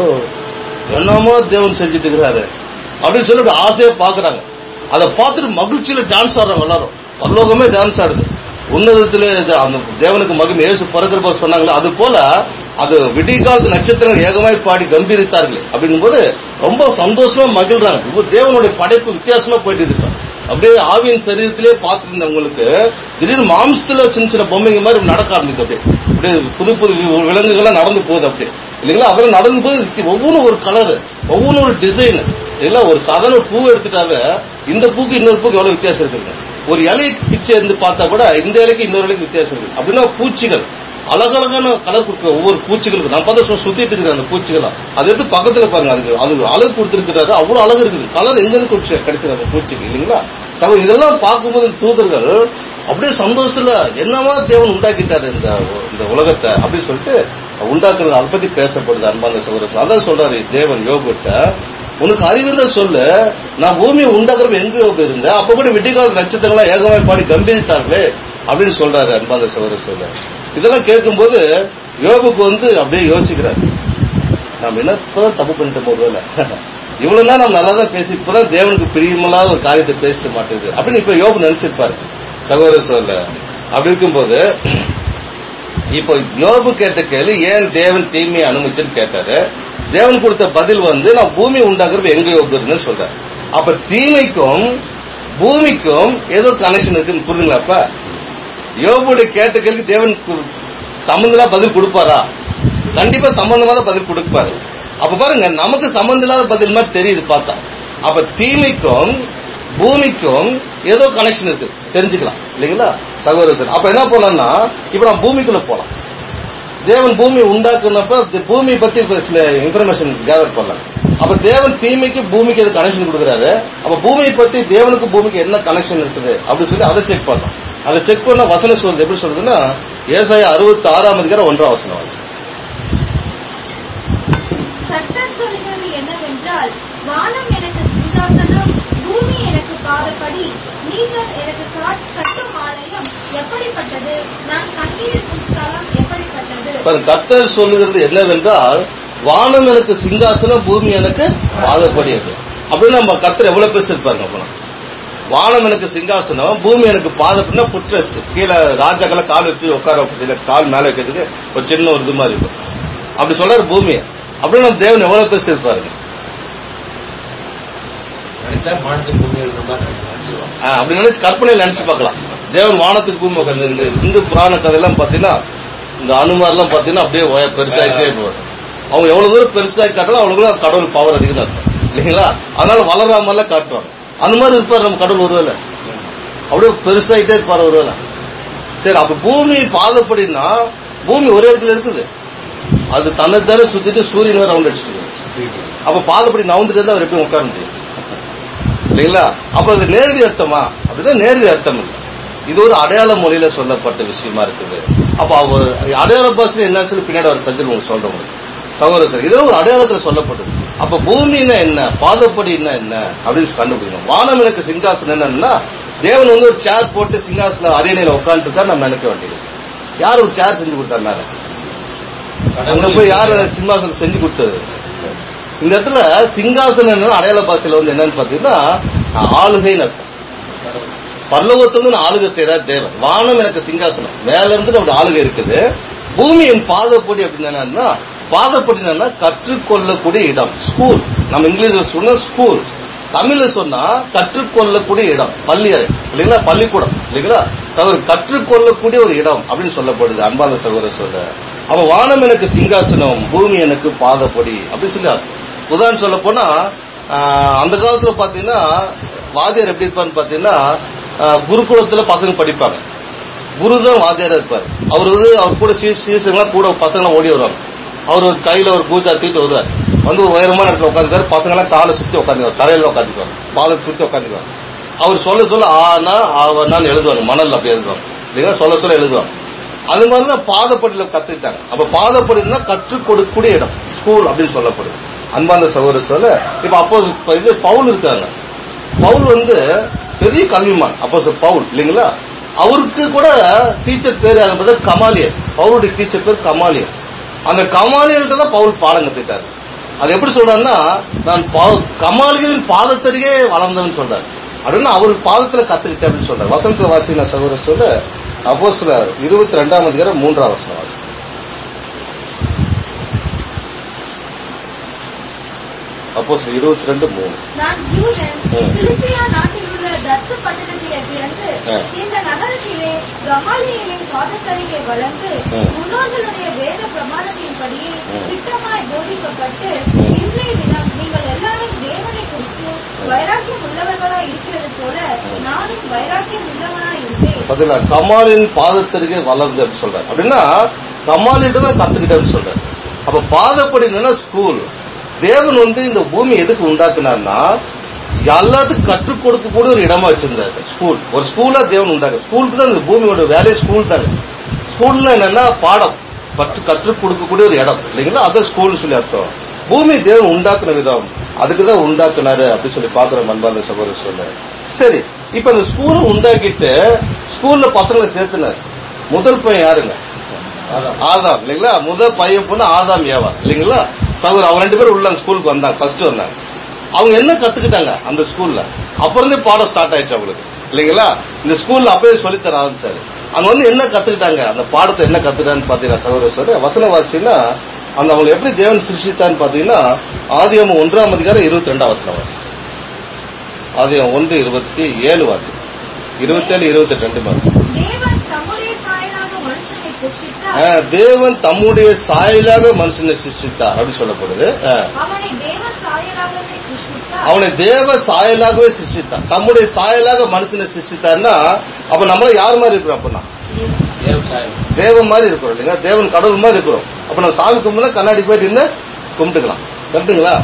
என்னமோ தேவன் செஞ்சுட்டு இருக்கிறாரு அப்படின்னு சொல்லி அப்படி ஆசையா பாக்குறாங்க அதை பார்த்துட்டு மகிழ்ச்சியில டான்ஸ் ஆடுறாங்க எல்லாரும் பரலோகமே டான்ஸ் ஆடுது உன்னதத்திலே இது அந்த தேவனுக்கு மகிமை இயேசு பிறக்கிறப்ப சொன்னாங்களே அது போல அது விடிய காலத்து நட்சத்திரங்கள் ஏகமாய் பாடி கம்பீரித்தார்களே அப்படிங்கும் போது ரொம்ப சந்தோஷமா மகிழ்றாங்க இப்போ தேவனுடைய படைப்பு வித்தியாசமா போயிட்டு இருக்கு அப்படியே ஆவியின் சரீரத்திலே பார்த்துட்டு இருந்தவங்களுக்கு திடீர்னு மாம்சத்துல சின்ன சின்ன பொம்மைங்க மாதிரி நடக்க ஆரம்பிக்குது அப்படியே அப்படியே புது புது வி- விலங்குகள்லாம் நடந்து போகுது அப்படியே இல்லைங்களா அதெல்லாம் நடந்து போது ஒவ்வொன்றும் ஒரு கலர் ஒவ்வொன்றும் ஒரு டிசைன் இல்ல ஒரு சாதாரண பூ எடுத்துட்டாவே இந்த பூக்கு இன்னொரு பூக்கு எவ்வளவு வித்தியாசம் இருக்குங்க ஒரு இலை பிச்சை இருந்து பார்த்தா கூட இந்த இலைக்கு இன்னொரு இலைக்கு வித்தியாசம் இருக்கு அப்படின்னா பூச்சிகள் அழகழகான கலர் கொடுக்குற ஒவ்வொரு பூச்சிகளுக்கு நான் பார்த்தா சும்மா சுத்திட்டு இருக்குது அந்த பூச்சிகளாம் அதை எடுத்து பக்கத்துல பாருங்க அதுக்கு அது அழகு கொடுத்துருக்கிறாரு அவ்வளவு அழகு இருக்குது கலர் எங்க இருந்து குடிச்சு கிடைச்சது அந்த பூச்சிக்கு இல்லைங்களா சகோ இதெல்லாம் பார்க்கும்போது இந்த தூதர்கள் அப்படியே சந்தோஷத்துல என்னவா தேவன் உண்டாக்கிட்டாரு இந்த இந்த உலகத்தை அப்படின்னு சொல்லிட்டு உண்டாக்குறது அதை பத்தி பேசப்படுது அன்பான சகோதரர் அதான் சொல்றாரு தேவன் யோகிட்ட உனக்கு அறிவிருந்தா சொல்லு நான் பூமியை உண்டாக்குறப்ப எங்க யோபு இருந்தேன் அப்ப கூட விடிகால நட்சத்திரங்களா ஏகமாய் பாடி கம்பீரித்தார்களே அப்படின்னு சொல்றாரு அன்பான சகோதரர் சொல்ல இதெல்லாம் கேட்கும்போது யோபுக்கு வந்து அப்படியே யோசிக்கிறார் நம்ம என்ன இப்பதான் தப்பு பண்ணிட்டோம் ஒருவேளை இவ்வளவு நாள் நம்ம நல்லா தான் பேசி இப்பதான் தேவனுக்கு பிரியமில்லாத ஒரு காரியத்தை பேசிட மாட்டேங்குது அப்படின்னு இப்ப யோபு நினைச்சிருப்பாரு சகோதரர் சொல்ல அப்படி இருக்கும்போது இப்போ யோபு கேட்ட கேள்வி ஏன் தேவன் தீமையை அனுமதிச்சுன்னு கேட்டாரு தேவன் கொடுத்த பதில் வந்து நான் பூமி உண்டாக்குறது எங்க யோபு இருந்தேன்னு சொல்றாரு அப்ப தீமைக்கும் பூமிக்கும் ஏதோ கனெக்ஷன் இருக்குன்னு புரியுதுங்களா அப்ப யோபுடைய கேட்ட கேள்வி தேவன் கு- சம்பந்தமா பதில் கொடுப்பாரா கண்டிப்பா சம்பந்தமா தான் பதில் கொடுப்பாரு அப்ப பாருங்க நமக்கு சம்பந்தம் இல்லாத பதில் மாதிரி தெரியுது பார்த்தா அப்ப தீமைக்கும் பூமிக்கும் ஏதோ கனெக்ஷன் இருக்கு தெரிஞ்சுக்கலாம் இல்லைங்களா சகோதரர் சார் அப்ப என்ன பண்ணலாம்னா இப்ப நம்ம பூமிக்குள்ள போலாம் தேவன் பூமி உண்டாக்குனப்ப தி- பூமி பத்தி இப்ப சில இன்ஃபர்மேஷன் கேதர் பண்ணலாம் அப்ப தேவன் தீமைக்கு பூமிக்கு எது கனெக்ஷன் கொடுக்குறாரு அப்ப பூமியை பத்தி தேவனுக்கு பூமிக்கு என்ன கனெக்ஷன் இருக்குது அப்படின்னு சொல்லி அதை செக் பண்ணலாம் அதை செக் பண்ண வசனம் சொல்றது எப்படி சொல்றதுன்னா ஏசாயா அறுபத்தி ஆறாம் அதிகாரம் ஒன்றாம் வசனம் வாசி. கர்த்தர் சொல்கிறது என்னவென்றால் வானம் எனக்கு சிங்காசனம் பூமி எனக்கு பாதப்படி நீங்கள் எனக்கு காட்- கட்டும் ஆலயம் எப்படிப்பட்டது நான் கண்டிருக்கும் ஸ்தலம் எப்படிப்பட்டது பாருங்க, கர்த்தர் சொல்லுகிறது என்னவென்றால் வானம் எனக்கு சிங்காசனம் பூமி எனக்கு பாதப்படியது அப்படின்னு நம்ம கர்த்தர் எவ்வளவு பேசிருப்பாருங்க அப்ப வானம் எனக்கு சிங்காசனம் பூமி எனக்கு பாதப்படினா புட்ரெஸ்ட் கீழே ராஜாக்களை கால் வச்சு உட்கார வைக்கிறதுல கால் மேல வைக்கிறதுக்கு ஒரு சின்ன ஒரு இது மாதிரி இருக்கும் அப்படி சொல்றாரு பூமியை அப்படின்னு நம்ம தேவன் எவ்வளவு பேசியிருப்பாருங்க நினைச்சா மானத்துக்கு பூமி இருக்கிற மாதிரி நினைச்சிருவாங்க ஆ, அப்படி நினைச்சு கற்பனையில் நினைச்சு பார்க்கலாம் தேவன் வானத்துக்கு பூமி உட்கார்ந்து இந்த இந்து புராண கதையெல்லாம் பாத்தீங்கன்னா இந்த அனுமார்லாம் பாத்தீங்கன்னா அப்படியே உய- பெருசாயிட்டே போகும் அவங்க எவ்வளவு தூரம் பெருசாகி காட்டுறோம் அவ்வளவு கடவுள் பவர் அதிகம் அர்த்தம் இல்லைங்களா அதனால வளராமல்லாம் காட்டுவாங்க அந்த மாதிரி இருப்பார் நம்ம கடவுள் ஒருவேளை அப்படியே பெருசாயிட்டே இருப்பார் ஒருவேளை சரி அப்ப பூமி பாதப்படினா பூமி ஒரே இடத்துல இருக்குது அது தன்னை தர சுத்திட்டு சூரியன் வேற ரவுண்ட் அடிச்சுட்டு இருக்கு. அப்ப பாதப்படி நவுந்துட்டு இருந்தா அவர் எப்படி உட்கார முடியும் இல்லைங்களா அப்ப அது நேரடி அர்த்தமா அப்படின்னா நேரடி அர்த்தம் இல்லை இது ஒரு அடையாள மொழியில சொல்லப்பட்ட விஷயமா இருக்குது அப்ப அவ அடையாள பாஷையில என்னன்னு சொல்லி பின்னாடி அவர் சஞ்சல் உங்களுக்கு சொல்ற முடியும் சகோதர சார் இதெல்லாம் ஒரு அடையாளத்துல சொல்லப்பட்டது அப்ப பூமின்னா என்ன பாதப்படின்னா என்ன அப்படின்னு கண்டுபிடிக்கணும் வானம் எனக்கு சிங்காசனம் என்னன்னா தேவன் வந்து ஒரு சேர் போட்டு சிங்காசன அரியணையில உட்காந்துருக்கா நம்ம நினைக்க வேண்டியது யார் ஒரு சேர் செஞ்சு கொடுத்தா மேல அங்க போய் யார் சிம்மாசனம் செஞ்சு கொடுத்தது இந்த இடத்துல சிங்காசனம் என்னன்னா அடையாள பாஷையில வந்து என்னன்னு பாத்தீங்கன்னா ஆளுகைன்னு அர்த்தம் பரலோகத்திலிருந்து நான் ஆளுகை செய்யறார் தேவன் வானம் எனக்கு சிங்காசனம் மேல இருந்து அப்படி ஆளுகை இருக்குது பூமி என் பாதப்படி அப்படின்னு என்னன்னா பாதப்படி என்னன்னா கற்றுக்கொள்ளக்கூடிய இடம் ஸ்கூல் நம்ம இங்கிலீஷ்ல சொன்னா ஸ்கூல் தமிழ்ல சொன்னா கற்றுக்கொள்ளக்கூடிய இடம் பள்ளி அறை இல்லைங்களா பள்ளிக்கூடம் இல்லைங்களா சகோதரர் கற்றுக்கொள்ளக்கூடிய ஒரு இடம் அப்படின்னு சொல்லப்படுது அன்பான சகோதரர் சொல்ல அப்ப வானம் எனக்கு சிங்காசனம் பூமி எனக்கு பாதப்படி அப்படின்னு சொல்லி அர்த்தம். உதாரணம் சொல்ல போனா ஆஹ், அந்த காலத்துல பாத்தீங்கன்னா வாத்தியார் எப்படி இருப்பான்னு பாத்தீங்கன்னா ஆஹ், குருகுலத்துல பசங்க படிப்பாங்க குரு தான் வாத்தியாரா இருப்பார் அவர் வந்து அவர் கூட சீ சீசங்களாம் கூட பசங்களாம் ஓடி வருவாங்க அவர் ஒரு கையில ஒரு பூஜா தூக்கிட்டு வருவார் வந்து ஒரு உயரமான இடத்துல உட்காந்துக்காரு பசங்களாம் காலை சுத்தி உட்காந்துக்குவார் தரையில உட்காந்துக்குவார் பாதத்தை சுத்தி உட்காந்துக்குவார் அவர் சொல்ல சொல்ல ஆனா ஆவனான்னு எழுதுவாங்க மணல் அப்படி எழுதுவாங்க இல்லைங்களா சொல்ல சொல்ல எழுதுவாங்க அது மாதிரி தான் பாதப்படியில கத்துக்கிட்டாங்க அப்ப பாதப்படினா கற்றுக் கொடுக்கக்கூடிய இடம் ஸ்கூல் அப்படின்னு சொல்லப்படுது அன்பாந்த சகோதரர் சொல்ல இப்ப அப்போ இது பவுல் இருக்காங்க பவுல் வந்து பெரிய கல்விமான் அப்போ பவுல் இல்லைங்களா அவருக்கு கூட டீச்சர் பேர் யாருன்னு பார்த்தா கமாலியர் பவுலுடைய டீச்சர் பேர் கமாலியர் அந்த கமாலியர்கிட்ட தான் பவுல் பாடம் கத்துக்கிட்டாரு அது எப்படி சொல்றாருன்னா நான் பா- கமாலியரின் பாதத்தருகே வளர்ந்தவன் சொல்றாரு அப்படின்னா அவர் பாதத்துல கத்துக்கிட்டேன் அப்படின்னு சொல்றாரு வசனத்துல வாசி நான் சகோதரர் சொல்ல அப்போ சில இருபத்தி ரெண்டாம் அதிகாரம் மூன்றாம் வசனம் வாசி அப்போ இருபத்தி ரெண்டு மூணு நான் யூதன் ம். பிலிப்பியா நாட்டில் உள்ள தர்சு பட்டணத்திலே பிறந்து ஆ. இந்த நகரத்திலே கமாலியலின் பாதத்தருகே வளர்ந்து ம். முன்னோர்களுடைய வேத பிரமாணத்தின்படி ம். திட்டமாய் போதிக்கப்பட்டு ம். இன்றைய தினம் நீங்கள் எல்லாரும் தேவனை குறித்து வைராக்கியம் உள்ளவர்களாய் இருக்கிறது போல ம். நானும் வைராக்கியம் உள்ளவனாய் இருப்பேன் பாத்தீங்களா கமாலின் பாதத்திற்கே வளர்ந்து அப்படின்னு சொல்றாரு அப்படின்னா கமாலிட்டு தான் கத்துக்கிட்டேன்னு சொல்றாரு அப்ப பாதப்படி என்னன்னா ஸ்கூல் தேவன் வந்து இந்த பூமி எதுக்கு உண்டாக்குனார்னா எல்லாத்துக்கும் கற்றுக் கொடுக்கக்கூடிய ஒரு இடமா வச்சிருந்தாரு ஸ்கூல் ஒரு ஸ்கூலா தேவன் உண்டாக்கு ஸ்கூலுக்கு தான் இந்த பூமியோட வேலையே ஸ்கூல் தாங்க ஸ்கூல்னா என்னன்னா பாடம் கற்று கற்றுக் கொடுக்கக்கூடிய ஒரு இடம் இல்லைங்களா அதான் ஸ்கூல்னு சொல்லி அர்த்தம் பூமி தேவன் உண்டாக்குன விதம் அதுக்கு தான் உண்டாக்குனாரு அப்படி சொல்லி பாக்குறோம் அன்பாந்த சகோதரர் சொல்ல சரி இப்ப இந்த ஸ்கூல் உண்டாக்கிட்டு ஸ்கூல்ல பசங்களை சேர்த்துனார் முதல் பையன் யாருங்க ஆதாம் இல்லைங்களா முதல் பையன் பொண்ணு ஆதாம் ஏவா இல்லைங்களா சகோதரர் அவங்க ரெண்டு பேரும் உள்ள அந்த ஸ்கூலுக்கு வந்தாங்க ஃபர்ஸ்ட் வந்தாங்க அவங்க என்ன கத்துக்கிட்டாங்க அந்த ஸ்கூல்ல அப்புறம் இருந்தே பாடம் ஸ்டார்ட் ஆயிடுச்சு அவங்களுக்கு இல்லைங்களா இந்த ஸ்கூல்ல அப்பவே சொல்லித்தர ஆரம்பிச்சாரு அங்க வந்து என்ன கத்துக்கிட்டாங்க அந்த பாடத்தை என்ன கத்துக்கிட்டான்னு பாத்தீங்கன்னா சகோதரர் சொல்ற வசன வாசின்னா அந்த அவங்களை எப்படி தேவன் சிருஷ்டித்தான்னு பாத்தீங்கன்னா ஆதியம் ஒன்றாம் அதிகாரம் இருபத்தி ரெண்டாம் வசனம் வாசி ஆதியம் ஒன்று இருபத்தி ஏழு வாசி இருபத்தேழு இருபத்தெட்டு ரெண்டு மாசம் தேவன் தம்முடைய சாயலாக மனுஷனை சிருஷ்டித்தார் ஆ, தேவன் தம்முடைய சாயலாக மனுஷனை சிருஷ்டித்தார் அப்படின்னு சொல்லப்படுது ஆ. அவனை தேவன் சாயலாகவே சிருஷ்டித்தார் அவனை தேவ சாயலாகவே சிருஷ்டித்தான் தம்முடைய சாயலாக மனுஷனை சிருஷ்டித்தார்னா அப்ப நம்மள யார் மாதிரி இருக்கிறோம் அப்படின்னா விவசாயம் தேவன் மாதிரி இருக்கிறோம் இல்லைங்க தேவன் கடவுள் மாதிரி இருக்கிறோம் அப்ப நம்ம சாமி கும்பிட கண்ணாடி போயிட்டு நின்னு கும்பிட்டுக்கலாம் கருத்துங்களா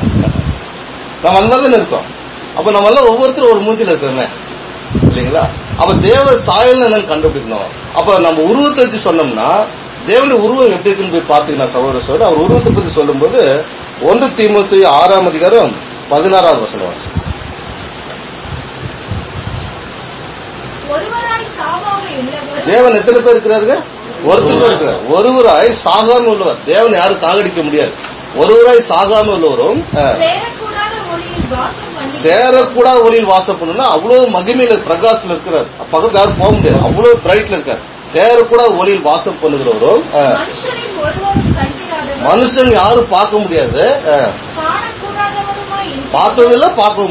நம்ம அந்த மாதிரி தானே இருக்கோம் அப்ப நம்ம எல்லாம் ஒவ்வொருத்தரும் ஒரு மூஞ்சில இருக்கிறோமே இல்லைங்களா அப்ப தேவ சாயல் என்னன்னு கண்டுபிடிக்கணும் அப்ப நம்ம உருவத்தை வச்சு சொன்னோம்னா தேவனுடைய உருவம் எப்படி இருக்குன்னு போய் பாத்தீங்கன்னா சகோதர சோழ அவர் உருவத்தை பத்தி சொல்லும்போது ஒன்று தீமுத்தி ஆறாம் அதிகாரம் பதினாறாவது வசனம் வாசி. ஒருவராய் சாவாக உள்ளவர் தேவன் எத்தனை பேர் இருக்கிறாருங்க ஒருத்தர் தான் இருக்கிறார் ஒருவராய் சாகாம உள்ளவர் தேவன் யாரும் சாகடிக்க முடியாது ஒருவராய் சாகாம உள்ளவரும் அஹ், சேரக்கூடாத ஒளியில் வாசம் பண்ணி சேரக்கூடாத ஒளியில் வாசம் பண்ணணும்னா அவ்வளவு மகிமையில பிரகாசத்துல இருக்கிறார் பக்கத்துல யாரும் போக முடியாது அவ்வளவு பிரைட்ல இருக்கார் சேரக்கூடாத ஒளியில் வாசம் பண்ணுகிறவரும் அஹ், மனுஷனின் ஒருவரும் கண்டிராதவர் மனுஷன் யாரும் பார்க்க முடியாது அஹ், காணக்கூடாதவருமாய் இருக்கிறவர். பார்த்ததில்ல பார்க்கவும் முடியாது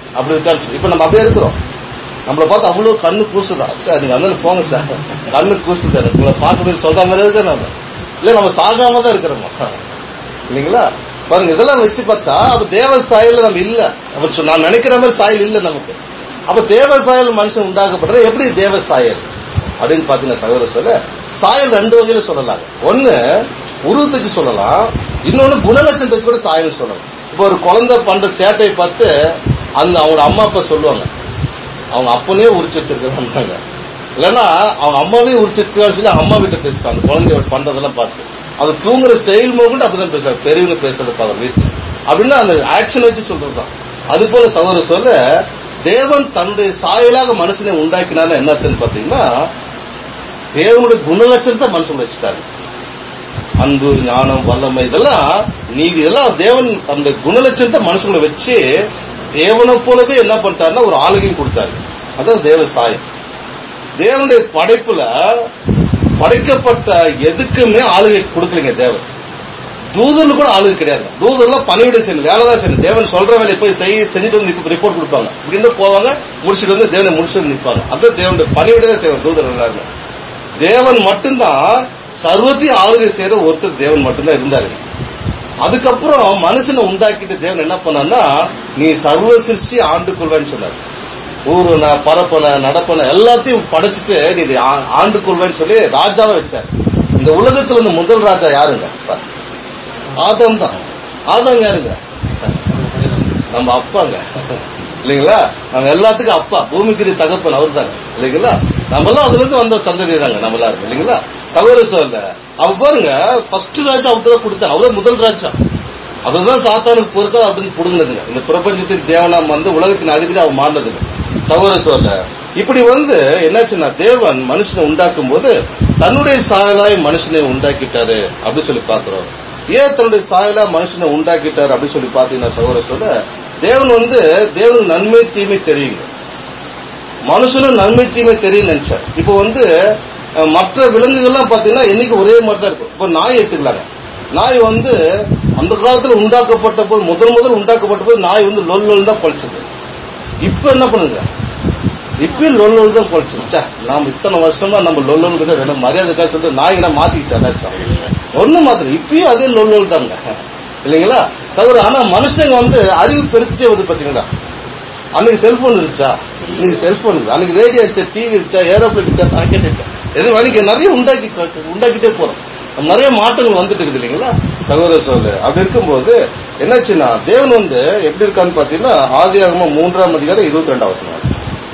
அப்படி இருக்கான்னு சொல்லி இப்ப நம்ம அப்படியே இருக்கிறோம் நம்மளை பார்த்து அவ்வளவு கண்ணு கூசுதான் சார் நீங்க அந்த போங்க சார் கண்ணு கூசுது எனக்கு உங்களை பார்க்கணும்னு சொல்ற மாதிரி இருக்க நம்ம இல்ல நம்ம சாகாம தான் இருக்கிறோம் இல்லைங்களா பாருங்க இதெல்லாம் வச்சு பார்த்தா அப்ப தேவ சாயல் நம்ம இல்ல அப்ப சொ- நான் நினைக்கிற மாதிரி சாயல் இல்ல நமக்கு அப்ப தேவ சாயல் மனுஷன் உண்டாக்கப்படுற எப்படி தேவ சாயல் அப்படின்னு பாத்தீங்கன்னா சகோதர சொல்ல சாயல் ரெண்டு வகையில சொல்லலாம் ஒண்ணு உருவத்துக்கு சொல்லலாம் இன்னொன்னு குணலட்சணத்துக்கு கூட சாயல் சொல்லலாம் இப்போ ஒரு குழந்தை பண்ற சேட்டையை பார்த்து அந்த அவங்க அம்மா அப்பா சொல்லுவாங்க அவங்க அப்பனே உரிச்சு வச்சிருக்காங்க இல்லைன்னா அவங்க அம்மாவே உரிச்சு வச்சிருக்கான்னு சொல்லி அம்மா வீட்டை பேசுவாங்க அந்த குழந்தைய பண்றதெல்லாம் பார்த்து அது தூங்குற ஸ்டைல் மூமெண்ட் அப்படிதான் பேசுறாங்க பெரியவங்க பேசுறது பார்க்க வீட்டுல அப்படின்னா அந்த ஆக்ஷன் வச்சு சொல்றதுதான் அது போல சகோதர சொல்ல தேவன் தன்னுடைய சாயலாக மனுஷனை உண்டாக்கினாலும் என்ன அர்த்தம்னு பாத்தீங்கன்னா தேவனுடைய குணலட்சணத்தை மனுஷன் வச்சுட்டாரு அன்பு ஞானம் வல்லமை இதெல்லாம் நீதி இதெல்லாம் தேவன் தன்னுடைய குணலட்சணத்தை மனுஷங்களை வச்சு தேவனை போலவே என்ன பண்ணிட்டாருன்னா ஒரு ஆளுகையும் கொடுத்தாரு அதான் தேவ சாயம் தேவனுடைய படைப்புல படைக்கப்பட்ட எதுக்குமே ஆளுகை கொடுக்கலைங்க தேவன் தூதர்கள் கூட ஆளுகை கிடையாது தூதர்லாம் பணிவிட செய்யணும் வேலை தான் செய்யணும் தேவன் சொல்ற வேலையை போய் செய் செஞ்சுட்டு வந்து ரிப்போர்ட் கொடுப்பாங்க இப்படின்னு போவாங்க முடிச்சுட்டு வந்து தேவனை முடிச்சுட்டு நிற்பாங்க அதான் தேவனுடைய பணிவிட தான் தேவை தூதர் எல்லாருமே தேவன் மட்டும்தான் சர்வத்தையும் ஆளுகை செய்யற ஒருத்தர் தேவன் மட்டும்தான் இருந்தாரு அதுக்கப்புறம் மனுஷனை உண்டாக்கிட்டு தேவன் என்ன பண்ணான்னா நீ சர்வ சிருஷ்டி ஆண்டு கொள்வேன்னு சொன்னார் ஊருன பரப்பன நடப்பன எல்லாத்தையும் படைச்சிட்டு நீ இதை ஆ- ஆண்டு கொள்வேன்னு சொல்லி ராஜாவை வச்சார் இந்த உலகத்துல வந்து முதல் ராஜா யாருங்க பாரு. ஆதாம் தான் ஆதாம் யாருங்க நம்ம அப்பாங்க இல்லைங்களா நம்ம எல்லாத்துக்கும் அப்பா பூமிக்கு தகப்பன் அவர் தாங்க இல்லைங்களா நம்ம எல்லாம் அதுல இருந்து வந்த சந்ததி தாங்க நம்ம எல்லாரும் இல்லைங்களா சகோதர சொல்ல அவ பாருங்க ஃபர்ஸ்ட் ராஜா அவர்கிட்ட தான் கொடுத்தாங்க அவர்தான் முதல் ராஜா அதுதான் சாத்தானுக்கு பொறுக்க அப்படின்னு புடுங்கினதுங்க இந்த பிரபஞ்சத்தின் தேவனாம் வந்து உலகத்தின் அதிபதி அவன் மாறினதுங்க சகோதர சொல்ல இப்படி வந்து என்னாச்சுன்னா தேவன் மனுஷனை உண்டாக்கும் போது தன்னுடைய சாயலாய் மனுஷனை உண்டாக்கிட்டாரு அப்படி சொல்லி பாக்குறோம் ஏன் தன்னுடைய சாயலா மனுஷனை உண்டாக்கிட்டாரு அப்படி சொல்லி பாத்தீங்கன்னா சகோதர சொல்ல தேவன் வந்து தேவனுக்கு நன்மை தீமை தெரியுங்க மனுஷனும் நன்மை தீமை தெரியும் நினைச்சார் இப்போ வந்து அஹ், மற்ற விலங்குகள்லாம் பாத்தீங்கன்னா என்னைக்கு ஒரே மாதிரி தான் இருக்கும் இப்போ நாய் எடுத்துக்கலாங்க நாய் வந்து அந்த காலத்துல உண்டாக்கப்பட்ட போது முதல் முதல் உண்டாக்கப்பட்ட போது நாய் வந்து லொல் லொல் தான் குலைச்சது இப்போ என்ன பண்ணுங்க இப்பயும் லொல் லொல் தான் குலைச்சது ச்சே, நாம இத்தனை வருஷமா நம்ம லொல் லொல் கிட்ட வேணும் மரியாதைக்காக சொல்லிட்டு நாய்னா மாத்திக்கிச்சு அதாச்சும் ஒண்ணும் மாத்திரம் இப்பயும் அதே லொல் லொல் தாங்க இல்லைங்களா சகோதரர் ஆனா மனுஷங்க வந்து அறிவு பெருத்தே வருது பாத்தீங்களா அன்னைக்கு செல்போன் இருந்துச்சா இன்னைக்கு செல்போன் இருக்கு அன்னைக்கு ரேடியோ இருந்துச்சா டிவி இருந்துச்சா ஏரோப்ளேன் இருந்துச்சா ராக்கெட் இருந்துச்சா எது வேலைக்கு நிறைய உண்டாக்கி உண்டாக்கிட்டே போறோம் நம்ம நிறைய மாற்றங்கள் வந்துட்டு இருக்குது இல்லைங்களா சகோதர சோதர அப்படி இருக்கும்போது என்னாச்சுன்னா தேவன் வந்து எப்படி இருக்கான்னு பாத்தீங்கன்னா ஆதியாகமா மூன்றாம் அதிகாரம் இருபத்தி ரெண்டாம் வசனம் வாசிங்க.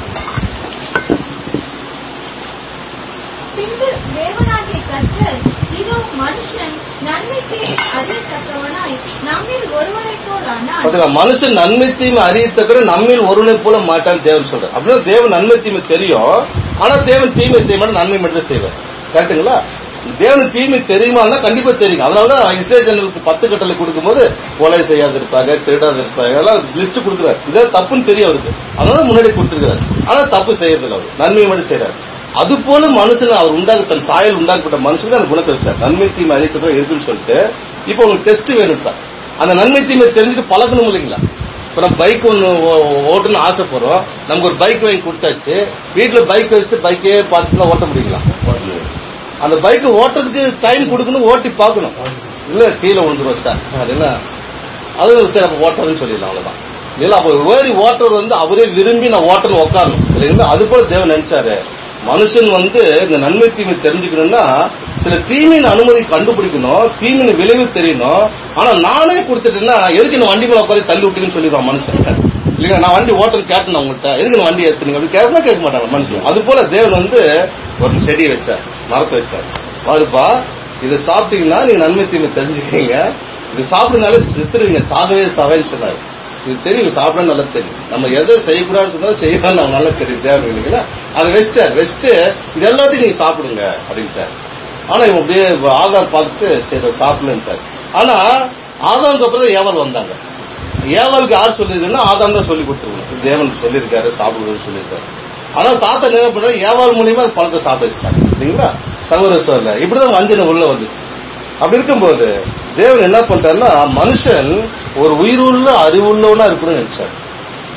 பின்பு தேவனாகிய கர்த்தர் இதோ மனுஷன் நன்மைக்கு அறியத்தக்கவனாய் நம்மில் ஒருவரைப் போலானாய் பாத்தீங்களா மனுஷன் நன்மை தீமை அறியத்தக்கிற நம்மில் ஒருவனை போல மாட்டான்னு தேவன் சொல்றார் அப்படின்னா தேவன் நன்மை தீமை தெரியும் ஆனா தேவன் தீமை செய்ய மாட்டா நன்மை மட்டும் தான் செய்வார் கரெக்ட்டுங்களா தேவனுக்கு தீமை தெரியுமான்னா கண்டிப்பா தெரியும் அதனாலதான் இஸ்ரேல் ஜனங்களுக்கு பத்து கட்டளை கொடுக்கும்போது கொலை செய்யாது இருப்பாங்க திருடாது இருப்பாங்க அதெல்லாம் லிஸ்ட் கொடுக்குறாரு இதே தப்புன்னு தெரியும் அவருக்கு அதனால முன்னாடி கொடுத்துருக்காரு ஆனா தப்பு செய்யறதில்ல அவர் நன்மை மட்டும் செய்யறாரு அது போல மனுஷன் அவர் உண்டாக தன் சாயல் உண்டாக்கப்பட்ட மனுஷனுக்கு அந்த குணத்தை வச்சார் நன்மை தீமை அறிவிக்கப்பட இருக்குன்னு சொல்லிட்டு இப்போ உங்களுக்கு டெஸ்ட் வேணும்ப்பா அந்த நன்மை தீமை தெரிஞ்சுட்டு பழகணும் இல்லைங்களா இப்ப நம்ம பைக் ஒன்று ஓட்டணும்னு ஆசைப்படுறோம் நமக்கு ஒரு பைக் வாங்கி கொடுத்தாச்சு வீட்டுல பைக் வச்சுட்டு பைக்கே பார்த்துலாம் ஓட்ட முடியுங்களா அந்த பைக் ஓட்டுறதுக்கு டைம் கொடுக்கணும் ஓட்டி பார்க்கணும் இல்ல கீழே விழுந்துரும் சார் அப்படின்னா அது சரி அப்ப ஓட்டுறதுன்னு சொல்லிடலாம் அவ்வளவுதான் இல்ல அப்ப ஏறி ஓட்டுறது வந்து அவரே விரும்பி நான் ஓட்டணும் உட்காரணும் இல்லைங்களா அது போல தேவன் நினைச்சாரு மனுஷன் வந்து இந்த நன்மை தீமை தெரிஞ்சுக்கணும்னா சில தீமையின் அனுமதி கண்டுபிடிக்கணும் தீமையின் விளைவு தெரியணும் ஆனா நானே கொடுத்துட்டேன்னா எதுக்கு இந்த வண்டி மேல உட்காரி தள்ளி விட்டீங்கன்னு சொல்லிடுவான் மனுஷன் இல்லைங்க நான் வண்டி ஓட்டல் கேட்டேன் உங்கள்கிட்ட எதுக்கு இந்த வண்டி ஏத்துனீங்க அப்படி கேட்கலாம் கேட்க மாட்டாங்க மனுஷன் அது போல தேவன் வந்து ஒரு செடியை வச்சார் மரத்தை வச்சார் பாருப்பா இதை சாப்பிட்டீங்கன்னா நீங்க நன்மை தீமை தெரிஞ்சுக்கீங்க இது சாப்பிடுனாலே செத்துருவீங்க சாகவே சாவேன்னு சொன்னாரு இது தெரியும் சாப்பிட நல்லா தெரியும் நம்ம எதை செய்யக்கூடாதுன்னு சொன்னா செய்யக்கூடாது நம்ம நல்லா தெரியும் தேவை இல்லைங்களா அதை வச்சிட்டார் வச்சுட்டு இது எல்லாத்தையும் நீங்க சாப்பிடுங்க அப்படின்ட்டார் ஆனா இவன் அப்படியே ஆதார் பார்த்துட்டு சரி சாப்பிடலன்ட்டார் ஆனா ஆதாமுக்கு அப்புறம் தான் ஏவல் வந்தாங்க ஏவலுக்கு யார் சொல்லிருக்குன்னா ஆதாம் தான் சொல்லி கொடுத்துருக்கணும் தேவன் சொல்லியிருக்காரு சாப்பிடுறதுன்னு சொல்லியிருக்காரு ஆனா சாத்தன் என்ன பண்றாரு ஏவாள் மூலியமா அந்த பழத்தை சாப்பிட வச்சுட்டாங்க இல்லைங்களா சகோதர சொல்ல இப்படிதான் வஞ்சனை உள்ள வந்துச்சு அப்படி இருக்கும்போது தேவன் என்ன பண்றாருன்னா மனுஷன் ஒரு உயிருள்ள அறிவுள்ளவனா இருக்கணும்னு நினைச்சார்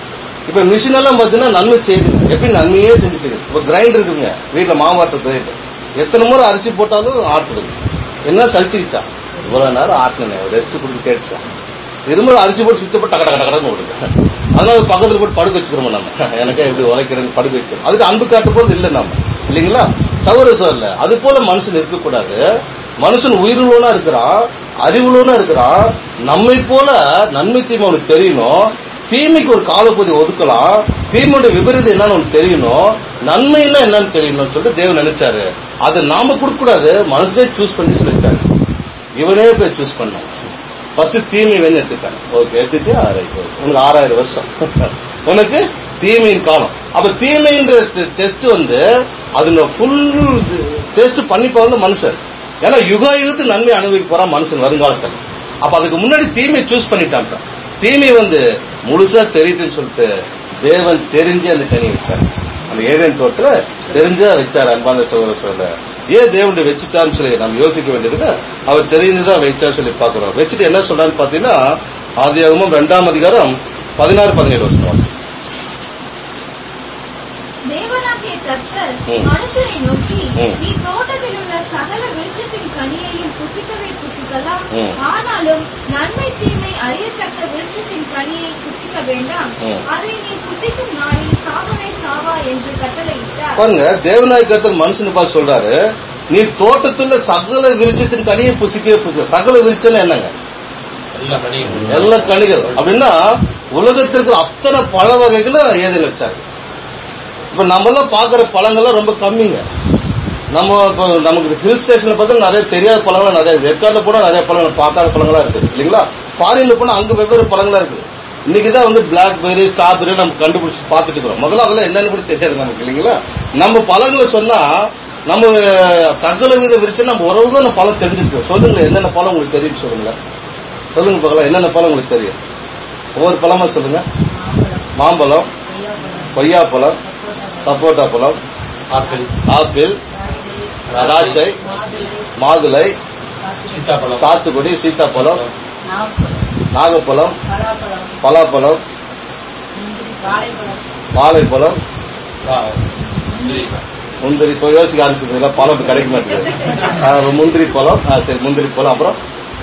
இப்ப மிஷின் எல்லாம் பாத்தீங்கன்னா நன்மை செய்யுது எப்படி நன்மையே செஞ்சுட்டு இருக்கு இப்ப கிரைண்டர் இருக்குங்க வீட்டுல மாவாட்டுற கிரைண்டர் எத்தனை முறை அரிசி போட்டாலும் ஆட்டுறது என்ன சலிச்சுக்கிச்சா இவ்வளவு நேரம் ஆட்டினேன் ரெஸ்ட் கொடுத்து கேட்டுச்சா திரும்ப அரிசி போட்டு சுத்த போட்டு டக டக டகன்னு ஓடுது அதனால அது பக்கத்துல போட்டு படுக்க வச்சுக்கிறோம் நம்ம எனக்கே எப்படி உழைக்கிறேன்னு படுக்க வச்சிரும் அதுக்கு அன்பு காட்ட போறது இல்லை நம்ம இல்லைங்களா சௌர சொல்ல அது போல மனுஷன் இருக்கக்கூடாது மனுஷன் உயிருள்ளவனா இருக்கிறான் அறிவுள்ளவனா இருக்கிறான் நம்மை போல நன்மை தீமை அவனுக்கு தெரியணும் தீமைக்கு ஒரு காலப்பகுதி ஒதுக்கலாம் தீமையோட விபரீதம் என்னன்னு அவனுக்கு தெரியணும் நன்மைன்னா என்னன்னு தெரியணும்னு சொல்லிட்டு தேவன் நினைச்சாரு அது நாம கொடுக்க கூடாது மனசுலே சூஸ் பண்ணி சொல்லிச்சாரு இவனே போய் சூஸ் பண்ணான் ஃபர்ஸ்ட் தீமை வேணும் எடுத்துட்டாங்க ஓகே எடுத்துட்டு ரைட் உனக்கு ஆறாயிரம் வருஷம் உனக்கு தீமையின் காலம் அப்ப தீமைன்ற டெஸ்ட் வந்து அதுல ஃபுல் டெஸ்ட் பண்ணி போறது மனுஷன் ஏன்னா யுக யுகத்து நன்மை அனுபவிக்க போறான் மனுஷன் வருங்காலத்தில் அப்ப அதுக்கு முன்னாடி தீமை சூஸ் பண்ணிட்டான் தீமை வந்து முழுசா தெரியுதுன்னு சொல்லிட்டு தேவன் தெரிஞ்சு அந்த கனி வச்சார் அந்த ஏதேன் தோட்டத்துல தெரிஞ்சா வச்சார் அன்பான சோதர சொல்ல ஏன் தேவனுடைய வச்சுட்டான்னு சொல்லி நம்ம யோசிக்க வேண்டியது அவர் தெரிந்துதான் வச்சார் சொல்லி பாக்குறோம் வச்சுட்டு என்ன சொல்றான்னு பாத்தீங்கன்னா ஆதியாகமும் ரெண்டாம் அதிகாரம் பதினாறு பதினேழு வருஷம் வாசி. தேவனாகிய கர்த்தர் ம். மனுஷனை நோக்கி ம். நீ தோட்டத்தில் உள்ள சகல விருட்சத்தின் கனியையும் புசிக்கவே புசிக்கலாம் ம். ஆனாலும் நன்மை தீமை அறியத்தக்க விருட்சத்தின் கனியை புசிக்க வேண்டாம் ம். அதை நீ புசிக்கும் நாளில் சாவனை சாவா என்று கட்டளையிட்டார் பாருங்க தேவநாய் கர்த்தர் மனுஷனை பார்த்து சொல்றாரு நீ தோட்டத்துல சகல விருட்சத்தின் கனியை புசிக்கவே புசிக்க சகல விருட்சம்னு என்னங்க எல்லா கனியும் எல்லா கனிகள் அப்படின்னா உலகத்திற்கு அத்தனை பழ வகைகளும் ஏதில் வச்சாரு இப்ப நம்ம எல்லாம் பாக்குற பழங்கள்லாம் ரொம்ப கம்மிங்க நம்ம இப்போ நமக்கு ஹில் ஸ்டேஷன்ல பார்த்தா நிறைய தெரியாத பழங்கள்லாம் நிறைய இருக்கு ஏற்காடுல போனா நிறைய பழங்கள் பார்க்காத பழங்களா இருக்குது இல்லைங்களா ஃபாரின்ல போனா அங்க வெவ்வேறு பழங்களா இருக்குது இன்னைக்கு தான் வந்து பிளாக் பெர்ரி ஸ்ட்ராபெரி நம்ம கண்டுபிடிச்சு பார்த்துட்டு இருக்கிறோம் முதல்ல அதெல்லாம் என்னன்னு கூட தெரியாது நமக்கு இல்லைங்களா நம்ம பழங்களை சொன்னா நம்ம சகல வித விரிச்சு நம்ம உறவு தான் நம்ம பழம் தெரிஞ்சிருக்கோம் சொல்லுங்க என்னென்ன பழம் உங்களுக்கு தெரியும் சொல்லுங்க சொல்லுங்க பார்க்கலாம் என்னென்ன பழம் உங்களுக்கு தெரியும் ஒவ்வொரு பழமா சொல்லுங்க மாம்பழம் கொய்யாப்பழம் சப்போட்டா பழம் ஆப்பிள் ஆப்பிள் திராட்சை மாதுளை சீத்தாப்பழம் சாத்துக்குடி சீத்தாப்பழம் நாகப்பழம் பலாப்பழம் வாழைப்பழம் வா. முந்திரி. முந்திரி இப்போ யோசிக்க ஆரம்பிச்சிருக்கீங்களா பழம் இப்ப கிடைக்க மாட்டேங்குது ஆ, முந்திரி பழம் ஆ, சரி முந்திரி பழம் அப்புறம்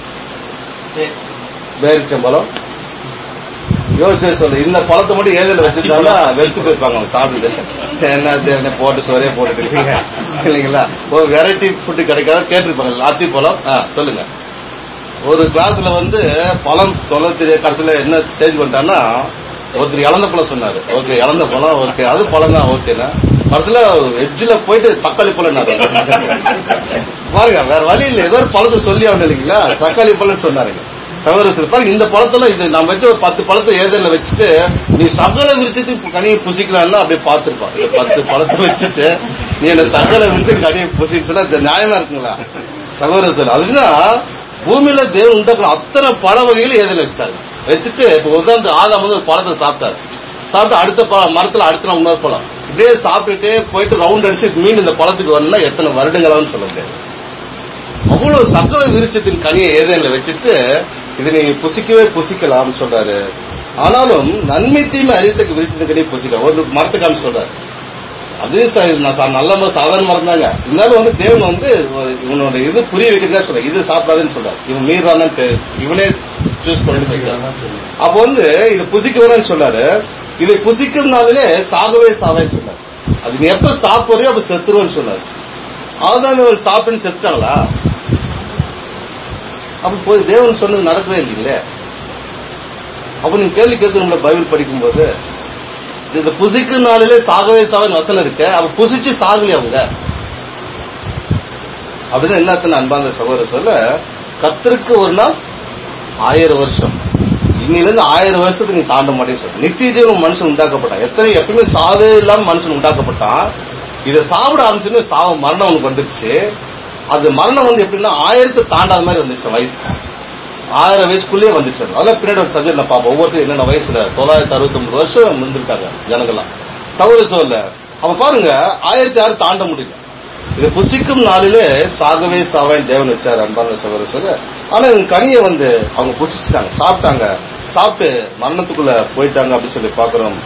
பேரிச்சம்பழம் யோசிச்சு சொல்லு இந்த பழத்தை மட்டும் ஏதில் வச்சிருந்தாங்கன்னா வெறுத்து போயிருப்பாங்க அவங்க சாப்பிட்டு என்ன இது, என்ன போட்டு சோறே போட்டுட்டு இருக்கீங்க இல்லைங்களா ஒரு வெரைட்டி ஃபுட்டு கிடைக்காத கேட்டிருப்பாங்க அத்தி பழம் ஆ சொல்லுங்க ஒரு கிளாஸ்ல வந்து பழம் தொலைத்து கடைசியில் என்ன ஸ்டேஜ் பண்ணிட்டான்னா ஒருத்தர் இழந்த பழம் சொன்னாரு ஓகே இழந்த பழம் ஓகே அது பழம் தான் ஓகேண்ணா கடைசியில் எட்ஜில் போயிட்டு தக்காளி பழம் பாருங்க வேற வழி இல்லை ஏதோ ஒரு பழத்தை சொல்லி ஆகணும் இல்லைங்களா தக்காளி பழம் சொன்னாருங்க சகோதரர் பாருங்க இந்த பழத்தெல்லாம் இது நம்ம வச்ச ஒரு பத்து பழத்தை ஏதல்ல வச்சுட்டு நீ சகல விரிச்சத்துக்கு கனியை புசிக்கலாம்னா அப்படியே பார்த்துருப்பான் இந்த பத்து பழத்தை வச்சுட்டு நீ என்ன சகல விரிச்சு கனியை புசிச்சுன்னா இது நியாயமா இருக்குங்களா சகோதரர் சார் அதுனா பூமியில தேவன் உண்டாக்குன அத்தனை பழ வகைகளும் ஏதில் வச்சுட்டாரு வச்சுட்டு இப்போ உதாரணத்து ஆதாம் வந்து ஒரு பழத்தை சாப்பிட்டாரு சாப்பிட்டு அடுத்த பழம் மரத்துல அடுத்த நாள் இன்னொரு பழம் இப்படியே சாப்பிட்டுட்டே போயிட்டு ரவுண்ட் அடிச்சு மீண்டும் இந்த பழத்துக்கு வரணும்னா எத்தனை வருடங்களான்னு சொல்ல முடியாது அவ்வளவு சகல விருட்சத்தின் கனியை ஏதேன்ல வச்சுட்டு இதை நீங்க புசிக்கவே புசிக்கலாம்னு சொல்றாரு ஆனாலும் நன்மை தீமை அறியத்துக்கு விருட்சத்தின் கனியை புசிக்கலாம் ஒரு மரத்தை காமிச்சு சொல்றாரு அது ச- நான் சா- நல்ல மரம் சாதாரண மரம் தாங்க இருந்தாலும் வந்து தேவன் வந்து ஒரு- இவனோட இது புரிய வைக்கிறதா சொல்ற இது சாப்பிடாதுன்னு சொல்றாரு இவன் மீறான்னு தெ- இவனே சூஸ் பண்ணி வைக்கிறான் அப்ப வந்து இது புசிக்க வேணும்னு சொல்றாரு இதை புசிக்கும் நாளிலே சாகவே சாவேன்னு சொன்னார் அது நீ எப்ப சாப்பிடுறியோ அப்ப செத்துருவேன்னு சொன்னார் ஆதாம் இவள் சாப்பிட்டுன்னு செத்துட்டாங்களா அப்ப போய் தேவன் சொன்னது நடக்கவே இல்லைங்களே அப்ப நீங்க கேள்வி கேட்கணும்ல பைபிள் படிக்கும்போது இந்த புசிக்கும் நாளிலே சாகவே சாவன் வசனம் இருக்கு அப்ப புசிச்சு சாகலையா அவங்க அப்படின்னு என்னத்தன அன்பாந்த சகோதரர் சொல்ல கர்த்தருக்கு ஒரு நாள் ஆயிரம் வருஷம் இன்னில இருந்து ஆயிரம் வருஷத்துக்கு நீ தாண்ட மாட்டேன்னு சொல்ற நித்திய ஜீவன் மனுஷன் உண்டாக்கப்பட்டான் எத்தனை எப்பவுமே சாவே இல்லாம மனுஷன் உண்டாக்கப்பட்டான் இதை சாப்பிட ஆரம்பிச்சுன்னு சாவ மரணம் உனக்கு வந்துருச்சு அது மரணம் வந்து எப்படின்னா ஆயிரத்தை தாண்டாத மாதிரி வந்துச்சு வயசு ஆயிரம் வயசுக்குள்ளேயே வந்துச்சு அது. அதெல்லாம் பின்னாடி ஒரு சப்ஜெக்ட் நான் பார்ப்போம் ஒவ்வொருத்தரும் என்னென்ன வயசுல தொள்ளாயிரத்தி அறுபத்தி ஒன்பது வருஷம் இருந்திருக்காங்க ஜனங்கள்லாம் சகோதர சோழல அப்ப பாருங்க ஆயிரத்தி ஆறு தாண்ட முடியல இது புசிக்கும் நாளிலே சாகவே சாவேன் தேவன் வச்சார் அன்பான சகோதர சொல்ல ஆனா இவங்க கனியை வந்து அவங்க புசிச்சுட்டாங்க சாப்பிட்டாங்க சாப்பிட்டு மரணத்துக்குள்ள போயிட்டாங்க அப்படின்னு சொல்லி பாக்குறோம்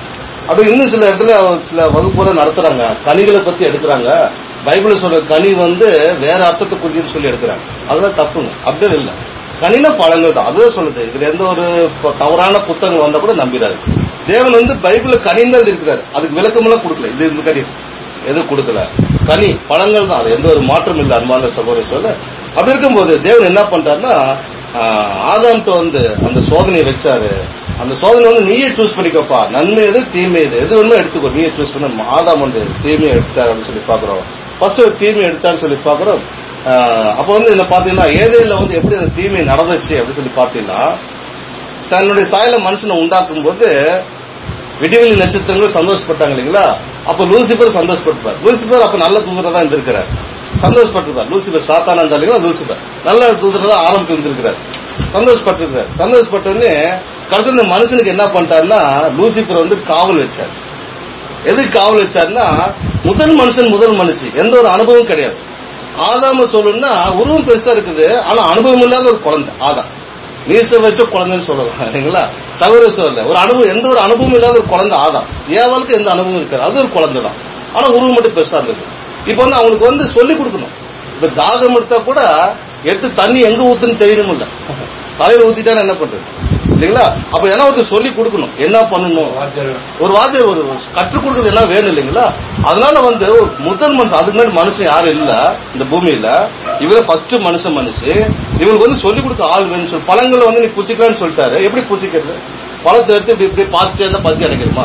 அப்படி இன்னும் சில இடத்துல சில வகுப்புல நடத்துறாங்க கனிகளை பத்தி எடுக்கிறாங்க பைபிள் சொல்ற கனி வந்து வேற அர்த்தத்தை குறிக்குன்னு சொல்லி எடுக்கிறாங்க அதெல்லாம் தப்புங்க அப்படியே இல்லை கனின பழங்கள் தான் அதுதான் சொல்லுது இதுல எந்த ஒரு ப- தவறான புத்தகம் வந்தா கூட நம்பிடாது தேவன் வந்து பைபிள்ல கனிந்தது இருக்கிறாரு அதுக்கு விளக்கமெல்லாம் கொடுக்கல இது இந்த கனி எதுவும் கொடுக்கல கனி பழங்கள் தான் அது எந்த ஒரு மாற்றம் இல்லை அன்பான சகோதரி சொல்ல அப்படி இருக்கும்போது தேவன் என்ன பண்றாருன்னா ஆஹ், ஆதாம்கிட்ட வந்து அந்த சோதனையை வச்சாரு அந்த சோதனை வந்து நீயே சூஸ் பண்ணிக்கப்பா நன்மை எது தீமை எது எது வேணுமோ எடுத்துக்கோ நீயே சூஸ் பண்ண ஆதாம் வந்து தீமையை எடுத்தார் அப்படின்னு சொல்லி பாக்குறோம் ஃபர்ஸ்ட் தீமை எடுத்தான்னு சொல்லி பாக்குறோம் ஆஹ், அப்ப வந்து என்ன பாத்தீங்கன்னா ஏதேல வந்து எப்படி அந்த தீமை நடந்துச்சு அப்படின்னு சொல்லி பாத்தீங்கன்னா தன்னுடைய சாயல மனுஷனை உண்டாக்கும் போது விடிவெளி நட்சத்திரங்கள் சந்தோஷப்பட்டாங்க இல்லைங்களா அப்ப லூசிபர் சந்தோஷப்பட்டுப்பார் லூசிபர் அப்ப நல்ல தூதரை தான் இருந்திருக்கிறார் சந்தோஷப்பட்டிருப்பார் லூசிபர் சாத்தானா இருந்தா இல்லைங்களா லூசிபர் நல்ல தூதரை தான் ஆரம்பத்தில் இருந்திருக்கிறார் சந்தோஷப்பட்டிருக்கிறார் சந்தோஷப்பட்ட உடனே கடைசி இந்த மனுஷனுக்கு என்ன பண்ணிட்டாருன்னா லூசிபர் வந்து காவல் வச்சார் எதுக்கு காவல் வச்சாருன்னா முதல் மனுஷன் முதல் மனுஷி எந்த ஒரு அனுபவம் கிடையாது ஆதாம சொல்லணும்னா உருவம் பெருசா இருக்குது ஆனா அனுபவம் இல்லாத ஒரு குழந்தை ஆதாம் மீச வச்ச குழந்தைன்னு சொல்லலாம் இல்லைங்களா சகோதர சொல்ல ஒரு அனுபவம் எந்த ஒரு அனுபவம் இல்லாத ஒரு குழந்தை ஆதாம் ஏவாளுக்கு எந்த அனுபவம் இருக்காது அது ஒரு குழந்தை தான் ஆனா உருவம் மட்டும் பெருசா இருந்தது இப்போ வந்து அவங்களுக்கு வந்து சொல்லி கொடுக்கணும் இப்ப தாகம் எடுத்தா கூட எடுத்து தண்ணி எங்க ஊத்துன்னு தெரியணும் இல்ல தலையில ஊத்திட்டா என்ன பண்றது இல்லைங்களா அப்ப என்ன ஒருத்தர் சொல்லி கொடுக்கணும் என்ன பண்ணணும் வாத்தியார் ஒரு வாத்தியார் ஒரு கற்றுக் கொடுக்கறது எல்லாம் வேணும் இல்லைங்களா அதனால வந்து ஒரு முதல் மனுஷன் அதுக்கு முன்னாடி மனுஷன் யாரும் இல்ல இந்த பூமியில இவர ஃபர்ஸ்ட் மனுஷன் மனுஷி இவங்களுக்கு வந்து சொல்லிக் கொடுக்க ஆள் வேணும்னு சொல்லி பழங்களை வந்து நீ புசிக்கலாம்னு சொல்லிட்டாரு எப்படி புசிக்கிறது பழத்தை எடுத்து இப்படி இப்படி பார்த்துட்டே இருந்தா பசி அடைக்கிறோமா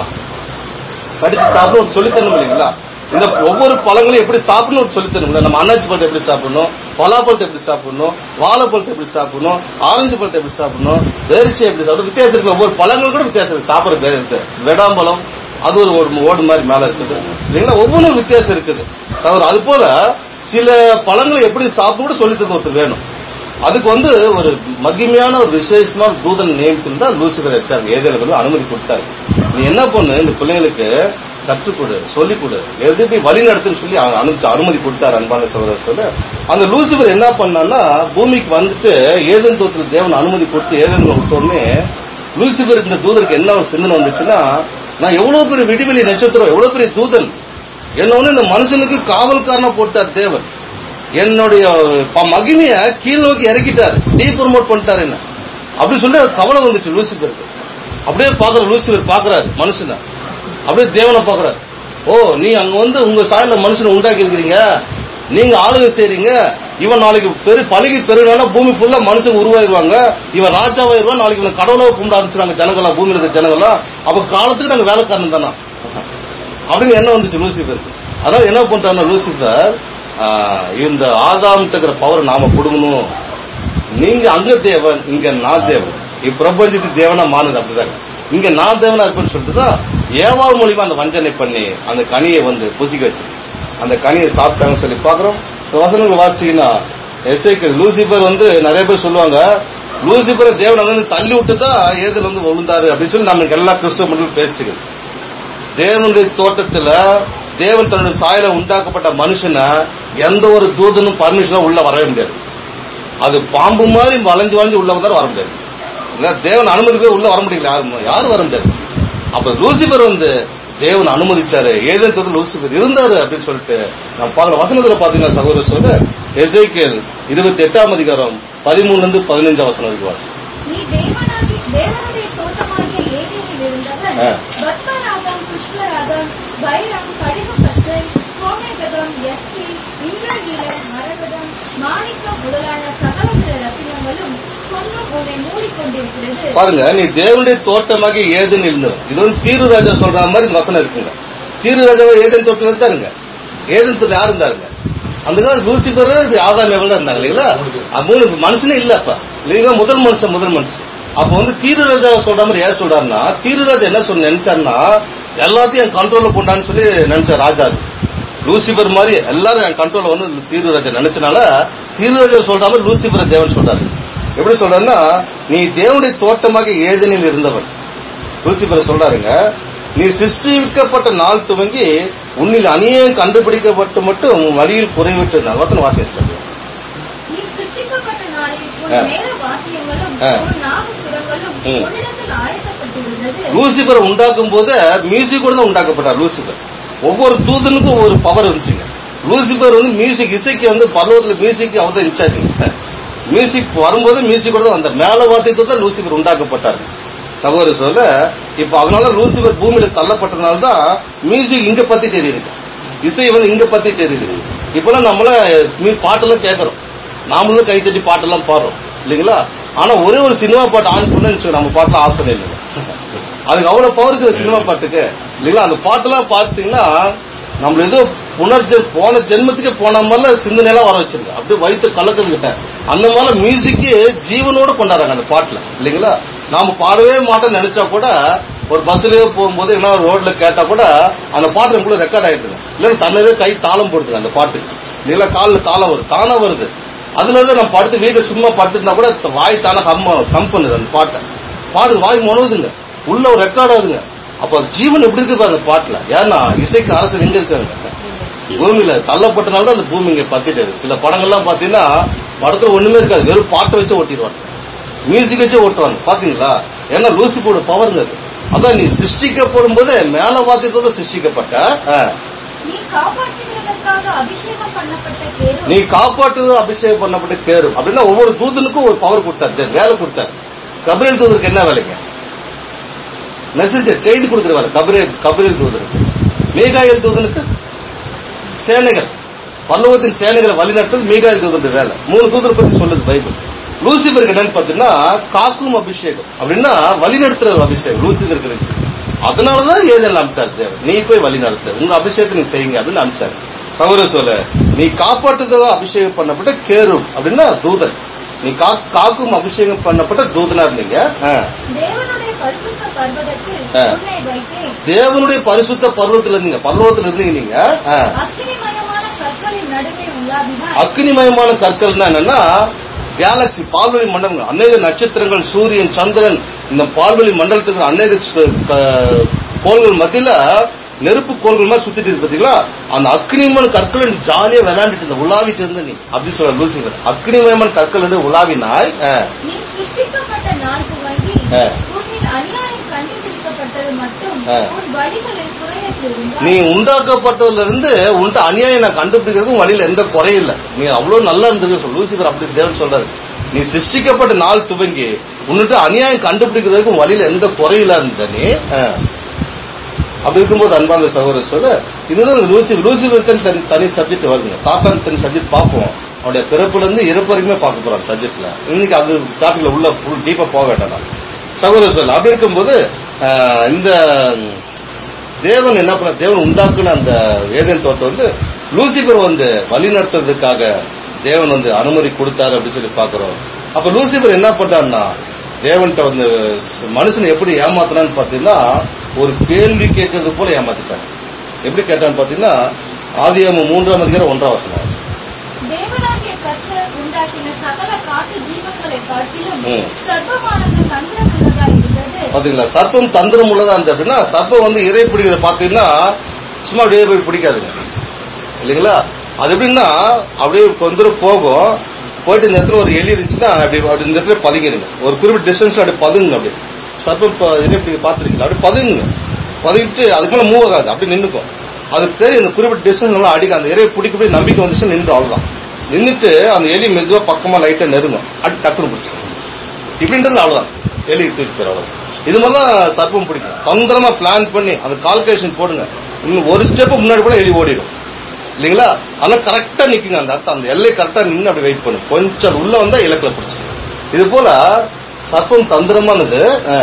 கடிச்சு சாப்பிடணும் சொல்லி தரணும் இல்லைங்களா இந்த ஒவ்வொரு பழங்களையும் எப்படி சாப்பிடணும் சொல்லி தரணும்ல நம்ம அன்னாச்சி பழத்தை எப்படி சாப்பிடணும் பலாப்பழத்தை எப்படி சாப்பிடணும் வாழைப்பழத்தை எப்படி சாப்பிடணும் ஆரஞ்சு பழத்தை எப்படி சாப்பிடணும் பேரிச்சை எப்படி சாப்பிடணும் வித்தியாசம் இருக்கு ஒவ்வொரு பழங்கள் கூட வித்தியாசம் இருக்கு சாப்பிடுற பேர் இருக்கு வெடாம்பழம் அது ஒரு ஒரு ஓடு மாதிரி மேல இருக்குது இல்லைங்களா ஒவ்வொன்றும் வித்தியாசம் இருக்குது அவர் அது போல சில பழங்களை எப்படி சாப்பிட சொல்லி தந்து ஒருத்தர் வேணும் அதுக்கு வந்து ஒரு மகிமையான ஒரு விசேஷமான தூதன் நியமித்து தான் லூசிபர் வச்சாங்க ஏதேல அனுமதி கொடுத்தாரு நீ என்ன பண்ணு இந்த பிள்ளைங்களுக்கு கற்றுக் கொடு சொல்லிக் கொடு எது போய் வழி நடத்துன்னு சொல்லி அவன் அனு- அனுமதி கொடுத்தாரு அன்பான சகோதரர் சொல்ல அந்த லூசிபர் என்ன பண்ணான்னா பூமிக்கு வந்துட்டு ஏதன் தோற்றத்தில் தேவன் அனுமதி கொடுத்து ஏதன் விட்டோடனே லூசிபர் இந்த தூதருக்கு என்ன ஒரு சிந்தனை வந்துச்சுன்னா நான் எவ்வளவு பெரிய விடிவெளி நட்சத்திரம் எவ்வளவு பெரிய தூதன் என்ன வந்து இந்த மனுஷனுக்கு காவல்காரனா போட்டார் தேவன் என்னுடைய ப- மகிமைய கீழ் நோக்கி இறக்கிட்டாரு டீ ப்ரமோட் பண்ணிட்டாரு என்ன அப்படி சொல்லி ஒரு கவலை வந்துச்சு லூசிபருக்கு அப்படியே பாக்குற லூசிபர் பாக்குறாரு மனுஷனை அப்படியே தேவனை பாக்குறாரு ஓ நீ அங்க வந்து உங்க சாயல மனுஷனை உண்டாக்கி இருக்கிறீங்க நீங்க ஆளுகை செய்றீங்க இவன் நாளைக்கு பெரு பழகி பெருனா பூமி ஃபுல்லா மனுஷன் உருவாயிருவாங்க இவன் ராஜாவாயிருவான் நாளைக்கு இவன் கடவுளா கும்பிட ஆரம்பிச்சிருவாங்க ஜனங்களா பூமியில இருக்க ஜனங்களா அப்ப காலத்துக்கு நாங்க வேலைக்காரன் தானா அப்படின்னு என்ன வந்துச்சு லூசிபருக்கு அதாவது என்ன பண்றாங்க லூசிபர் ஆஹ், இந்த ஆதாம்கிட்ட இருக்கிற பவர் நாம கொடுக்கணும் நீங்க அங்க தேவன் இங்க நான் தேவன் இப்பிரபஞ்சத்துக்கு தேவனா மாறுது அப்படிதாங்க இங்க நான் தேவனா இருப்பேன்னு சொல்லிட்டு தான் ஏவாள் மூலியமா அந்த வஞ்சனை பண்ணி அந்த கனியை வந்து புசிக்க வச்சு அந்த கனியை சாப்பிட்டாங்கன்னு சொல்லி பாக்குறோம் இந்த வசனங்கள் வாசிச்சீங்கன்னா எஸ்ஐக்கு லூசிபர் வந்து நிறைய பேர் சொல்லுவாங்க லூசிபரை தேவன் அங்க வந்து தள்ளி விட்டு தான் ஏதில் வந்து விழுந்தாரு அப்படின்னு சொல்லி நமக்கு எல்லா கிறிஸ்தவ மக்களும் பேசிட்டு தேவனுடைய தோட்டத்துல தேவன் தன்னுடைய சாயல உண்டாக்கப்பட்ட மனுஷனை எந்த ஒரு தூதனும் பர்மிஷனா உள்ள வரவே முடியாது அது பாம்பு மாதிரி வளைஞ்சு வளைஞ்சு உள்ள வந்தாலும் வர முடியாது இல்ல தேவன் அனுமதி போய் உள்ள வர முடியல யாரும் யாரும் வர முடியாது அப்ப லூசிபர் வந்து தேவன் அனுமதிச்சாரு ஏதேன் தோட்டத்தில் லூசிபர் இருந்தாரு அப்படின்னு சொல்லிட்டு நம்ம பார்க்கல வசனத்துல பாத்தீங்கன்னா சகோதரர் சொல்ல எசேக்கியேல் இருபத்தி எட்டாம் அதிகாரம் பதிமூணுல இருந்து பதினஞ்சாம் வசனம் வரைக்கும் வாசி நீ தேவனாகி தேவனுடைய தோட்டமாகிய ஏதேனில் இருந்தவன் ஆ. பத்மநாபம் புஷ்பராகம் வைரம் கடிகு பச்சை கோமேதகம் எஸ்பி இந்திரநீலம் மரகதம் மாணிக்கம் முதலான சகலவித ரத்தினங்களும் பொன்னும் உன்னை மூடிக்கொண்டிருக்கிறது பாருங்க நீ தேவனுடைய தோட்டமாக ஏதேன் இருந்தவன் இது வந்து தீரு ராஜா சொல்ற மாதிரி இந்த வசனம் இருக்குங்க தீரு ராஜாவை ஏதேன் தோட்டத்தில் இருந்தாருங்க ஏதேன் தோட்டம் யார் இருந்தாருங்க அந்த காலம் லூசிபர் இது ஆதாம் எவ்வளவு இருந்தாங்க இல்லைங்களா அது மூணு மனுஷனே இல்ல அப்ப இல்லைங்களா முதல் மனுஷன் முதல் மனுஷன் அப்ப வந்து தீரு ராஜா சொல்ற மாதிரி ஏன் சொல்றாருன்னா தீரு ராஜா என்ன சொல்ல நினைச்சாருன்னா எல்லாத்தையும் என் கண்ட்ரோல்ல கொண்டான்னு சொல்லி நினைச்ச ராஜா அது. லூசிபர் மாதிரி எல்லாரும் என் கண்ட்ரோல்ல வந்து தீரு ராஜா நினைச்சனால தீரு ராஜா சொல்ற மாதிரி லூசிபர் தேவன் சொல்றாரு எப்படி சொல்றாருன்னா நீ தேவனுடைய தோட்டமாக ஏதனில் இருந்தவன் லூசிபர் சொல்றாருங்க நீ சிருஷ்டிக்கப்பட்ட நாள் துவங்கி உன்னில் அநியம் கண்டுபிடிக்கப்பட்டு மட்டும் உன் வழியில் குறைவிட்டு நான் வசனம் வாசிச்சு நீ சிருஷ்டிக்கப்பட்ட நாளில் ஆ. உன் மேல வாத்தியங்களும் ஆ. உன் நாகசுரங்களும் ம். உன்னிடத்தில் உண்டாக்கப்பட்டிருந்தது லூசிபர் உண்டாக்கும் போது மியூசிக் கூட தான் உண்டாக்கப்பட்டார் லூசிபர் ஒவ்வொரு தூதனுக்கும் ஒரு பவர் இருந்துச்சுங்க லூசிபர் வந்து மியூசிக் இசைக்கு வந்து பர்வத்தில் மியூசிக் அவர் தான் இன்சார்ஜ் மியூசிக் வரும்போது மியூசிக் கூட தான் வந்தார் மேல வாத்தியத்தை தான் லூசிபர் உண்டாக்கப்பட்டார் சகோதர சொல்ல இப்போ அதனால லூசிபர் பூமியில தள்ளப்பட்டதுனால தான் மியூசிக் இங்க பத்தி தெரியுது இசை வந்து இங்க பத்தி தெரியுது இப்பெல்லாம் நம்மள மீ- பாட்டெல்லாம் கேட்கறோம் நாமளும் கை தட்டி பாட்டெல்லாம் பாடுறோம் இல்லைங்களா ஆனா ஒரே ஒரு சினிமா பாட்டு ஆன் பண்ணு நம்ம பாட்டெல்லாம் ஆஃப் பண்ணிடலாம் அதுக்கு அவ்வளவு பவர் இருக்குது சினிமா பாட்டுக்கு இல்லைங்களா அந்த பாட்டெல்லாம் பார்த்தீங்கன்னா நம்ம ஏதோ புனர்ஜென் போன ஜென்மத்துக்கே போன மாதிரில சிந்தனையெல்லாம் வர வச்சிருக்கு அப்படியே வயிற்று கலக்குதுகிட்ட அந்த மாதிரி மியூசிக்கு ஜீவனோட கொண்டாடுறாங்க அந்த பாட்டுல இல்லைங்களா நாம பாடவே மாட்டோம்னு நினைச்சா கூட ஒரு பஸ்லயே போகும்போது என்ன ஒரு ரோட்ல கேட்டா கூட அந்த பாட்டு நமக்குள்ள ரெக்கார்ட் ஆயிடுது இல்லைன்னா தன்னதே கை தாளம் போடுதுங்க அந்த பாட்டுக்கு இல்லைங்களா காலில் தாளம் வருது தானா வருது அதுல இருந்து நம்ம படுத்து வீட்டுல சும்மா படுத்துருந்தா கூட வாய் தானே கம் கம் பண்ணுது அந்த பாட்டை பாடு வாய் முனவுதுங்க உள்ள ஒரு ரெக்கார்ட் ஆகுதுங்க அப்ப அது ஜீவன் எப்படி இருக்கு பாருங்க பாட்டுல ஏன்னா இசைக்கு அரசு எங்க இருக்காங்க பூமியில தள்ளப்பட்டனால தான் அந்த பூமி இங்க பத்திட்டது சில படங்கள்லாம் பாத்தீங்கன்னா படத்துல ஒண்ணுமே இருக்காது வெறும் பாட்டை வச்சு ஓட்டிடுவாங்க மியூசிக் வச்சு ஓட்டுவாங்க பாத்தீங்களா ஏன்னா லூசிபோட பவருங்க அது அதான் நீ சிருஷ்டிக்கப்படும் போதே மேல வாத்தியத்தோட சிருஷ்டிக்கப்பட்ட ஆ. நீ காப்பாற்றுகிறதற்காக அபிஷேகம் பண்ணப்பட்ட பேரும் நீ காப்பாற்றுவது அபிஷேகம் பண்ணப்பட்ட பேரும் அப்படின்னா ஒவ்வொரு தூதனுக்கும் ஒரு பவர் கொடுத்தாரு தெ- வேலை கொடுத்தாரு கபிரியல் தூதருக்கு என்ன வேலைங்க மெசேஜர் செய்தி கொடுக்குற வேலை கபிரியல் கபிரியல் தூதருக்கு மீகாயல் தூதனுக்கு சேனைகள் பல்லவத்தின் சேனைகளை வழிநடத்துறது மீகாயல் தூதனுடைய வேலை மூணு தூதரை பத்தி சொல்லுது பைபிள் லூசிபருக்கு என்னன்னு பாத்தீங்கன்னா காக்கும் அபிஷேகம் அப்படின்னா வழிநடத்துறது அபிஷேகம் லூசிபருக்கு இருந்துச்சு அதனாலதான் ஏதெல்லாம் அமிச்சார் தேவன் நீ போய் வழி நடத்து உங்க அபிஷேகத்தை நீ செய்யுங்க அப்படின்னு அமிச்சார் சௌர சொல்ல நீ காப்பாற்றுதோ அபிஷேகம் பண்ணப்பட்ட கேரும் அப்படின்னா தூதன் நீ கா- காக்கும் அபிஷேகம் பண்ணப்பட்ட தூதனா இருந்தீங்க ஆ. தேவனுடைய பரிசுத்த பர்வதத்தில் ஆ. உன்னை வைத்தேன் தேவனுடைய பரிசுத்த பர்வத்துல இருந்தீங்க பர்வத்துல இருந்தீங்க நீங்க ஆ. அக்கினிமயமான கற்களின் நடுவே உலாவினாய் அக்னிமயமான கற்கள்னா என்னன்னா கேலக்சி பால்வெளி மண்டலம் அநேக நட்சத்திரங்கள் சூரியன் சந்திரன் இந்த பால்வெளி மண்டலத்துக்கு அநேக ச- க- கோள்கள் மத்தியில நெருப்பு கோள்கள் மாதிரி சுத்திட்டு இருக்கு பாத்தீங்களா அந்த அக்னிமயமான கற்கள் ஜாலியா விளையாண்டுட்டு இருந்த உலாவிட்டு இருந்த நீ அப்படி சொல்ற லூசிபர் அக்னிமயமான கற்கள் என்று உலாவினாய் ஆ. நீ சிருஷ்டிக்கப்பட்ட நாள் துவங்கி ஆ. உன்னில் அநியாயம் கண்டுபிடிக்கப்பட்டது மட்டும் ஆ. உன் வழிகளில் குறையற்றிருந்தால் நீ உண்டாக்கப்பட்டதுல இருந்து உன்ட்ட அநியாயம் நான் கண்டுபிடிக்கிறதுக்கும் வழியில எந்த குறையும் இல்ல நீ அவ்வளவு நல்லா இருந்தது சொல்லு லூசிபர் அப்படி தேவன் சொல்றாரு நீ சிருஷ்டிக்கப்பட்ட நாள் துவங்கி உன்னிட்ட அநியாயம் கண்டுபிடிக்கிறதுக்கும் வழியில எந்த குறையில இருந்த நீ ஆ. அப்படி இருக்கும்போது அன்பான சகோதரர் சொல்ல இதுதான் இந்த லூசி லூசிபர் தனி தனி சப்ஜெக்ட் வருங்க சாத்தான் தனி சப்ஜெக்ட் பார்ப்போம் அவனுடைய பிறப்புல இருந்து இறப்பு வரைக்குமே பார்க்க போறோம் சப்ஜெக்ட்ல இன்னைக்கு அது டாபிக்ல உள்ள ஃபுல் டீப்பா போக வேண்டாம் நான். சகோதரர் சொல்ல அப்படி இருக்கும்போது ஆ, இந்த தேவன் என்ன பண்ண தேவன் உண்டாக்குன அந்த ஏதேன் தோட்டம் வந்து லூசிபர் வந்து வழி நடத்துறதுக்காக தேவன் வந்து அனுமதி கொடுத்தாரு அப்படின்னு சொல்லி பாக்குறோம் அப்ப லூசிபர் என்ன பண்றான்னா தேவன்கிட்ட வந்து ஸ்- மனுஷனை எப்படி ஏமாத்தினான்னு பாத்தீங்கன்னா ஒரு கேள்வி கேட்கறது போல ஏமாத்திட்டாங்க எப்படி கேட்டான்னு பாத்தீங்கன்னா ஆதியாம மூன்றாம் அதிகாரம் ஒன்றாம் வசனம் தேவனாகிய கர்த்தர் உண்டாக்கின சகல காட்டு ஜீவங்களை காட்டிலும் ம். சர்வமானது தந்திரமுள்ளதாய் இருந்தது பாத்தீங்களா சர்ப்பம் தந்திரம் உள்ளதா இருந்து அப்படின்னா சர்ப்பம் வந்து இறை பிடிக்கிறத பாத்தீங்கன்னா சும்மா அப்படியே போய் பிடிக்காதுங்க இல்லைங்களா அது எப்படின்னா அப்படியே கொஞ்ச தூரம் போகும் போயிட்டு இந்த இடத்துல ஒரு எலி இருந்துச்சுன்னா அப்படி அப்படி இந்த இடத்துல பதுங்கிடுங்க ஒரு குறிப்பிட்ட டிஸ்டன்ஸ் அப்படியே பதுங்குங்க அப்படியே சர்ப்பம் ப- இறை பிடிக்க பார்த்துருக்கீங்களா அப்படியே பதுங்குங்க பதுங்கிட்டு அதுக்கு மேல மூவ் ஆகாது அப்படி நின்னுக்கும் அதுக்கு தெரியும் இந்த குறிப்பிட்ட டிஸ்டன்ஸ் நல்லா அடிக்க அந்த இறையை பிடிக்க நம்பிக்கை வந்துச்சு நின்று அவ்வளவுதான் நின்னுட்டு அந்த எலி மெதுவா பக்கமா லைட்டா நெருங்கும் அடி டக்குன்னு பிடிச்சிக்கும் இப்படின்றது அவ்வளவுதான் எலி தூக்கி போயிரு அவ்வளவுதான் இது மாதிரி தான் சர்ப்பம் பிடிக்கும் தந்திரமா பிளான் பண்ணி அந்த கால்குலேஷன் போடுங்க இன்னும் ஒரு ஸ்டெப் முன்னாடி கூட எலி ஓடிடும் இல்லைங்களா ஆனா கரெக்டா நிக்குங்க அந்த அர்த்தம் அந்த எல்லை கரெக்டா நின்னு அப்படி வெயிட் பண்ணும் கொஞ்சம் அது உள்ள வந்தா இலக்குல பிடிச்சிடும் இது போல சர்ப்பம் தந்திரமானது ஆ,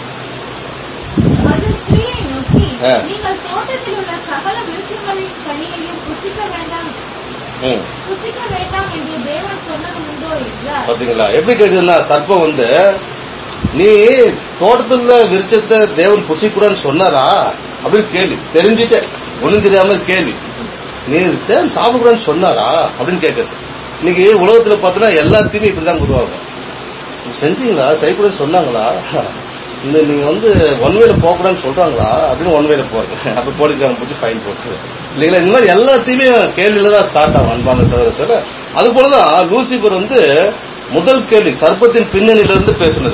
அது ஸ்திரீயை நோக்கி ஆ. நீங்கள் தோட்டத்தில் உள்ள சகல விருட்சங்களின் கனியையும் புசிக்க வேண்டாம் ம். புசிக்க வேண்டாம் என்று தேவன் சொன்னது உண்டோ என்றார் பாத்தீங்களா எப்படி கேக்குதுன்னா சர்ப்பம் வந்து நீ தோட்டத்துல விரிச்சத்தை தேவன் புசிக்கூடாதுன்னு சொன்னாரா அப்படின்னு கேள்வி தெரிஞ்சுட்டே ஒண்ணும் தெரியாம கேள்வி நீ தேவன் சாப்பிடக்கூடாதுன்னு சொன்னாரா அப்படின்னு கேக்குது இன்னைக்கு உலகத்துல பார்த்தோன்னா எல்லாத்தையுமே இப்படிதான் உருவாகும் செஞ்சீங்களா செய்யக்கூடாதுன்னு சொன்னாங்களா இந்த நீங்க வந்து ஒன் வேல போகக்கூடாதுன்னு சொல்றாங்களா அப்படின்னு ஒன் வேல போறது அப்ப போலீஸ்காரன் பிடிச்சி ஃபைன் போட்டு இல்லைங்களா இந்த மாதிரி எல்லாத்தையுமே கேள்வியில தான் ஸ்டார்ட் ஆகும் அன்பான சகோதர சார் அது போலதான் லூசிபர் வந்து முதல் கேள்வி சர்ப்பத்தின் பின்னணியில இருந்து பேசுனது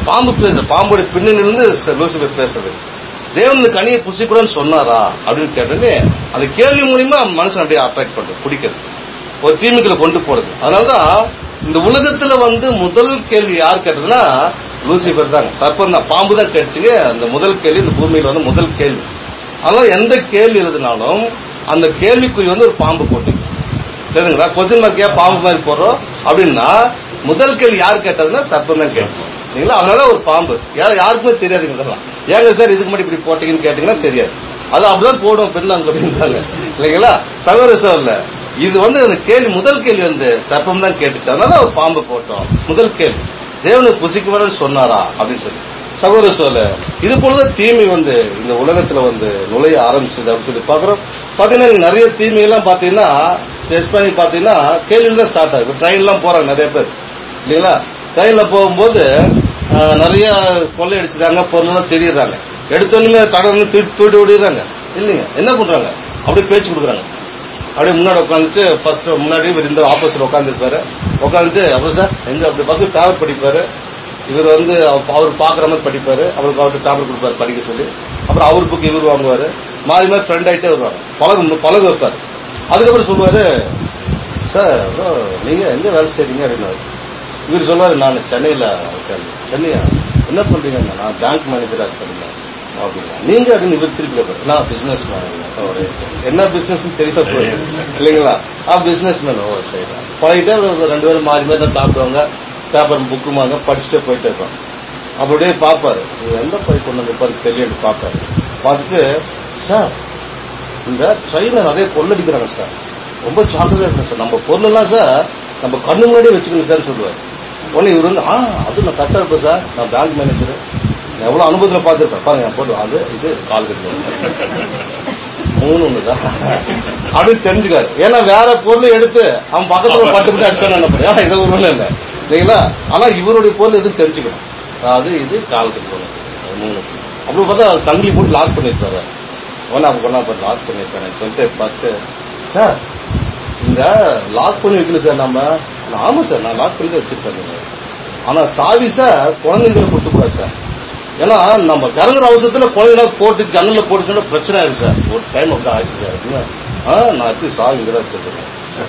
பாம்பு பேசுற பாம்புடைய பின்னணியிலிருந்து ச- லூசிபர் பேசுறது தேவன் இந்த கனியை புசிக்கூடாதுன்னு சொன்னாரா அப்படின்னு கேட்டோன்னே அந்த கேள்வி மூலியமா மனுஷன் அப்படியே அட்ராக்ட் பண்றது பிடிக்கிறது ஒரு தீமைக்குள்ள கொண்டு போறது அதனாலதான் இந்த உலகத்துல வந்து முதல் கேள்வி யார் கேட்டதுன்னா லூசிபர் தாங்க சர்ப்பம் தான் பாம்பு தான் கேட்டுச்சுங்க அந்த முதல் கேள்வி இந்த பூமியில வந்து முதல் கேள்வி அதனால எந்த கேள்வி எழுதினாலும் அந்த கேள்விக்குறி வந்து ஒரு பாம்பு போட்டு தெரியுதுங்களா கொஸ்டின் மார்க் ஏன் பாம்பு மாதிரி போடுறோம் அப்படின்னா முதல் கேள்வி யார் கேட்டதுன்னா சர்ப்பம் தான் கேட்டுச்சு சரிங்களா அதனால ஒரு பாம்பு யார் யாருக்குமே தெரியாதுங்க இதெல்லாம் ஏங்க சார் இதுக்கு மட்டும் இப்படி போட்டீங்கன்னு கேட்டீங்கன்னா தெரியாது அது அப்படிதான் போடும் பெண்ணாங்க அப்படின்றாங்க இல்லைங்களா சகோதர சோர்ல இது வந்து அந்த கேள்வி முதல் கேள்வி வந்து சர்ப்பம் தான் கேட்டுச்சு அதனால ஒரு பாம்பு போட்டோம் முதல் கேள்வி தேவனுக்கு புசிக்க வேணும்னு சொன்னாரா அப்படின்னு சொல்லி சகோதர சோல இது போலதான் தீமை வந்து இந்த உலகத்துல வந்து நுழைய ஆரம்பிச்சது அப்படின்னு சொல்லி பாக்குறோம் பாத்தீங்கன்னா நீங்க நிறைய தீமை எல்லாம் பாத்தீங்கன்னா டெஸ்ட் பண்ணி பாத்தீங்கன்னா கேள்வியில தான் ஸ்டார்ட் ஆகுது ட்ரெயின் எல்லாம் போறாங்க நிறைய பேர் இல்லைங்களா ட்ரெயின்ல போகும்போது ஆஹ், நிறைய கொள்ளை அடிச்சிட்டாங்க பொருள் எல்லாம் தெரியுறாங்க எடுத்தோன்னுமே கடன் தூட்டி தூட்டி ஓடிடுறாங்க இல்லைங்க என்ன பண்றாங்க அப்படியே பேச்சு கொடுக்குறாங்க அப்படியே முன்னாடி உட்காந்துட்டு ஃபர்ஸ்ட் முன்னாடி இவர் இந்த ஆப்போசிட் உட்காந்துருப்பாரு உட்காந்துட்டு அப்புறம் சார் எங்க அப்படி ஃபர்ஸ்ட் பேப்பர் படிப்பாரு இவர் வந்து அவ- அவர் பாக்குற மாதிரி படிப்பாரு அவருக்கு அவர்கிட்ட பேப்பர் கொடுப்பாரு படிக்க சொல்லி அப்புறம் அவர் புக் இவர் வாங்குவாரு மாறி மாறி ஃப்ரெண்ட் ஆயிட்டே வருவாங்க பழக பழக வைப்பாரு அதுக்கப்புறம் சொல்லுவாரு சார் bro, நீங்க எங்க வேலை செய்றீங்க அப்படின்னு இவர் சொல்லுவாரு நான் சென்னையில இருக்கேன் சென்னையா என்ன பண்றீங்க நான் பேங்க் மேனேஜரா இருக்கேன் அப்படிங்களா நீங்க அப்படின்னு இவர் திருப்பி கேட்பாரு நான் பிசினஸ் மேன் என்ன பிசினஸ் தெரியல போயிடுது இல்லைங்களா ஆ பிசினஸ் மேன் ஓ சரி பழகிட்டே ஒரு ரெண்டு பேரும் மாறி மாறி தான் சாப்பிடுவாங்க பேப்பர் புக்கு வாங்க படிச்சுட்டே போயிட்டே இருப்பாங்க அப்படியே பார்ப்பாரு இவர் எந்த போய் கொண்டு வந்து பாரு தெரியல பார்ப்பாரு பார்த்துட்டு சார் இந்த ட்ரெயினை நிறைய கொள்ளடிக்கிறாங்க சார் ரொம்ப ஜாக்கிரதையா இருக்கணும் சார் நம்ம பொருளெல்லாம் சார் நம்ம கண்ணு முன்னாடியே வச்சுக்கணும் சார் சொல்லுவார் உடனே இவர் வந்து ஆ அது நான் கரெக்டாக இருப்பேன் சார் நான் பேங்க் மேனேஜர் நான் எவ்வளோ அனுபவத்தில் பார்த்துருப்பேன் பாருங்க என் பொருள் அது இது கால் கட்டு மூணு ஒண்ணுதான் அப்படின்னு தெரிஞ்சுக்காரு ஏன்னா வேற பொருள் எடுத்து அவன் பக்கத்துல பட்டு பட்டு அடிச்சான என்ன பண்ண இது ஒரு ஒண்ணு இல்லை இல்லைங்களா ஆனா இவருடைய பொருள் எதுவும் தெரிஞ்சுக்கணும் அதாவது இது கால் கட்டு பொருள் அது மூணு அப்படி பார்த்தா சங்கிலி போட்டு லாக் பண்ணிருப்பாரு ஒன்னா அப்ப கொண்டா போய் லாக் பண்ணிருப்பேன் சொல்லிட்டு பார்த்து சார் இந்த லாக் பண்ணி வைக்கல சார் நம்ம நான், ஆமா சார் நான் லாக் பண்ணி தான் வச்சிருப்பேன் ஆனா சாவி சார் குழந்தைங்களை கொடுத்து கூடாது சார் ஏன்னா நம்ம இறங்குற அவசரத்துல குழந்தைங்க போட்டு ஜன்னல்ல போட்டு சொன்னா பிரச்சனை ஆயிடும் சார் ஒரு டைம் அப்படி ஆயிடுச்சு சார் அப்படின்னா, ஆ நான் எப்படி சாவி இங்கே தான் வச்சிருக்கேன்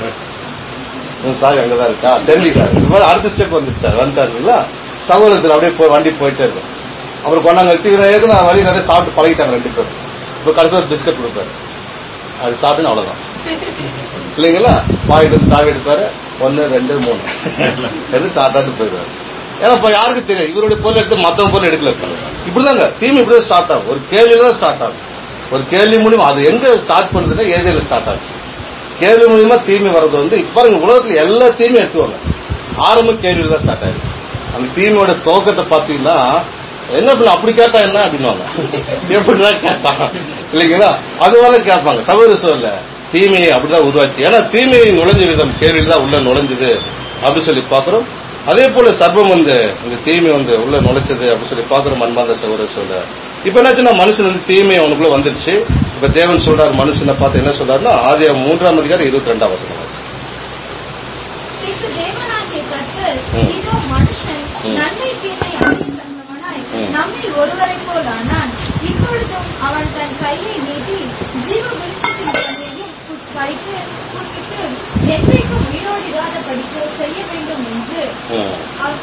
உன் சாவி அங்கதான் இருக்கா தெரிஞ்சுக்காரு இந்த மாதிரி அடுத்த ஸ்டெப் வந்துச்சு சார் வந்துட்டாருங்களா சகோதரர் சார் அப்படியே போய் வண்டி போயிட்டே இருக்கும் அப்புறம் கொண்டாங்க வச்சு ஏற்கனவே நான் வழி நிறைய சாப்பிட்டு பழகிட்டாங்க ரெண்டு பேரும் இப்போ கடைசியில் ஒரு பிஸ்கட் கொடுப்பாரு அது சாப்பிட்டுன்னு அவ்வளவுதான் இல்லைங்களா வாங்கிட்டு வந்து சாவி எடுப்பாரு ஒன்னு ரெண்டு மூணு எடுத்து டாட்டாட்டு போயிடுவாரு ஏன்னா இப்ப யாருக்கு தெரியும் இவருடைய பொருள் எடுத்து மத்தவங்க பொருள் எடுக்கல இப்படிதாங்க தீமை இப்படியே ஸ்டார்ட் ஆகும் ஒரு கேள்வியில தான் ஸ்டார்ட் ஆகும் ஒரு கேள்வி மூலியமா அது எங்க ஸ்டார்ட் பண்ணுதுன்னா ஏரியால ஸ்டார்ட் ஆகுது கேள்வி மூலியமா தீமை வர்றது வந்து இப்ப பாருங்க உலகத்துல எல்லா தீமையும் எடுத்துவாங்க ஆரம்ப கேள்வியில தான் ஸ்டார்ட் ஆயிடுது அந்த தீமையோட துவக்கத்தை பாத்தீங்கன்னா என்ன பண்ண அப்படி கேட்டா என்ன அப்படின்னுவாங்க எப்படிதான் கேட்டான் இல்லைங்களா அதுவரை கேட்பாங்க சகோதர சொல்ல தீமையை அப்படிதான் உருவாச்சு ஏன்னா தீமையை நுழைஞ்ச விதம் கேள்வியில் தான் உள்ள நுழைஞ்சது அப்படி சொல்லி பாக்குறோம் அதே போல சர்வம் வந்து இந்த தீமை வந்து உள்ள நுழைச்சது அப்படி சொல்லி பாக்குறோம் அன்பார்ந்த சகோதர சொல்ல இப்ப என்னாச்சுன்னா மனுஷன் வந்து தீமை அவனுக்குள்ள வந்துருச்சு இப்ப தேவன் சொல்றாரு மனுஷனை பார்த்து என்ன சொல்றாருன்னா ஆதி மூன்றாம் அதிகாரம் இருபத்தி ரெண்டாம் வசனம் வாசி. பின்பு தேவனாகிய கர்த்தர், ம். இதோ மனுஷன் ம். நன்மை தீமை அறிந்தவனாய் ம். நம்மில் ஒருவரைப் போலானான். இப்பொழுதும் அவன் தன் கையை நீட்டி ஜீவ விருட்சத்தின் கனியையும் புட்- பறித்து புசித்து என்றைக்கும் உயிரோடு இராதபடிக்கு செய்ய வேண்டும் என்று ம். அவ்-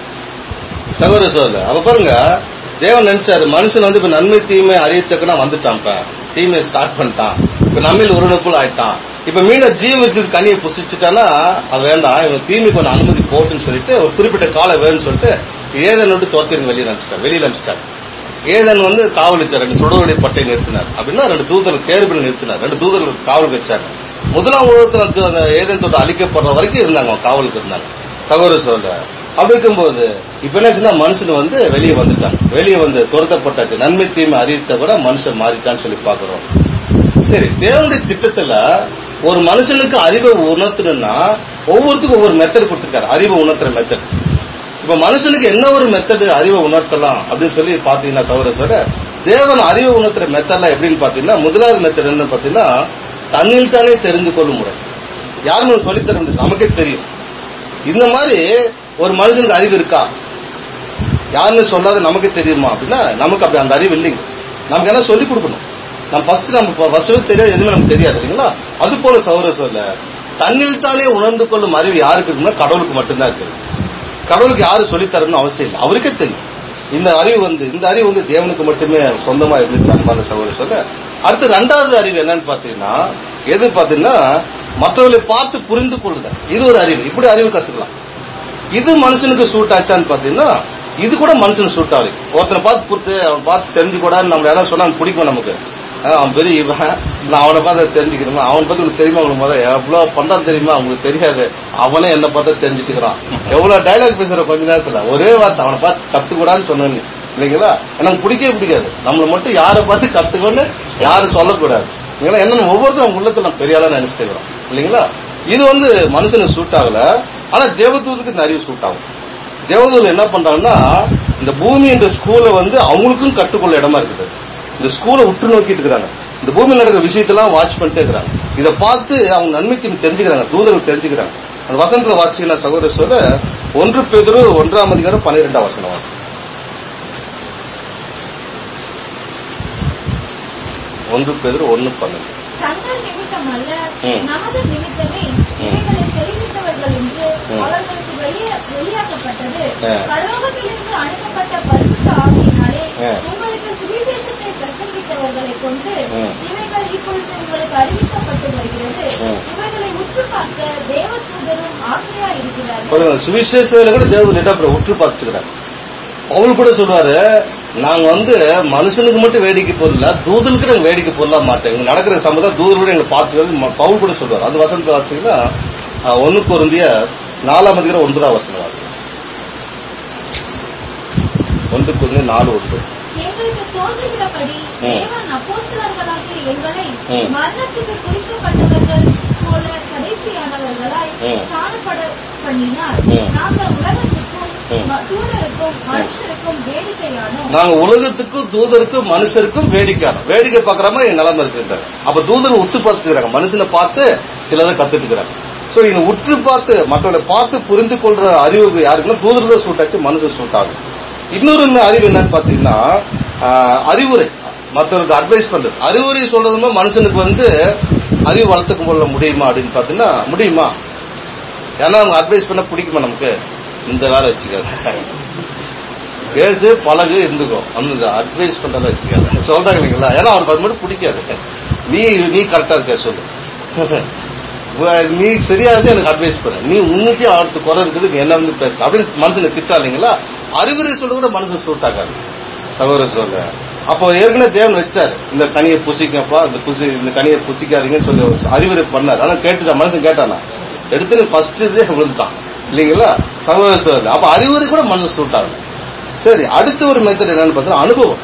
சகோதர சோதர அப்ப பாருங்க தேவன் நினைச்சாரு மனுஷன் வந்து இப்ப நன்மை தீமை அறியத்தக்கனா வந்துட்டான் இப்ப தீமையை ஸ்டார்ட் பண்ணிட்டான் இப்ப நம்மில் உருணுக்குள் ஆயிட்டான் இப்ப மீண்டும் ஜீவிச்சது கனியை புசிச்சுட்டானா அது வேண்டாம் இவன் தீமை கொஞ்சம் அனுமதி போட்டுன்னு சொல்லிட்டு ஒரு குறிப்பிட்ட காலம் வேணும்னு சொல்லிட்டு ஏதன் விட்டு துரத்திருந்து வெளியே அனுப்பிச்சிட்டார் வெளியில அனுப்பிச்சிட்டார் ஏதன் வந்து காவலிச்சார் ரெண்டு சுடவழி பட்டை நிறுத்தினார் அப்படின்னா ரெண்டு தூதர்கள் கேர்பில் நிறுத்தினார் ரெண்டு தூதர்கள் காவல் வச்சாங்க முதலாம் உலகத்துல அந்த அந்த ஏதேன் தொட்டு அழிக்கப்படுற வரைக்கும் இருந்தாங்க அவங்க காவலுக்கு இருந்தாங்க சகோதர சொல்ற அப்படி இருக்கும்போது இப்ப என்னாச்சுன்னா மனுஷன் வந்து வெளியே வந்துட்டான் வெளியே வந்து துரத்தப்பட்டாச்சு நன்மை தீமை அறிவித்த கூட மனுஷன் மாறிட்டான்னு சொல்லி பாக்குறோம் சரி தேவனுடைய திட்டத்துல ஒரு மனுஷனுக்கு அறிவை உணர்த்தணும்னா ஒவ்வொருத்துக்கும் ஒவ்வொரு மெத்தட் கொடுத்துருக்காரு அறிவை உணர்த்துற மெத்தட் இப்ப மனுஷனுக்கு என்ன ஒரு மெத்தட் அறிவை உணர்த்தலாம் அப்படின்னு சொல்லி பாத்தீங்கன்னா சௌர சொல்ல தேவன் அறிவை உணர்த்துற மெத்தட்லாம் எப்படின்னு பாத்தீங்கன்னா முதலாவது மெத்தட் என்னன்னு பாத்தீங்கன்னா தன்னில் தானே தெரிந்து கொள்ளும் முறை யாரும் சொல்லித்தர முடியாது நமக்கே தெரியும் இந்த மாதிரி ஒரு மனுஷனுக்கு அறிவு இருக்கா யாருன்னு சொல்லாத நமக்கு தெரியுமா அப்படின்னா நமக்கு அப்படி அந்த அறிவு இல்லைங்க நமக்கு என்ன சொல்லி கொடுக்கணும் நம்ம ஃபர்ஸ்ட் நம்ம ஃபர்ஸ்ட் தெரியாது எதுவுமே நமக்கு தெரியாது இல்லைங்களா அது போல சௌர சொல்ல தன்னில் தானே உணர்ந்து கொள்ளும் அறிவு யாருக்கு இருக்குன்னா கடவுளுக்கு மட்டும்தான் இருக்குது கடவுளுக்கு யாரும் சொல்லித் தரணும்னு அவசியம் இல்லை அவருக்கே தெரியும் இந்த அறிவு வந்து இந்த அறிவு வந்து தேவனுக்கு மட்டுமே சொந்தமா இருந்துச்சு அன்பான சகோதரர் சொல்ல அடுத்து ரெண்டாவது அறிவு என்னன்னு பாத்தீங்கன்னா எது பாத்தீங்கன்னா மற்றவர்களை பார்த்து புரிந்து கொள்ளுதல் இது ஒரு அறிவு இப்படி அறிவு கத்துக்கலாம் இது மனுஷனுக்கு சூட் ஆச்சான்னு பாத்தீங்கன்னா இது கூட மனுஷனுக்கு சூட் ஆகுது ஒருத்தனை பார்த்து புரித்து அவன் பார்த்து தெரிஞ்சுக்கூடாதுன்னு நம்ம யாராவது சொன்னா அவனுக்கு பிடிக்கும் நமக்கு அஹ் அவன் பெரிய இவன் நான் அவனை பார்த்து தெரிஞ்சுக்கணுமா அவனை பத்தி உங்களுக்கு தெரியுமா உங்களுக்கு முதல்ல எவ்வளவு பண்றான் தெரியுமா உங்களுக்கு தெரியாது அவனே என்ன பார்த்தா தெரிஞ்சுக்கிறான் எவ்வளவு டைலாக் பேசுற கொஞ்ச நேரத்துல ஒரே வார்த்தை அவனை பார்த்து கத்துக்கூடாதுன்னு சொன்னேன் இல்லைங்களா எனக்கு பிடிக்கவே பிடிக்காது நம்மளை மட்டும் யாரை பார்த்து கத்துக்கோன்னு யாரும் சொல்லக்கூடாது இல்லைங்களா என்ன ஒவ்வொருத்தரும் அவங்க உள்ளத்துல நம்ம பெரிய ஆளா நினைச்சிட்டு இருக்கிறோம் இல்லைங்களா இது வந்து மனுஷனுக்கு சூட் ஆகல ஆனா தேவதூருக்கு இந்த அறிவு சூட் ஆகும் தேவதூர் என்ன பண்றாங்கன்னா இந்த பூமி என்ற ஸ்கூலை வந்து அவங்களுக்கும் கற்றுக்கொள்ள இடமா இருக்குது இந்த ஸ்கூலை உற்று நோக்கிட்டு இருக்கிறாங்க இந்த பூமியில் நடக்கிற விஷயத்தெல்லாம் வாட்ச் பண்ணிட்டே இருக்கிறாங்க இதை பார்த்து அவங்க நன்மைக்கு தெரிஞ்சுக்கிறாங்க தூதர்கள் தெரிஞ்சுக்கிறாங்க அந்த வசனத்துல வாட்சிங்கன்னா சகோதரர் சொல்ல ஒன்று பேதுரு ஒன்றாம் அதிகாரம் பன்னிரெண்டாம் வசனம் வாசி ஒன்று பேதுரு ஒன்னு பன்னெண்டு தங்கள் நிமித்தம் அல்ல ம். நமது நிமித்தமே ம். இவைகளை தெரிவித்தவர்கள் என்று ம். அவர்களுக்கு வெளியே- வெளியாக்கப்பட்டது ஆ. பரலோகத்திலிருந்து அனுப்பப்பட்ட பரிசுத்த ஆவியினாலே ஆ. உங்களுக்கு சுவிசேஷத்தை பிரசங்கித்தவர்களை கொண்டு ம். இவைகள் இப்பொழுது உங்களுக்கு அறிவிக்கப்பட்டு வருகிறது ம். இவைகளை உற்று பார்க்க தேவதூதரும் ஆசையா இருக்கிறார்கள் பாருங்க சுவிசேஷத்துல கூட தேவதூர் லேட்டா உற்று பார்த்துக்கிறாங்க பவுல் கூட சொல்றாரு நாங்க வந்து மனுஷனுக்கு மட்டும் வேடிக்கை பொருள தூதலுக்கு நாங்க வேடிக்கை பொருளா மாட்டோம் இங்க நடக்கிற சம்பந்தம் தூதல் கூட எங்களை பார்த்து பவுல் கூட சொல்றாரு அந்த வசனத்தை வாசிங்கன்னா ஒன்னு பொருந்திய நாலாம் அதிகாரம் ஒன்பதாம் வசனம் வாசி ஒன்று பொருந்திய நாலு ஒன்று எங்களுக்கு தோன்றுகிறபடி ம். தேவன் அப்போஸ்தலர்களாகிய எங்களை ம். மரணத்துக்கு குறிக்கப்பட்டவர்கள் போல கடைசியானவர்களாய் ம். காணப்பட பண்ணினார் ம். நாங்கள் உலகத்துக்கும் ம். ம- தூதருக்கும் மனுஷருக்கும் வேடிக்கையானோம் நாங்க உலகத்துக்கும் தூதருக்கும் மனுஷருக்கும் வேடிக்கையான வேடிக்கை பார்க்கற மாதிரி என் நிலைமை இருக்குன்றாங்க அப்ப தூதர் உத்து பார்த்துக்கிறாங்க மனுஷனை பார்த்து சிலதை கத்துட்டு இருக்கிறாங்க சோ இந்த உற்று பார்த்து மற்றவர்களை பார்த்து புரிந்து கொள்ற அறிவு யாருக்குன்னா தூதர் தான் சூட் ஆச்சு மனுஷன் சூட் ஆகும் இன்னொரு என்ன அறிவு என்னன்னு பாத்தீங்கன்னா ஆஹ், அறிவுரை மற்றவருக்கு அட்வைஸ் பண்றது அறிவுரை சொல்றதுமா மனுஷனுக்கு வந்து அறிவு வளர்த்துக்க கொள்ள முடியுமா அப்படின்னு பாத்தீங்கன்னா முடியுமா ஏன்னா அவங்க அட்வைஸ் பண்ண பிடிக்குமா நமக்கு இந்த வேலை வச்சுக்காது பேசு பழகு இருந்துக்கோ அந்த அட்வைஸ் பண்றதை வச்சுக்காத சொல்றாங்க இல்லைங்களா ஏன்னா அவருக்கு அது மட்டும் பிடிக்காது நீ நீ கரெக்டா இருக்க சொல்லு உ- நீ சரியா இருந்து எனக்கு அட்வைஸ் பண்ணு நீ உன்னுக்கே அவருக்கு குறை இருக்குது நீ என்ன வந்து பேச அப்படின்னு மனுஷனை திட்டா இல்லைங்களா அறிவுரை சொல்ல கூட மனுஷன் சூட் ஆகாது சகோதர சொல்ல அப்போ ஏற்கனவே தேவன் வச்சாரு இந்த கனியை புசிக்கப்பா இந்த புசி இந்த கனியை புசிக்காதீங்கன்னு சொல்லி ஒரு அறிவுரை பண்ணாரு ஆனா கேட்டுட்டான் மனுஷன் கேட்டானா எடுத்து ஃபர்ஸ்ட் இதே விழுந்துட்டான் இல்லைங்களா சகோதர சொல்ல அப்ப அறிவுரை கூட மனுஷன் சூட் ஆகல சரி அடுத்த ஒரு மெத்தட் என்னன்னு பார்த்தா அனுபவம்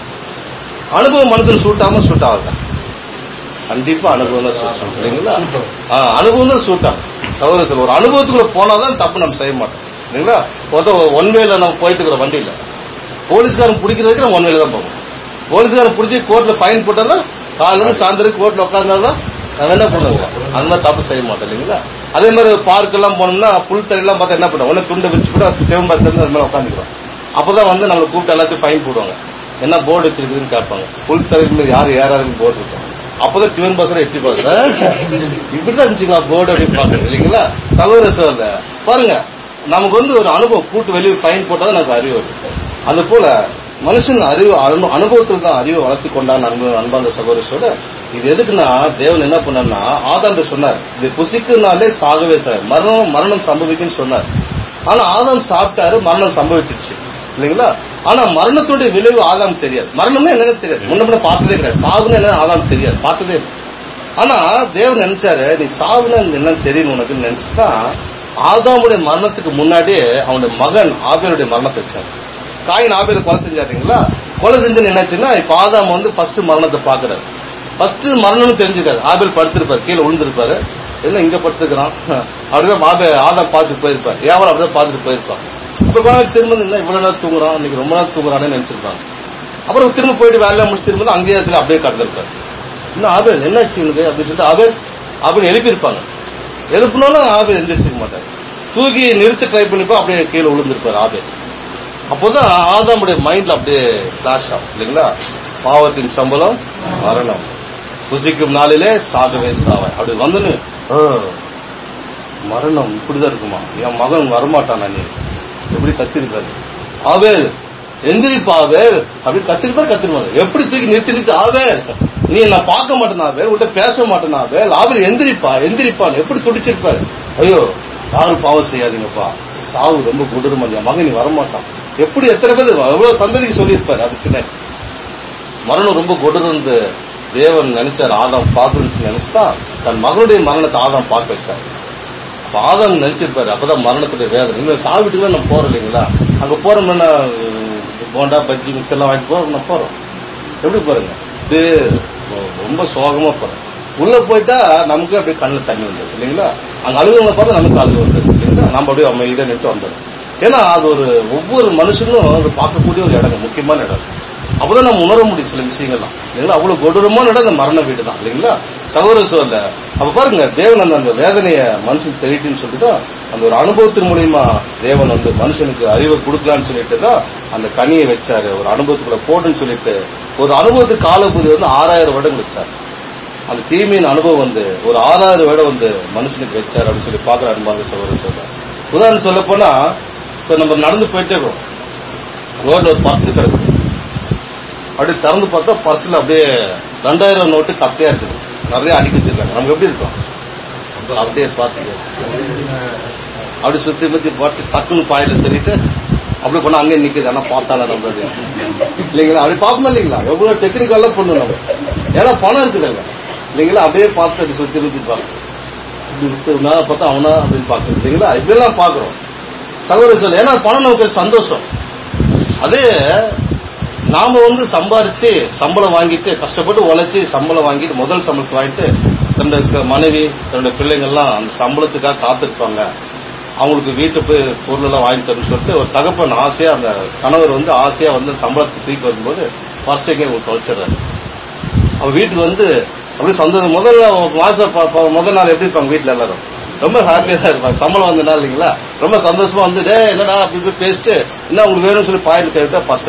அனுபவம் மனுஷன் சூட்டாம சூட் ஆகுதா கண்டிப்பா அனுபவம் தான் சூட் ஆகும் இல்லைங்களா ஆ, அனுபவம் தான் சூட் ஆகும் சகோதர சார் ஒரு அனுபவத்துக்குள்ள போனாதான் தப்பு நம்ம செய்ய மாட்டோம் இல்லைங்களா ஒருத்தன் ஒன் வேல நம்ம போயிட்டு இருக்கிற வண்டியில போலீஸ்காரன் பிடிக்கிறதுக்கு நம்ம ஒன் வேல தான் போவோம் போலீஸ்காரன் பிடிச்சி கோர்ட்ல ஃபைன் போட்டாதான் காலையில இருந்து சாயந்தரம் கோர்ட்ல உட்காந்தாதான் நம்ம என்ன பண்ணுவோம் அந்த மாதிரி தப்பு செய்ய மாட்டோம் இல்லைங்களா அதே மாதிரி பார்க் எல்லாம் போனோம்னா புல் தரையெல்லாம் பார்த்தா என்ன பண்ணுவோம் ஒன்னு துண்டு வச்சு கூட தேவம்பா திறந்து அது மேல உட்காந்துக்கிறோம் அப்பதான் வந்து நம்மளை கூப்பிட்டு எல்லாத்தையும் ஃபைன் போடுவாங்க என்ன போர்டு வச்சிருக்குதுன்னு கேட்பாங்க புல் தரையில் மேல யாரு ஏறாதுன்னு போர்டு இருக்கும் அப்பதான் டியூன் பஸ் எட்டி பாக்குறேன் இப்படிதான் இருந்துச்சுங்களா போர்டு அப்படின்னு பாக்குறேன் இல்லைங்களா சகோதர சோதர பாருங்க நமக்கு வந்து ஒரு அனுபவம் கூட்டு வெளியே ஃபைன் போட்டாதான் நமக்கு அறிவு வரும் அது போல மனுஷன் அறிவு அனு அனுபவத்தில் தான் அறிவை வளர்த்து கொண்டான் அன்பு அன்பாந்த சகோதர சொல்ல இது எதுக்குன்னா தேவன் என்ன பண்ணார்னா ஆதாம் சொன்னார் இது புசிக்குனாலே சாகவே சார் மரணம் மரணம் சம்பவிக்குன்னு சொன்னார் ஆனா ஆதாம் சாப்பிட்டாரு மரணம் சம்பவிச்சிருச்சு இல்லைங்களா ஆனா மரணத்துடைய விளைவு ஆதாம் தெரியாது மரணம்னா என்னன்னு தெரியாது முன்ன பின்ன பார்த்ததே கிடையாது சாகுன்னு என்ன ஆதாம் தெரியாது பார்த்ததே இல்லை. ஆனா தேவன் நினைச்சாரு நீ சாவுன்னு என்னன்னு தெரியும் உனக்குன்னு நினைச்சுதான் ஆதாமுடைய மரணத்துக்கு முன்னாடியே அவனுடைய மகன் ஆபேலுடைய மரணத்தை வச்சார் காயின் ஆபேல கொலை செஞ்சாருங்களா கொலை செஞ்சு என்னாச்சுன்னா இப்ப ஆதாம் வந்து ஃபர்ஸ்ட் மரணத்தை பாக்குறாரு ஃபர்ஸ்ட் மரணம்னு தெரிஞ்சுக்காரு ஆபேல் படுத்திருப்பாரு கீழே விழுந்திருப்பாரு என்ன இங்க படுத்துக்கிறான் அப்படிதான் ஆபே ஆதாம் பார்த்துட்டு போயிருப்பார் ஏவரம் அப்படிதான் பார்த்துட்டு போயிருப்பான் இப்ப கொஞ்ச நாள் திரும்ப என்ன இவ்வளவு நேரம் தூங்குறான் இன்னைக்கு ரொம்ப நேரம் தூங்குறானே நினைச்சிருப்பாங்க அப்புறம் திரும்ப போயிட்டு வேலையை முடிச்சு திரும்ப அங்கேயே இடத்துல அப்படியே கடந்திருப்பாரு இன்னும் ஆபேல் என்னாச்சு இவனுக்கு அப்படின்னு சொல்லிட்டு ஆபேல் அப்படின்னு எழுப்பியிருப்பாங்க எழுப்பினாலும் ஆபேல் எந்திரிச்சிக்க மாட்டார் தூக்கி நிறுத்த ட்ரை பண்ணிப்போ அப்படியே கீழே விழுந்திருப்பாரு ஆபேல் அப்போதான் ஆதாமுடைய மைண்ட்ல அப்படியே கிளாஷ் ஆகும் இல்லைங்களா பாவத்தின் சம்பளம் மரணம் புசிக்கும் நாளிலே சாகவே சாவாய் அப்படி வந்துன்னு "ஆ, மரணம் இப்படிதான் இருக்குமா என் மகன் வரமாட்டான் நீ எப்படி கத்திருப்பாரு ஆவேல் எந்திரிப்பா ஆவேல் அப்படி கத்திருப்பாரு கத்திருப்பாரு எப்படி தூக்கி நிறுத்தி நிறுத்தி ஆவேல் நீ நான் பார்க்க மாட்டேன் ஆவேல் உன்கிட்ட பேச மாட்டேன் ஆவேல் ஆவேல் எந்திரிப்பா எந்திரிப்பான் எப்படி துடிச்சிருப்பாரு ஐயோ யாரும் பாவம் செய்யாதீங்கப்பா சாவு ரொம்ப கொடூரமா என் மகன் நீ வரமாட்டான் எப்படி எத்தனை பேர் எவ்வளவு சந்ததிக்கு சொல்லியிருப்பாரு அதுக்குன்னு மரணம் ரொம்ப கொடூரந்து தேவன் நினைச்சார் ஆதாம் பார்க்கணும்னு நினைச்சுதான் தன் மகனுடைய மரணத்தை ஆதாம் பார்க்க வச்சார் அப்ப ஆதாம் நினைச்சிருப்பாரு அப்பதான் மரணத்துடைய வேதனை இன்னும் சாவிட்டுக்குலாம் நம்ம போறோம் இல்லைங்களா அங்க போறோம்னா உம், போண்டா பஜ்ஜி மிச்சர்லாம் வாங்கிட்டு போறோம் நம்ம போறோம் எப்படி போறேங்க இது ரொம்ப சோகமா போறேன் உள்ள போயிட்டா நமக்கு அப்படியே கண்ணுல தண்ணி வந்துடும் இல்லைங்களா அங்க அழுகுறவங்க பார்த்தா நமக்கு அழுகு வந்துடும் இல்லைங்களா நம்ம அப்படியே அமைதியா நின்று வந்துடும் ஏன்னா அது ஒரு ஒவ்வொரு மனுஷனும் அது பார்க்கக்கூடிய ஒரு இடம் முக்கியமான இடம் அப்பதான் நம்ம உணர முடியும் சில விஷயங்கள்லாம் இல்லைங்களா அவ்வளவு கொடூரமான இடம் அந்த மரண வீடு தான் இல்லைங்களா சகோதர சொல்ல அப்ப பாருங்க தேவன் அந்த அந்த வேதனைய மனுஷன் தெரியுதுன்னு சொல்லிட்டு தான் அந்த ஒரு அனுபவத்தின் மூலியமா தேவன் வந்து மனுஷனுக்கு அறிவை கொடுக்கலான்னு சொல்லிட்டு தான் அந்த கனியை வச்சாரு ஒரு அனுபவத்துக்குள்ள போடுன்னு சொல்லிட்டு ஒரு அனுபவத்துக்கு காலப்பகுதி வந்து ஆறாயிரம் வருடங்கள் வச்சார் அந்த தீமையின் அனுபவம் வந்து ஒரு ஆறாயிரம் வருடம் வந்து மனுஷனுக்கு வச்சார் அப்படின்னு சொல்லி பாக்குற அன்பாங்க சகோதரர் சொல்ற உதாரணம் சொல்ல போனா இப்ப நம்ம நடந்து போயிட்டே இருக்கோம் ரோட்ல ஒரு பர்ஸ் கிடக்குது அப்படியே திறந்து பார்த்தா பர்ஸ்ல அப்படியே ரெண்டாயிரம் நோட்டு கப்பையா இருக்குது நிறைய அடுக்கி வச்சிருக்காங்க நமக்கு எப்படி இருக்கும் அப்படியே பார்த்து அப்படி சுத்தி முத்தி பார்த்து டக்குன்னு பாயில சொல்லிட்டு அப்படி பண்ணா அங்கே நிக்குது ஆனா பார்த்தால நம்ம அது. இல்லைங்களா அப்படி பார்ப்போம் இல்லைங்களா எவ்வளவு டெக்னிக்கலா பண்ணும் நம்ம ஏன்னா பணம் இருக்குதுங்க இல்லைங்களா அப்படியே பார்த்து அப்படி சுத்தி முத்தி பார்க்கணும் இப்படி விட்டு மேல பார்த்தா அவனா அப்படின்னு பார்க்கணும் இல்லைங்களா இப்படிலாம் பார்க்கிறோம் சகோதர சொல்ல ஏன்னா பணம் நமக்கு ஒரு சந்தோஷம் அதே நாம வந்து சம்பாரிச்சு சம்பளம் வாங்கிட்டு கஷ்டப்பட்டு உழைச்சி சம்பளம் வாங்கிட்டு முதல் சம்பளத்தை வாங்கிட்டு தன்னுடைய மனைவி தன்னுடைய பிள்ளைங்கள்லாம் அந்த சம்பளத்துக்காக காத்திருப்பாங்க அவங்களுக்கு வீட்டு போய் பொருள் எல்லாம் வாங்கி தரணும்னு சொல்லிட்டு ஒரு தகப்பன் ஆசையா அந்த கணவர் வந்து ஆசையா வந்து சம்பளத்தை தூக்கி வரும்போது வருஷக்கே உங்களுக்கு தொலைச்சிடுறாரு அவ வீட்டுக்கு வந்து அப்படியே சந்தோஷம் முதல்ல மாசம் ப- ப- முதல் நாள் எப்படி இருப்பாங்க வீட்டுல எல்லாரும் ரொம்ப ஹாப்பியா தான் இருப்பாங்க சம்பளம் வந்த நாள் இல்லைங்களா ரொம்ப சந்தோஷமா வந்து டே என்னடா அப்படி இப்படி பேசிட்டு என்ன உங்களுக்கு வேணும்னு சொல்லி பாயிண்ட் கேட்டா பர்ஸ்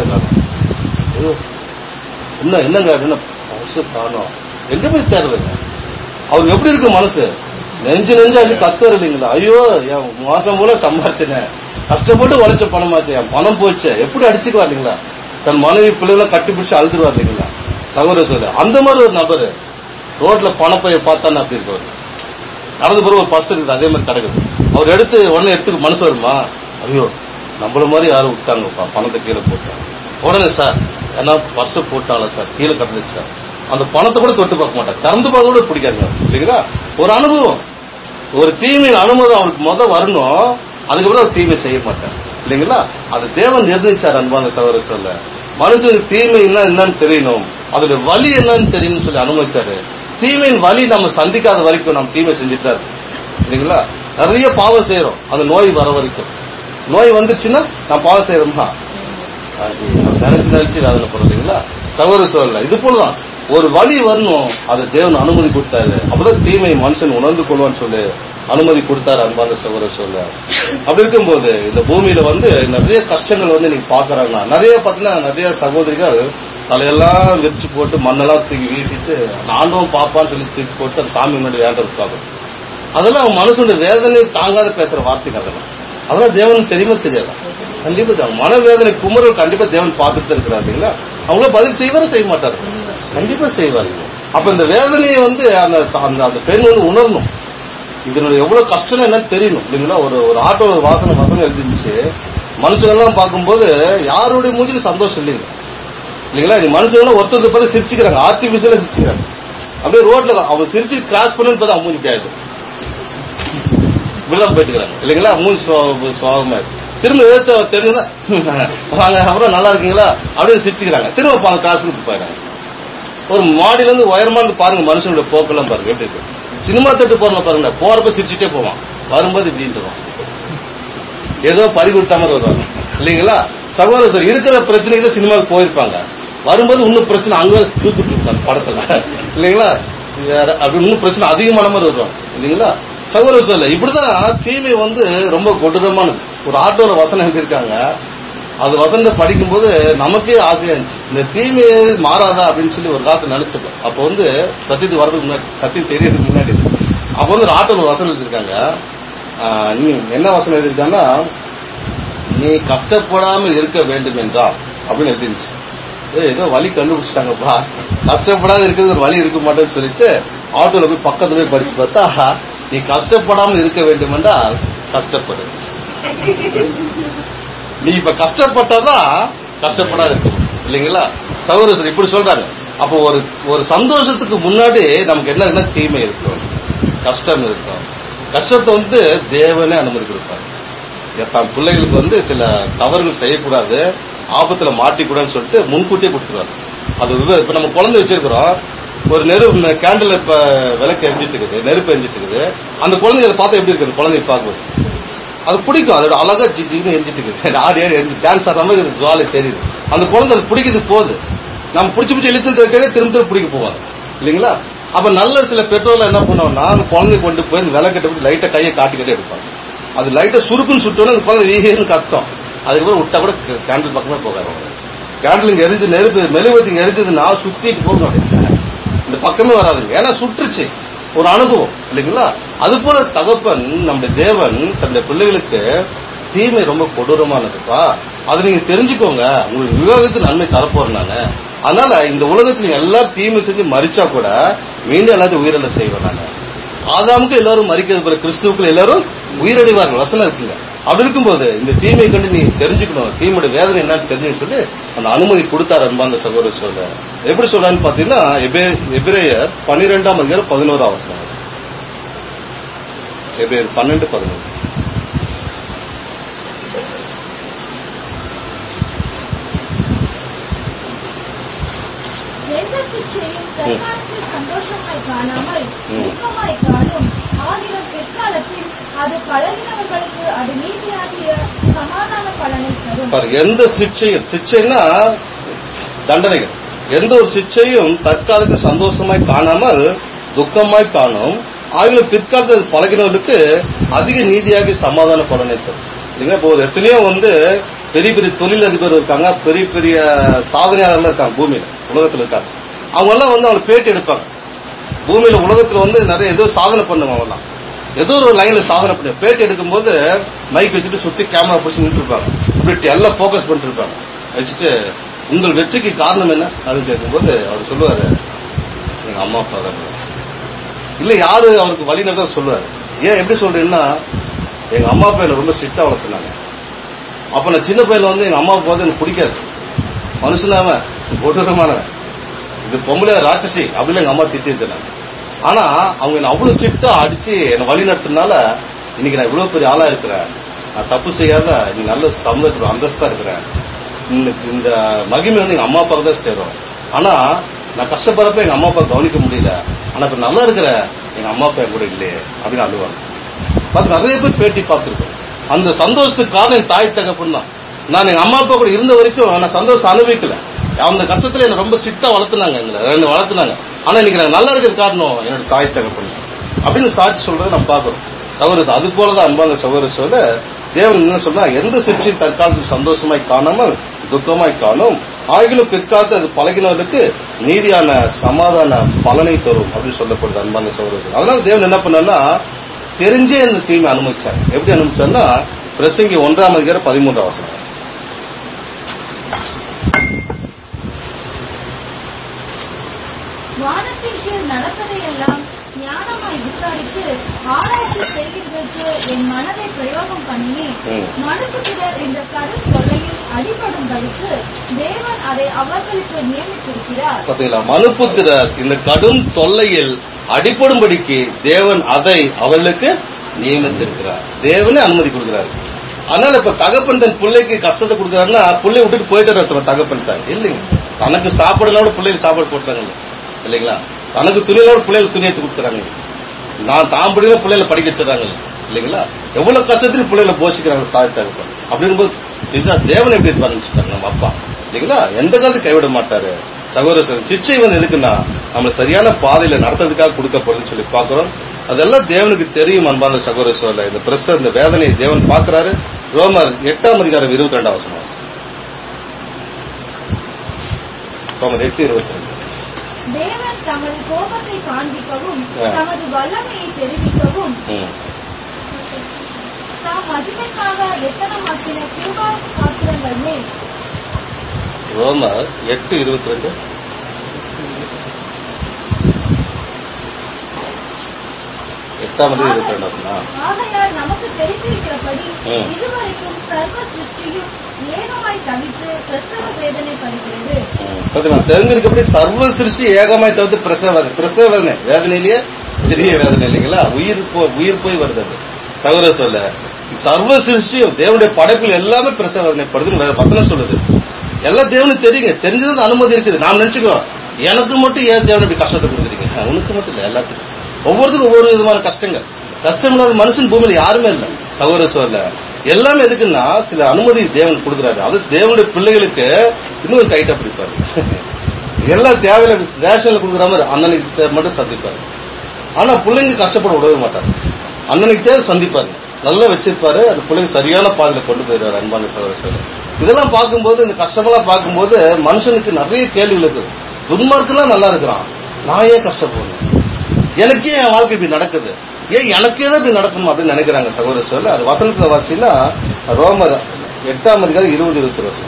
ஐயோ என்ன என்னங்க அப்படின்னா பர்ஸ் காணோம் எங்க போய் தேடுறதுங்க அவருக்கு எப்படி இருக்கு மனசு நெஞ்சு நெஞ்சு அள்ளி கத்துற இல்லைங்களா ஐயோ என் மாசம் போல சம்பாரிச்சேனே கஷ்டப்பட்டு உழைச்ச பணமாச்சு என் பணம் போச்சு எப்படி அடிச்சுக்குவா இல்லைங்களா தன் மனைவி பிள்ளைகளை கட்டி பிடிச்சு அழுதுருவார் இல்லைங்களா சகோதர சொல்லு அந்த மாதிரி ஒரு நபர் ரோட்ல பணப்பைய பார்த்தான்னு அப்படி இருக்கவர் நடந்த பிறகு ஒரு பர்ஸ் இருக்குது அதே மாதிரி கிடக்குது அவர் எடுத்து உடனே எடுத்துக்க மனசு வருமா ஐயோ நம்மள மாதிரி யாரும் விட்டாங்கப்பா பணத்தை கீழே போட்டாங்க உடனே சார் ஏன்னா பர்ஸ் போட்டால சார் கீழே கிடந்துச்சு சார் அந்த பணத்தை கூட தொட்டு பார்க்க மாட்டார் திறந்து பார்க்க கூட பிடிக்காதுங்க இல்லைங்களா ஒரு அனுபவம் ஒரு தீமையின் அனுபவம் அவருக்கு முத வரணும் அதுக்கப்புறம் அவர் தீமை செய்ய மாட்டார் இல்லைங்களா அது தேவன் நிர்ணயிச்சார் அன்பான சகோதர சொல்ல மனுஷனுக்கு தீமை என்ன என்னன்னு தெரியணும் அதோட வலி என்னன்னு தெரியணும்னு சொல்லி அனுமதிச்சாரு தீமையின் வலி நம்ம சந்திக்காத வரைக்கும் நம்ம தீமை செஞ்சுட்டு தான் இருக்கோம். இல்லைங்களா நிறைய பாவம் செய்யறோம் அந்த நோய் வர வரைக்கும் நோய் வந்துச்சுன்னா நான் பாவம் செய்யறோமா அது நினைச்சு நினைச்சு வேதனை போறீங்களா சகோதர சொல்லல இது போலதான் ஒரு வழி வரணும் அதை தேவன் அனுமதி கொடுத்தாரு அப்பதான் தீமை மனுஷன் உணர்ந்து கொள்வான்னு சொல்லி அனுமதி கொடுத்தாரு அன்பான சகோதர சொல்ல அப்படி இருக்கும்போது இந்த பூமியில வந்து நிறைய கஷ்டங்கள் வந்து நீங்க பாக்குறாங்கன்னா நிறைய பாத்தீங்கன்னா நிறைய சகோதரிகள் தலையெல்லாம் விரிச்சு போட்டு மண்ணெல்லாம் தூக்கி வீசிட்டு ஆண்டவன் பாப்பான்னு சொல்லி தூக்கி போட்டு அந்த சாமி முன்னாடி வேண்டது பார்க்கணும் அதெல்லாம் அவன் மனசுடைய வேதனை தாங்காத பேசுற வார்த்தைங்க அதெல்லாம் அதெல்லாம் தேவனுக்கு தெரியுமா தெரியாதா கண்டிப்பா தெரியும். மனவேதனை குமரல் கண்டிப்பா தேவன் பார்த்துட்டு தான் இருக்கிறார் இல்லைங்களா அவங்கள பதில் செய்வாரா செய்ய மாட்டாரு கண்டிப்பா செய்வார் அப்ப இந்த வேதனையை வந்து அந்த அந்த அந்த பெண் வந்து உணரணும் இதனுடைய எவ்வளவு கஷ்டம் என்னன்னு தெரியணும் இல்லைங்களா ஒரு ஒரு ஆட்டோ ஒரு வாசனை வசனம் எழுதிருந்துச்சு மனுஷங்கள்லாம் பார்க்கும்போது யாருடைய மூஞ்சிலும் சந்தோஷம் இல்லைங்க இல்லைங்களா நீ மனுஷங்க ஒருத்தருக்கு பார்த்து சிரிச்சுக்கிறாங்க ஆர்டிபிஷியலா சிரிச்சுக்கிறாங்க அப்படியே ரோட்ல அவங்க சிரிச்சு கிராஸ் பண்ணுன்னு பார்த்தா அவங்க மூஞ்சி ஆயிடுது இப்படிதான் போயிட்டு இருக்காங்க இல்லைங்களா மூஞ்சி சுவா- சுவாபமா இருக்கு திரும்ப எழுத்த தெரிஞ்சதா வாங்க அப்புறம் நல்லா இருக்கீங்களா அப்படின்னு சிரிச்சுக்கிறாங்க திரும்ப பா- கிராஸ் பண்ணி போயிடுறாங்க ஒரு மாடியில இருந்து உயரமா இருந்து பாருங்க மனுஷனோட போக்கெல்லாம் பாருங்க எப்படி இருக்கு சினிமா தட்டு போறல பாருங்க போறப்ப சிரிச்சுட்டே போவான் வரும்போது இப்படின்ட்டு வருவான். ஏதோ பறி கொடுத்த மாதிரி வருவாங்க இல்லைங்களா சகோதரர் சார் இருக்கிற பிரச்சனைக்கு தான் சினிமாவுக்கு போயிருப்பாங்க வரும்போது இன்னும் பிரச்சனை அங்க தூக்கிட்டு இருப்பாங்க படத்துல இல்லைங்களா வேற அப்படி இன்னும் பிரச்சனை அதிகமான மாதிரி வருவாங்க இல்லைங்களா சகோதரர் சொல்ல இப்படிதான் தீமை வந்து ரொம்ப கொடூரமானது ஒரு ஆட்டோல வசனம் எழுதியிருக்காங்க அது வசந்த படிக்கும்போது நமக்கே ஆசையா இருந்துச்சு இந்த தீமை மாறாதா அப்படின்னு சொல்லி ஒரு காலத்துல நினைச்சிருக்கோம் அப்போ வந்து சத்தியத்துக்கு வரதுக்கு முன்னாடி சத்தியம் தெரியறதுக்கு முன்னாடி அப்போ வந்து ஒரு ஆட்டோல ஒரு வசனம் எழுதிருக்காங்க ஆஹ், நீ என்ன வசனம் எழுதிருக்காங்கன்னா நீ கஷ்டப்படாமல் இருக்க வேண்டும் என்றால் அப்படின்னு எழுதிருந்துச்சு ஏய், ஏதோ வழி கண்டுபிடிச்சிட்டாங்கப்பா கஷ்டப்படாத இருக்கிறது ஒரு வழி இருக்க மாட்டேன்னு சொல்லிட்டு ஆட்டோல போய் பக்கத்துல போய் படிச்சு பார்த்தா நீ கஷ்டப்படாமல் இருக்க வேண்டும் என்றால் கஷ்டப்படு நீ இப்ப கஷ்டப்பட்டாதான் கஷ்டப்படாத இருக்க முடியும். இல்லைங்களா சகோதரர் இப்படி சொல்றாங்க அப்போ ஒரு ஒரு சந்தோஷத்துக்கு முன்னாடி நமக்கு என்ன இருக்குன்னா தீமை இருக்கும் கஷ்டம் இருக்கும் கஷ்டத்தை வந்து தேவனே அனுமதி கொடுப்பாரு தன் பிள்ளைகளுக்கு வந்து சில தவறுகள் செய்யக்கூடாது ஆபத்துல மாட்டிக்கூடாதுன்னு சொல்லிட்டு முன்கூட்டியே கொடுத்துருவாரு அது விவ- இப்ப நம்ம குழந்தை வச்சிருக்கிறோம் ஒரு நெருப்பு கேண்டில் இப்ப விளக்கு எரிஞ்சிட்டு இருக்குது நெருப்பு எரிஞ்சிட்டு இருக்குது அந்த குழந்தைங்க அதை பார்த்தா எப்படி இருக்குது குழந்தைய பார்க்கும்போது அது பிடிக்கும் அதோட அழகா ஜிஜின்னு எரிஞ்சிட்டு இருக்குது ஆடி ஆடி எரிஞ்சு டான்ஸ் ஆடுற மாதிரி இது ஜுவாலை தெரியுது அந்த குழந்தை அது பிடிக்குது போகுது நம்ம பிடிச்சி பிடிச்சி இழுத்து வைக்க திரும்ப திரும்ப பிடிக்க போவாங்க இல்லைங்களா அப்ப நல்ல சில பெட்ரோல் என்ன பண்ணுவோம்னா அந்த குழந்தைய கொண்டு போய் இந்த விளக்கட்டை போட்டு லைட்டா கையை காட்டி காட்டி எடுப்பாங்க அது லைட்டா சுருக்குன்னு சுட்டோன்னே அந்த குழந்தை வீகன்னு கத்தம் அதுக்கப்புறம் விட்டா கூட கேண்டில் பக்கமே போகாது கேண்டில் இங்க எரிஞ்சு நெருப்பு மெழுகுவத்தி இங்க எரிஞ்சதுன்னா சுத்திட்டு போகணும் அப்படின்ட்டாங்க இந்த பக்கமே வராதுங்க ஏன்னா சுற்றுச்சு ஒரு அனுபவம் இல்லைங்களா அது போல தகப்பன் நம்முடைய தேவன் தன்னுடைய பிள்ளைகளுக்கு தீமை ரொம்ப கொடூரமானதுப்பா அதை நீங்க தெரிஞ்சுக்கோங்க உங்களுக்கு விவேகத்து நன்மை தரப்போறேன் நானு அதனால இந்த உலகத்துல நீங்க எல்லா தீமை செஞ்சு மறிச்சா கூட மீண்டும் எல்லாத்தையும் உயிரிழ செய்வேன் நானு ஆதாமுக்கு எல்லாரும் மறிக்கிறது போல கிறிஸ்துவுக்கு எல்லாரும் உயிரடைவார்கள் வசனம் இருக்குங்க அப்படி இருக்கும்போது இந்த தீமையை கண்டு நீ தெரிஞ்சுக்கணும் தீமையோட வேதனை என்னன்னு தெரிஞ்சுன்னு சொல்லி அந்த அனுமதி கொடுத்தார் அன்பாந்த சகோதரர் சொல்ல எப்படி சொல்றான்னு பாத்தீங்கன்னா எபே- எபிரேயர் பன்னிரெண்டாம் அதிகாரம் பதினோராம் வசனம் எபிரேயர் பன்னெண்டு பதினொன்று எந்த சிக்ஷையும் தற்காலத்தில் சந்தோஷமாய் காணாமல் ம். துக்கமாய் காணும் ஆகிலும் பிற்காலத்தில் அது பழகினவர்களுக்கு அது நீதியாகிய சமாதான பலனை தரும் பாரு எந்த சிக்ஷையும் சிக்ஷைன்னா தண்டனைகள் எந்த ஒரு சிக்ஷையும் தற்காலத்தில் சந்தோஷமாய் காணாமல் துக்கமாய் காணும் ஆகிலும் பிற்காலத்தில் அது பழகினவர்களுக்கு அதிக நீதியாக சமாதான பலனை தரும் இல்லைங்களா இப்போ ஒரு எத்தனையோ வந்து பெரிய பெரிய தொழிலதிபர் இருக்காங்க பெரிய பெரிய சாதனையாளர்கள் இருக்காங்க பூமியில உலகத்துல இருக்காங்க அவங்க எல்லாம் வந்து அவங்க பேட்டி எடுப்பாங்க பூமியில உலகத்துல வந்து நிறைய ஏதோ சாதனை பண்ணுவாங்க அவங்கலாம் ஏதோ ஒரு லைன்ல சாதனை பண்ணி பேட்டி எடுக்கும்போது மைக் வச்சுட்டு சுத்தி கேமரா பிடிச்சி நின்று இருப்பாங்க இப்படி எல்லாம் ஃபோக்கஸ் பண்ணிட்டு இருப்பாங்க வச்சுட்டு உங்கள் வெற்றிக்கு காரணம் என்ன அப்படின்னு கேட்கும்போது அவர் சொல்லுவாரு எங்க அம்மா அப்பா தான் இல்ல யாரு அவருக்கு வழி நடத்த சொல்லுவாரு ஏன் எப்படி சொல்றேன்னா எங்க அம்மா அப்பா என்ன ரொம்ப ஸ்ட்ரிக்டா வளர்த்துனாங்க அப்ப நான் சின்ன பையன்ல வந்து எங்க அம்மா அப்பா வந்து எனக்கு பிடிக்காது மனுஷனாவன் கொடூரமானவன் இது பொம்பளை ராட்சசி அப்படின்னு எங்க அம்மா திட்டிருக்கிறாங்க ஆனா அவங்க என்ன அவ்வளவு ஸ்ட்ரிக்டா அடிச்சு என்னை வழி நடத்தினால இன்னைக்கு நான் இவ்வளவு பெரிய ஆளா இருக்கிறேன் நான் தப்பு செய்யாத நீ நல்ல சமுதாயத்துல அந்தஸ்தா இருக்கிறேன் இந்த- இந்த மகிமை வந்து எங்க அம்மா அப்பாவுக்கு தான் சேரும் ஆனா நான் கஷ்டப்படுறப்ப எங்க அம்மா அப்பா கவனிக்க முடியல ஆனா இப்ப நல்லா இருக்கிற எங்க அம்மா அப்பா என் கூட இல்லையே அப்படின்னு அழுவாங்க பார்த்து நிறைய பேர் பேட்டி பார்த்திருக்கோம் அந்த சந்தோஷத்துக்கு காரணம் என் தாய் தகப்பன் தான் நான் எங்க அம்மா அப்பா கூட இருந்த வரைக்கும் நான் சந்தோஷம் அனுபவிக்கல அந்த கஷ்டத்துல என்ன ரொம்ப ஸ்ட்ரிக்டா வளர்த்துனாங்க எங்களை என்ன வளர்த்துனாங்க ஆனா இன்னைக்கு நான் நல்லா இருக்கிறது காரணம் என்னோட தாய் தகப்பன் அப்படின்னு சாட்சி சொல்றதை நம்ம பார்க்கிறோம் சகோதரர் அது போலதான் அன்பான சகோதரர் சொல்ல தேவன் என்ன சொன்னா எந்த சிற்றையும் தற்காலத்தில் சந்தோஷமாய் காணாமல் துக்கமாய் காணும் ஆகிலும் பிற்காலத்து அது பழகினவர்களுக்கு நீதியான சமாதான பலனை தரும் அப்படின்னு சொல்லப்படுது அன்பான சகோதரர் அதனால தேவன் என்ன பண்ணார்னா தெரிஞ்சே இந்த தீமை அனுமதிச்சார் எப்படி அனுமதிச்சார்னா பிரசங்கி ஒன்றாம் அதிகாரம் பதிமூன்றாம் வசனம் வானத்தின் கீழ் நடப்பதையெல்லாம் ஞானமாய் விசாரித்து ஆராய்ச்சி செய்கிறதற்கு என் மனதை பிரயோகம் பண்ணி ம். மனுக்குதிரர் என்ற கடும் தொல்லையில் அடிபடும்படிக்கு தேவன் அதை அவர்களுக்கு நியமித்திருக்கிறார் பாத்தீங்களா மனுபுத்திரர் இந்த கடும் தொல்லையில் அடிப்படும்படிக்கு தேவன் அதை அவர்களுக்கு நியமித்திருக்கிறார் தேவனே அனுமதி கொடுக்கிறார் அதனால இப்ப தகப்பன் தன் பிள்ளைக்கு கஷ்டத்தை கொடுக்குறாருன்னா பிள்ளை விட்டுட்டு போயிட்டு இருக்கிற தகப்பன் தான் இல்லைங்க தனக்கு சாப்பாடுலாம் கூட பிள்ளைக்கு சாப்பாடு போட்டுறாங்க இல்லைங்களா தனக்கு துணியோட பிள்ளைகளுக்கு துணி எடுத்து கொடுக்குறாங்க நான் தான் படிக்கிற பிள்ளைகளை படிக்க வச்சிடறாங்க இல்லைங்களா எவ்வளவு கஷ்டத்தில் பிள்ளைகளை போஷிக்கிறாங்க தாய் தகப்பன் அப்படிங்கும்போது இதுதான் தேவன் எப்படி இருப்பாருன்னு நம்ம அப்பா இல்லைங்களா எந்த காலத்து கைவிட மாட்டாரு சகோதர சிக்ஷை வந்து எதுக்குன்னா நம்மளை சரியான பாதையில நடத்துறதுக்காக கொடுக்கப்படுதுன்னு சொல்லி பார்க்கிறோம் அதெல்லாம் தேவனுக்கு தெரியும் அன்பான சகோதர சொல்ல இந்த பிரச்சனை இந்த வேதனையை தேவன் பார்க்கிறாரு ரோமர் எட்டாம் அதிகாரம் இருபத்தி ரெண்டாம் வசனம் ரோமர் எட்டு இருபத்தி ரெண்டு தேவன் தமது கோபத்தை காண்பிக்கவும் ஆ. தமது வல்லமையை தெரிவிக்கவும் ம். தாம் மகிமைக்காக வெத்தனமாக்கின கிருபா பாத்திரங்கள் மேல் ரோமர் எட்டு இருபத்தி ரெண்டு எட்டாம் அதிகாரம் இருபத்தி ரெண்டு வசனம். ஆகையால் நமக்கு தெரிந்திருக்கிறபடி ம். இதுவரைக்கும் சர்வ சிருஷ்டியும் ஏகமாய் தவித்து பிரசவ வேதனை படுகிறது பாத்தீங்களா தெரிஞ்சிருக்கப்படி சர்வ சிருஷ்டி ஏகமாய் தவிர்த்து பிரசவ வேதனை பிரசவ வேதனை வேதனையிலேயே பெரிய வேதனை இல்லைங்களா உயிர் போ உயிர் போய் வருது அது சகோதர சொல்ல சர்வ சிருஷ்டியும் தேவனுடைய படைப்புகள் எல்லாமே பிரசவ வேதனைப்படுதுன்னு வேத வசனம் சொல்லுது எல்லாம் தேவனுக்கு தெரியுங்க தெரிஞ்சது அனுமதி இருக்குது நாம் நினைச்சுக்கிறோம் எனக்கு மட்டும் ஏன் தேவன் இப்படி கஷ்டத்தை கொடுக்குறீங்க உனக்கு மட்டும் இல்லை எல்லாத்துக்கும் ஒவ்வொருத்துக்கும் ஒவ்வொரு விதமான கஷ்டங்கள் கஷ்டம் இல்லாத மனுஷன் பூமியில யாருமே இல்லை சகோதர சொல்ல எல்லாமே எதுக்குன்னா சில அனுமதி தேவன் கொடுக்குறாரு அது தேவனுடைய பிள்ளைகளுக்கு இன்னும் டைட்டா பிடிப்பாரு எல்லாம் தேவையில்ல ரேஷன்ல கொடுக்குற மாதிரி அண்ணனுக்கு தேவை மட்டும் சந்திப்பாரு ஆனா பிள்ளைங்க கஷ்டப்பட விடவே மாட்டாரு அண்ணனுக்கு தேவை சந்திப்பாரு நல்லா வச்சிருப்பாரு அந்த பிள்ளைங்க சரியான பாதையில கொண்டு போயிடுவாரு அன்பான சகோதர சொல்ல இதெல்லாம் பார்க்கும்போது இந்த கஷ்டமெல்லாம் பார்க்கும்போது மனுஷனுக்கு நிறைய கேள்விகள் இருக்குது துன்மார்க்கெல்லாம் நல்லா இருக்கிறான் நான் ஏன் கஷ்டப்படணும் எனக்கே என் வாழ்க்கை இப்படி நடக்குது ஏன் எனக்கே தான் இப்படி நடக்கணும் அப்படின்னு நினைக்கிறாங்க சகோதர சொல்ல அது வசனத்துல வாசின்னா ரோமர் எட்டாம் அதிகாரம் இருபது இருபத்தி வருஷம்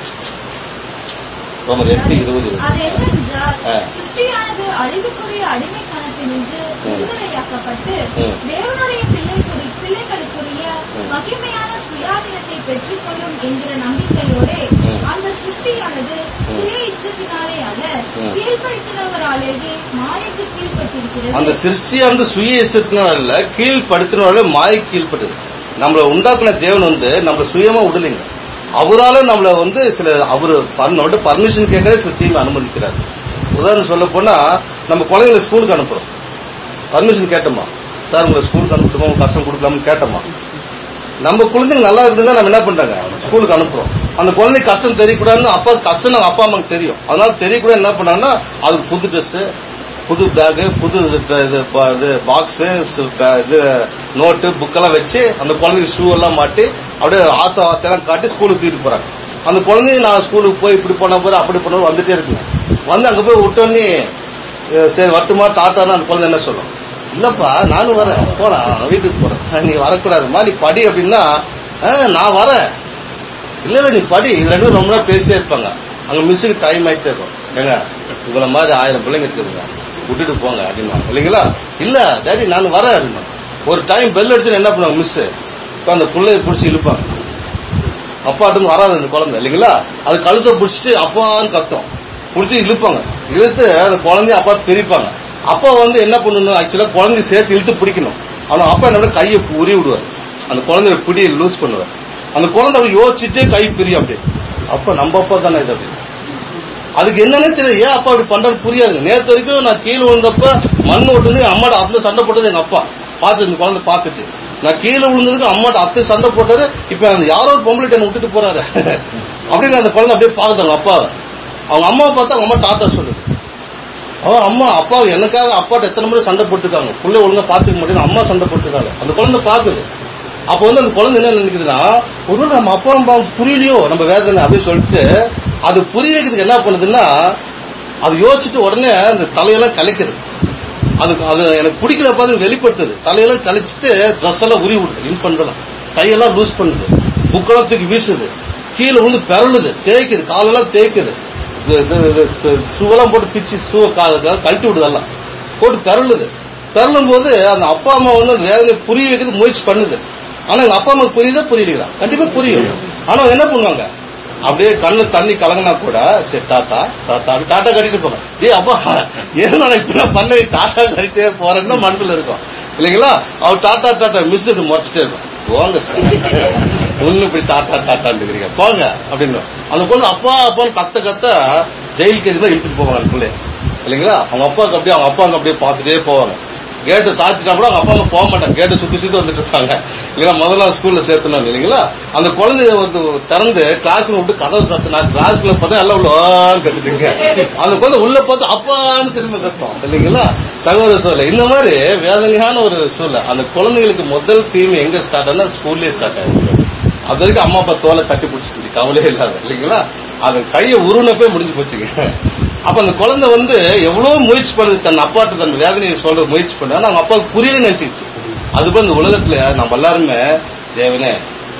ரோமர் எட்டு இருபது இருபது அது என்னவென்றால் ஆ. சிருஷ்டியானது அழிவுக்குரிய அடிமைத்தனத்தினின்று ம். விடுதலையாக்கப்பட்டு ம். தேவனுடைய பிள்ளைக்குறி பிள்ளைகளுக்குரிய ம். மகிமையான சுயாதீனத்தை பெற்றுக்கொள்ளும் என்கிற நம்பிக்கையோட ம். அந்த சிருஷ்டியானது ம். சுய இஷ்டத்தினாலே அல்ல ம். கீழ்ப்படுத்தினவராலேயே மாயைக்கு அந்த கீழ்ப்பட்டிருக்கிறது சிருஷ்டியானது சுய இஷ்டத்தினால இல்ல கீழ்படுத்தினால மாய் கீழ்படுது நம்மள உண்டாக்குன தேவன் வந்து நம்மள சுயமா விடலைங்க அவரால நம்மள வந்து சில அவரு நம்மகிட்ட பர்மிஷன் கேட்கவே சில தீமை அனுமதிக்கிறார் உதாரணம் சொல்ல போனா நம்ம குழந்தைங்களை ஸ்கூலுக்கு அனுப்புறோம் பர்மிஷன் கேட்டோமா சார் உங்களை ஸ்கூலுக்கு அனுப்பட்டுமா உங்க கஷ்டம் கொடுக்கலாம்னு கேட்டோமா நம்ம குழந்தைங்க நல்லா இருக்குதுன்னா நம்ம என்ன பண்றாங்க ஸ்கூலுக்கு அனுப்புறோம் அந்த குழந்தை கஷ்டம் தெரியக்கூடாதுன்னு அப்பா கஷ்டம் நம்ம அப்பா அம்மாக்கு தெரியும் அதனால தெரியக்கூடாது என்ன பண்ணாங்கன்னா அதுக்கு புது ட்ரெஸ் புது பேகு புது இது- இது ப- இது பாக்ஸ் இது நோட்டு புக்கெல்லாம் வச்சு அந்த குழந்தைக்கு ஷூ எல்லாம் மாட்டி அப்படியே ஆசை வார்த்தையெல்லாம் காட்டி ஸ்கூலுக்கு தூக்கிட்டு போறாங்க அந்த குழந்தைங்க நான் ஸ்கூலுக்கு போய் இப்படி பண்ண போற அப்படி பண்ண வந்துட்டே இருக்குங்க வந்து அங்க போய் விட்டோன்னே அஹ் சரி வரட்டுமா டாட்டான்னு அந்த குழந்தை என்ன சொல்லும் இல்லப்பா நானும் வரேன் போலாம் நான் வீட்டுக்கு போறேன் நீ வரக்கூடாதுமா நீ படி அப்படின்னா "ஆ, நான் வரேன் இல்ல இல்ல நீ படி இது ரெண்டும் ரொம்ப நேரம் பேசிட்டே இருப்பாங்க அங்க மிஸ்ஸுக்கு டைம் ஆயிட்டே இருக்கும் ஏங்க உங்களை மாதிரி ஆயிரம் பிள்ளைங்க இருக்குதுங்க விட்டுட்டு போங்க அப்படின்னா இல்லைங்களா இல்ல டேடி நான் வரேன் அப்படின்னா ஒரு டைம் பெல் அடிச்சு என்ன பண்ணுவாங்க மிஸ் அந்த பிள்ளைய பிடிச்சி இழுப்பாங்க அப்பாட்டும் வராது அந்த குழந்தை இல்லைங்களா அது கழுத்தை பிடிச்சிட்டு அப்பான்னு கத்தும் பிடிச்சி இழுப்பாங்க இழுத்து அந்த குழந்தைய அப்பா பிரிப்பாங்க அப்பா வந்து என்ன பண்ணணும் ஆக்சுவலா குழந்தைய சேர்த்து இழுத்து பிடிக்கணும் ஆனா அப்பா என்ன பண்ண கையை உரி விடுவார் அந்த குழந்தைய பிடியை லூஸ் பண்ணுவார் அந்த குழந்தை அப்படி யோசிச்சுட்டே கை பிரியும் அப்படி அப்ப நம்ம அப்பா தானே இது அப்படி அதுக்கு என்னன்னே தெரியல ஏன் அப்பா இப்படி பண்றான்னு புரியாதுங்க நேத்து வரைக்கும் நான் கீழே விழுந்தப்ப மண் ஓட்டுது அம்மாட்ட அத்தை சண்டை போட்டது எங்க அப்பா பார்த்து இந்த குழந்தை பார்த்துச்சு நான் கீழே விழுந்ததுக்கு அம்மாட்ட அத்தை சண்டை போட்டாரு இப்ப அந்த யாரோ ஒரு பொம்பளை என்னை விட்டுட்டு போறாரு அப்படின்னு அந்த குழந்தை அப்படியே பார்க்குதாங்க அப்பாவை அவங்க அம்மாவை பார்த்தா அவங்க அம்மா டாட்டா சொல்லுது அவன் அம்மா அப்பா எனக்காக அப்பாட்ட எத்தனை முறை சண்டை போட்டுருக்காங்க புள்ள ஒழுங்கா பாத்துக்க மாட்டேன்னு அம்மா சண்டை போட்டுருக்காங்க அந்த குழந்தை பாக்குது அப்ப வந்து அந்த குழந்தை என்ன நினைக்குதுன்னா ஒருவேளை நம்ம அப்பா அம்மா புரியலையோ நம்ம வேதனை அப்படின்னு சொல்லிட்டு அது புரிய வைக்கிறதுக்கு என்ன பண்ணுதுன்னா அது யோசிச்சுட்டு உடனே அந்த தலையெல்லாம் கலைக்கிறது அதுக்கு அது எனக்கு பிடிக்கல பார்த்து வெளிப்படுத்துது தலையெல்லாம் கழிச்சிட்டு ட்ரெஸ் எல்லாம் உரி விடுது இன்ஃபன்ட் எல்லாம் கையெல்லாம் லூஸ் பண்ணுது புக்கெல்லாம் தூக்கி வீசுது கீழே வந்து பெறலுது தேய்க்குது காலெல்லாம் தேய்க்குது ஷூவெல்லாம் போட்டு பிச்சு ஷூ கழட்டி விடுது எல்லாம் போட்டு பெறலுது பெறலும் போது அந்த அப்பா அம்மா வந்து அந்த வேதனை புரிய வைக்கிறது முயற்சி பண்ணுது ஆனா எங்க அப்பா அம்மாக்கு புரியுதா புரியலீங்களா கண்டிப்பா புரியும் ஆனா அவங்க என்ன பண்ணுவாங்க அப்படியே கண்ணு தண்ணி கலங்கினா கூட சரி டாட்டா டாட்டா அப்படி டாட்டா கட்டிட்டு போங்க டேய் அப்பா ஏன் நான் இப்ப நான் பண்ண டாட்டா கட்டிட்டே போறேன்னு மனசுல இருக்கும் இல்லைங்களா அவர் டாட்டா டாட்டா மிஸ் முறைச்சிட்டே இருக்கும் போங்க சார் ஒண்ணு இப்படி டாட்டா டாட்டான்னு இருக்கிறீங்க போங்க அப்படின்னு அந்த பொண்ணு அப்பா அப்பான்னு கத்த கத்த ஜெயிலுக்கு எதுவுமே இழுத்துட்டு போவாங்க அந்த பிள்ளைய இல்லைங்களா அவங்க அப்பாவுக்கு அப்படியே அவங்க அப்பாவுக்கு அப்படியே பார்த்துட்டே போவாங்க கேட்டு சாத்திட்டா கூட அவங்க அப்பா அம்மா போக மாட்டாங்க கேட்டை சுத்தி சுத்தி வந்துட்டு இருப்பாங்க இல்லைங்களா முதல்ல ஸ்கூல்ல சேர்த்தணும் இல்லைங்களா அந்த குழந்தைய வந்து திறந்து கிளாஸ் விட்டு கதவை சாத்தினா கிளாஸ்க்குள்ள பார்த்தா எல்லாம் உள்ள ஆன்னு கத்துட்டுங்க அந்த குழந்தை உள்ள பார்த்து அப்பான்னு திரும்ப கத்தும் இல்லைங்களா சகோதர சூழல் இந்த மாதிரி வேதனையான ஒரு சூழல் அந்த குழந்தைகளுக்கு முதல் தீமை எங்க ஸ்டார்ட் ஆனா ஸ்கூல்லயே ஸ்டார்ட் ஆயிருக்கு அது வரைக்கும் அம்மா அப்பா தோலை தட்டி பிடிச்சிட்டு கவலையே இல்லாத இல்லைங்களா அது கையை உருனப்பே முடிஞ்சு போச்சுங்க அப்ப அந்த குழந்தை வந்து எவ்வளவு முயற்சி பண்ணுது தன் அப்பாட்ட தன் வேதனையை சொல்ற முயற்சி பண்ணு ஆனா அவங்க அப்பாவுக்கு புரியல நினைச்சிருச்சு அதுபோல இந்த உலகத்துல நம்ம எல்லாருமே தேவனே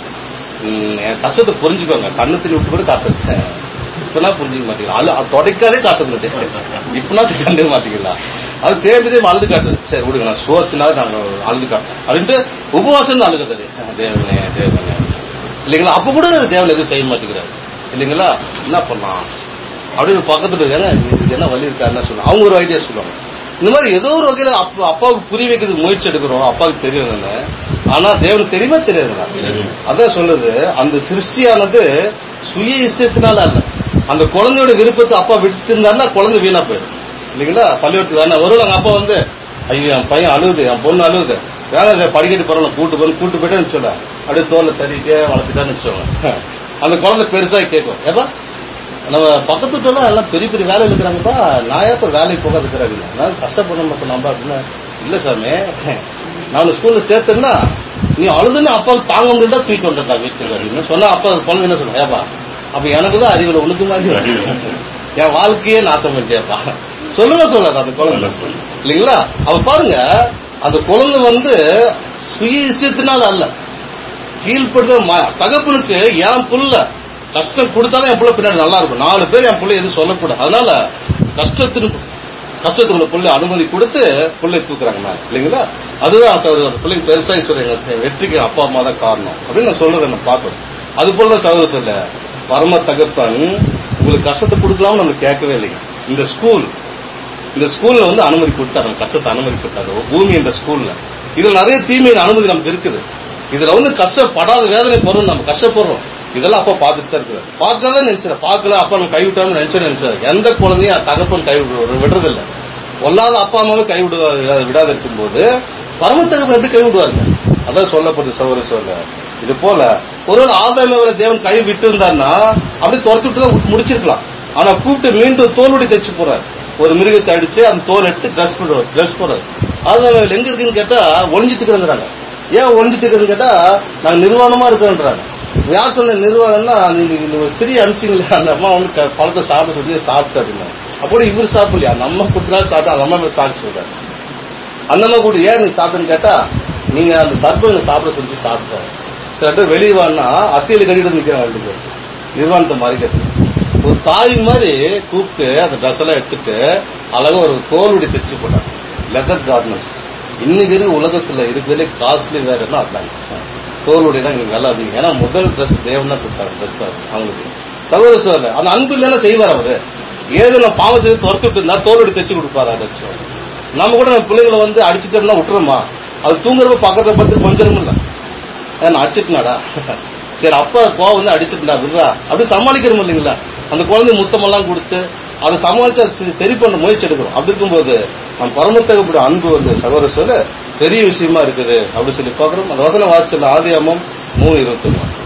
ம், என் கஷ்டத்தை புரிஞ்சுக்கோங்க கண்ணு தண்ணி விட்டு கூட காட்டுறது இப்பனா புரிஞ்சுக்க மாட்டீங்களா அழு அது தொடக்காதே காட்டுறது இப்பனா கண்டுக்க மாட்டீங்களா அது தேடி தேவை அழுது காட்டுது சரி விடுங்க நான் சோத்துனா நாங்க அழுது காட்டுறேன் அப்படின்ட்டு உபவாசம் தான் அழுகுறது தேவனே தேவனே இல்லைங்களா அப்ப கூட தேவன் எதுவும் செய்ய மாட்டேங்கிறாரு இல்லைங்களா என்ன பண்ணலாம் அப்படின்னு பக்கத்துல இருக்காங்க இதுக்கு என்ன வழி இருக்கா என்ன சொல்லுவாங்க அவங்க ஒரு ஐடியா சொல்லுவாங்க இந்த மாதிரி ஏதோ ஒரு வகையில அப்பா அப்பாவுக்கு புரிய வைக்கிறதுக்கு முயற்சி எடுக்கிறோம் அப்பாவுக்கு தெரியும் ஆனா தேவனுக்கு தெரியுமா தெரியாதுங்களா அதான் சொல்லுது அந்த சிருஷ்டியானது சுய இஷ்டத்தினால அல்ல அந்த குழந்தையோட விருப்பத்தை அப்பா விட்டு இருந்தாருன்னா குழந்தை வீணா போயிடும் இல்லைங்களா பள்ளிக்கூடத்துக்கு வேணா ஒரு எங்க அப்பா வந்து ஐயோ என் பையன் அழுகுது என் பொண்ணு அழுகுது வேலை படிக்கட்டு பரவாயில்ல கூட்டு போய் கூட்டு போயிட்டேன்னு சொல்ல அப்படியே தோலை தட்டிட்டே வளர்த்துட்டான்னு வச்சுக்கோங்க அந்த குழந்தை பெருசா கேட்கும் ஏப்பா நம்ம பக்கத்து வீட்டுல எல்லாம் பெரிய பெரிய வேலை இருக்கிறாங்கப்பா நான் ஏப்ப வேலைக்கு போகாது இருக்கிறாங்க நான் கஷ்டப்படணும் அப்ப நம்ம அப்படின்னா இல்ல சாமி நான் உன்னை ஸ்கூல்ல சேர்த்தேன்னா நீ அழுதுன்னு அப்பாவுக்கு தாங்க முடியல தூக்கிட்டு வந்துட்டா வீட்டுக்கு அப்படின்னு சொன்னா அப்பா குழந்தை என்ன சொல்லுங்க ஏப்பா அப்ப எனக்கு தான் அறிவுல உனக்கு மாதிரி வரும். என் வாழ்க்கையே நாசம் பண்ணிட்டேப்பா சொல்லுங்க சொல்லாது அந்த குழந்தை இல்லைங்களா அப்ப பாருங்க அந்த குழந்தை வந்து சுய இஷ்டத்தினால அல்ல கீழ்ப்படுத்த ம- தகப்பனுக்கு என் புள்ள கஷ்டம் கொடுத்தாதான் என் புள்ள பின்னாடி நல்லா இருக்கும் நாலு பேர் என் புள்ள எதுவும் சொல்லக்கூடாது அதனால கஷ்டத்தின் கஷ்டத்துக்குள்ள புள்ள அனுமதி கொடுத்து புள்ளை தூக்குறாங்க மேல இல்லைங்களா அதுதான் சகோதரர் பிள்ளைங்க பெருசாகி சொல்றீங்க வெற்றிக்கு அப்பா அம்மா தான் காரணம் அப்படின்னு நான் சொல்றதை நான் பார்க்கணும் அது போல தான் சகோதரர் சொல்ல பரம தகப்பன் உங்களுக்கு கஷ்டத்தை கொடுக்கலாம்னு நம்ம கேட்கவே இல்லைங்க இந்த ஸ்கூல் இந்த ஸ்கூல்ல வந்து அனுமதி கொடுத்தாரு நம்ம கஷ்டத்தை அனுமதி கொடுத்தாரு பூமி இந்த ஸ்கூல்ல இதுல நிறைய தீமையின் அனுமதி நமக்கு இருக்குது இதுல வந்து கஷ்டப்படாத வேதனை போறோம் நம்ம கஷ்டப்படுறோம் இதெல்லாம் அப்பா பார்த்துட்டு தான் இருக்கிறார் பார்க்கதான் நினைச்சாரு பார்க்கல அப்பா நம்ம கைவிட்டான்னு நினைச்சு நினைச்சாரு எந்த குழந்தையும் தகப்பன் கை விடு விடுறதில்ல பொல்லாத அப்பா அம்மாவே கை விடுவா விடாத இருக்கும்போது பரமத்தகப்பன் எப்படி கை விடுவாருங்க அதான் சொல்லப்படுது சௌர சொல்ல இது போல ஒருவேளை ஆதாம தேவன் கை விட்டு இருந்தாருன்னா அப்படியே துரத்தி விட்டு தான் முடிச்சிருக்கலாம் ஆனா கூப்பிட்டு மீண்டும் தோல்வடி தைச்சு போறாரு ஒரு மிருகத்தை அடிச்சு அந்த தோல் எடுத்து ட்ரெஸ் பண்ணுவார் ட்ரெஸ் போறாரு ஆதாம எங்க இருக்குன்னு கேட்டா ஒளிஞ்சிட்டு இருக்கிறாங்க ஏன் ஒளிஞ்சிட்டு இருக்குன்னு கேட்டா நாங்க நிர்வாணமா இருக்கிறோன்றாங்க யார் சொன்ன நிர்வாகம்னா நீங்க இந்த ஒரு ஸ்திரீ அனுப்பிச்சிங்களே அந்த அம்மா வந்து க- பழத்தை சாப்பிட சொல்லி சாப்பிட்டு அப்படின்னா அப்போ இவர் சாப்பிடலையா நம்ம கொடுத்தா சாப்பிட்டா அந்த அம்மா மேல சாப்பிட்டு சொல்றாரு அந்த அம்மா கூட ஏன் நீ சாப்பிட்டுன்னு கேட்டா நீங்க அந்த சர்பங்களை சாப்பிட சொல்லி சாப்பிட்டாரு சில பேர் வெளியே வான்னா அத்தையில கட்டிட்டு நிக்கிறாங்க ரெண்டு பேர் நிர்வாணத்தை மறைக்கிறது ஒரு தாய் மாதிரி கூப்பிட்டு அந்த ட்ரெஸ் எல்லாம் எடுத்துட்டு அழகா ஒரு தோலுடி தைச்சு போட்டாங்க லெதர் கார்மெண்ட்ஸ் இன்னைக்கு இருக்க உலகத்துல இருக்கிறதுலே காஸ்ட்லி வேற என்ன அதாங்க தோலுடைய தான் எங்களுக்கு நல்லா அதிகம் ஏன்னா முதல் ட்ரெஸ் தேவன் தான் கொடுத்தாரு ட்ரெஸ் அவங்களுக்கு சகோதர சோழ அந்த அன்பு இல்லைன்னா செய்வார் அவரு ஏதோ நான் பாவம் செய்து துரத்துட்டு இருந்தா தோலுடி தைச்சு கொடுப்பாரு அதாச்சும் நம்ம கூட நம்ம பிள்ளைங்களை வந்து அடிச்சுட்டோம்னா விட்டுறோமா அது தூங்குறப்ப பக்கத்துல படுத்து கொஞ்சம் இல்லை நான் அடிச்சிட்டுனாடா சரி அப்பா கோவம் வந்து அடிச்சிட்டுனா விடுறா அப்படி சமாளிக்கிறோம் இல்லைங்களா அந்த குழந்தை முத்தமெல்லாம் கொடுத்து அதை சமாளிச்சு அதை சரி- சரி பண்ண முயற்சி எடுக்கிறோம் அப்படி இருக்கும்போது நம்ம பரமத்தகப்பட அன்பு வந்து சகோதர சொல்ல பெரிய விஷயமா இருக்குது அப்படி சொல்லி பார்க்கிறோம் அந்த வசனம் வாசிச்சல ஆதி அம்மம் மூணு இருபத்தொன்னு வாசம்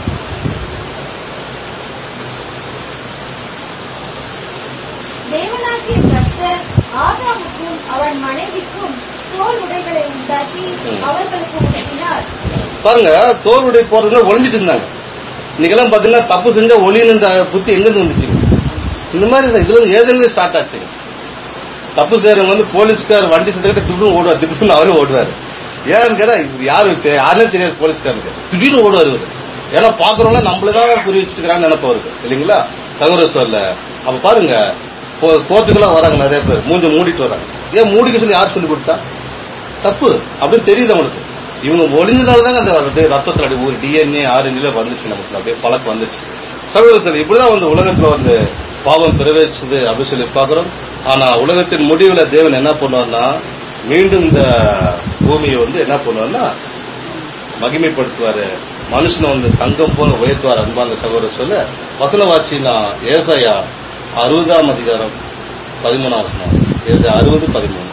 தேவனாகிய கர்த்தர் ஆதாமுக்கும் அவன் மனைவிக்கும் தோல் உடைகளை உண்டாக்கி ம். அவர்களுக்கு உடுத்தினார் பாருங்க தோல்விடை போறதுல ஒளிஞ்சிட்டு இருந்தாங்க இன்னைக்கெல்லாம் பாத்தீங்கன்னா தப்பு செஞ்சா ஒளியணுன்ற புத்தி எங்க இருந்து வந்துச்சுங்க இந்த மாதிரி தான் இதுல இருந்து ஏதிலிருந்து ஸ்டார்ட் ஆச்சுங்க தப்பு செய்யறவங்க வந்து போலீஸ்கார் வண்டி செஞ்சுக்கிட்ட திடீர்னு ஓடுவார் திடீர்னு அவரும் ஓடுவாரு ஏன்னு கேட்டா இது யாரு தெ- யாருன்னே தெரியாது போலீஸ்காரனுக்கு திடீர்னு ஓடுவார் இவரு ஏன்னா பாக்குறவங்க நம்மளதான் புரிய வச்சுட்டு இருக்கிறான்னு நினைப்பு வருது இல்லைங்களா சகோதர சொல்ல அப்ப பாருங்க கோ- கோர்ட்டுக்கெல்லாம் வராங்க நிறைய பேர் மூஞ்ச மூடிட்டு வராங்க ஏன் மூடிக்க சொல்லி யார் சொல்லி கொடுத்தா தப்பு அப்படின்னு தெரியுது அவங்களுக்கு இவங்க ஒளிஞ்சதால தாங்க அந்த அப்படியே ரத்தத்துல அப்படி ஒரு டிஎன்ஏ ஆர்என்ஏல வந்துச்சு நமக்கு அப்படியே பழக்கம் வந்துச்சு சகோதர சார் இப்படிதான் வந்து உலகத்துல வந்து பாவம் பிரவேசிச்சது அப்படின்னு சொல்லி பார்க்கிறோம் ஆனா உலகத்தின் முடிவுல தேவன் என்ன பண்ணுவார்னா மீண்டும் இந்த பூமியை வந்து என்ன பண்ணுவார்னா மகிமைப்படுத்துவாரு மனுஷனை வந்து தங்கம் போல உயர்த்துவார் அன்பான சகோதரர் சொல்ல வசன வாட்சினா ஏசாயா அறுபதாம் அதிகாரம் பதிமூணாம் வசனம் ஏசாயா அறுபது பதிமூணு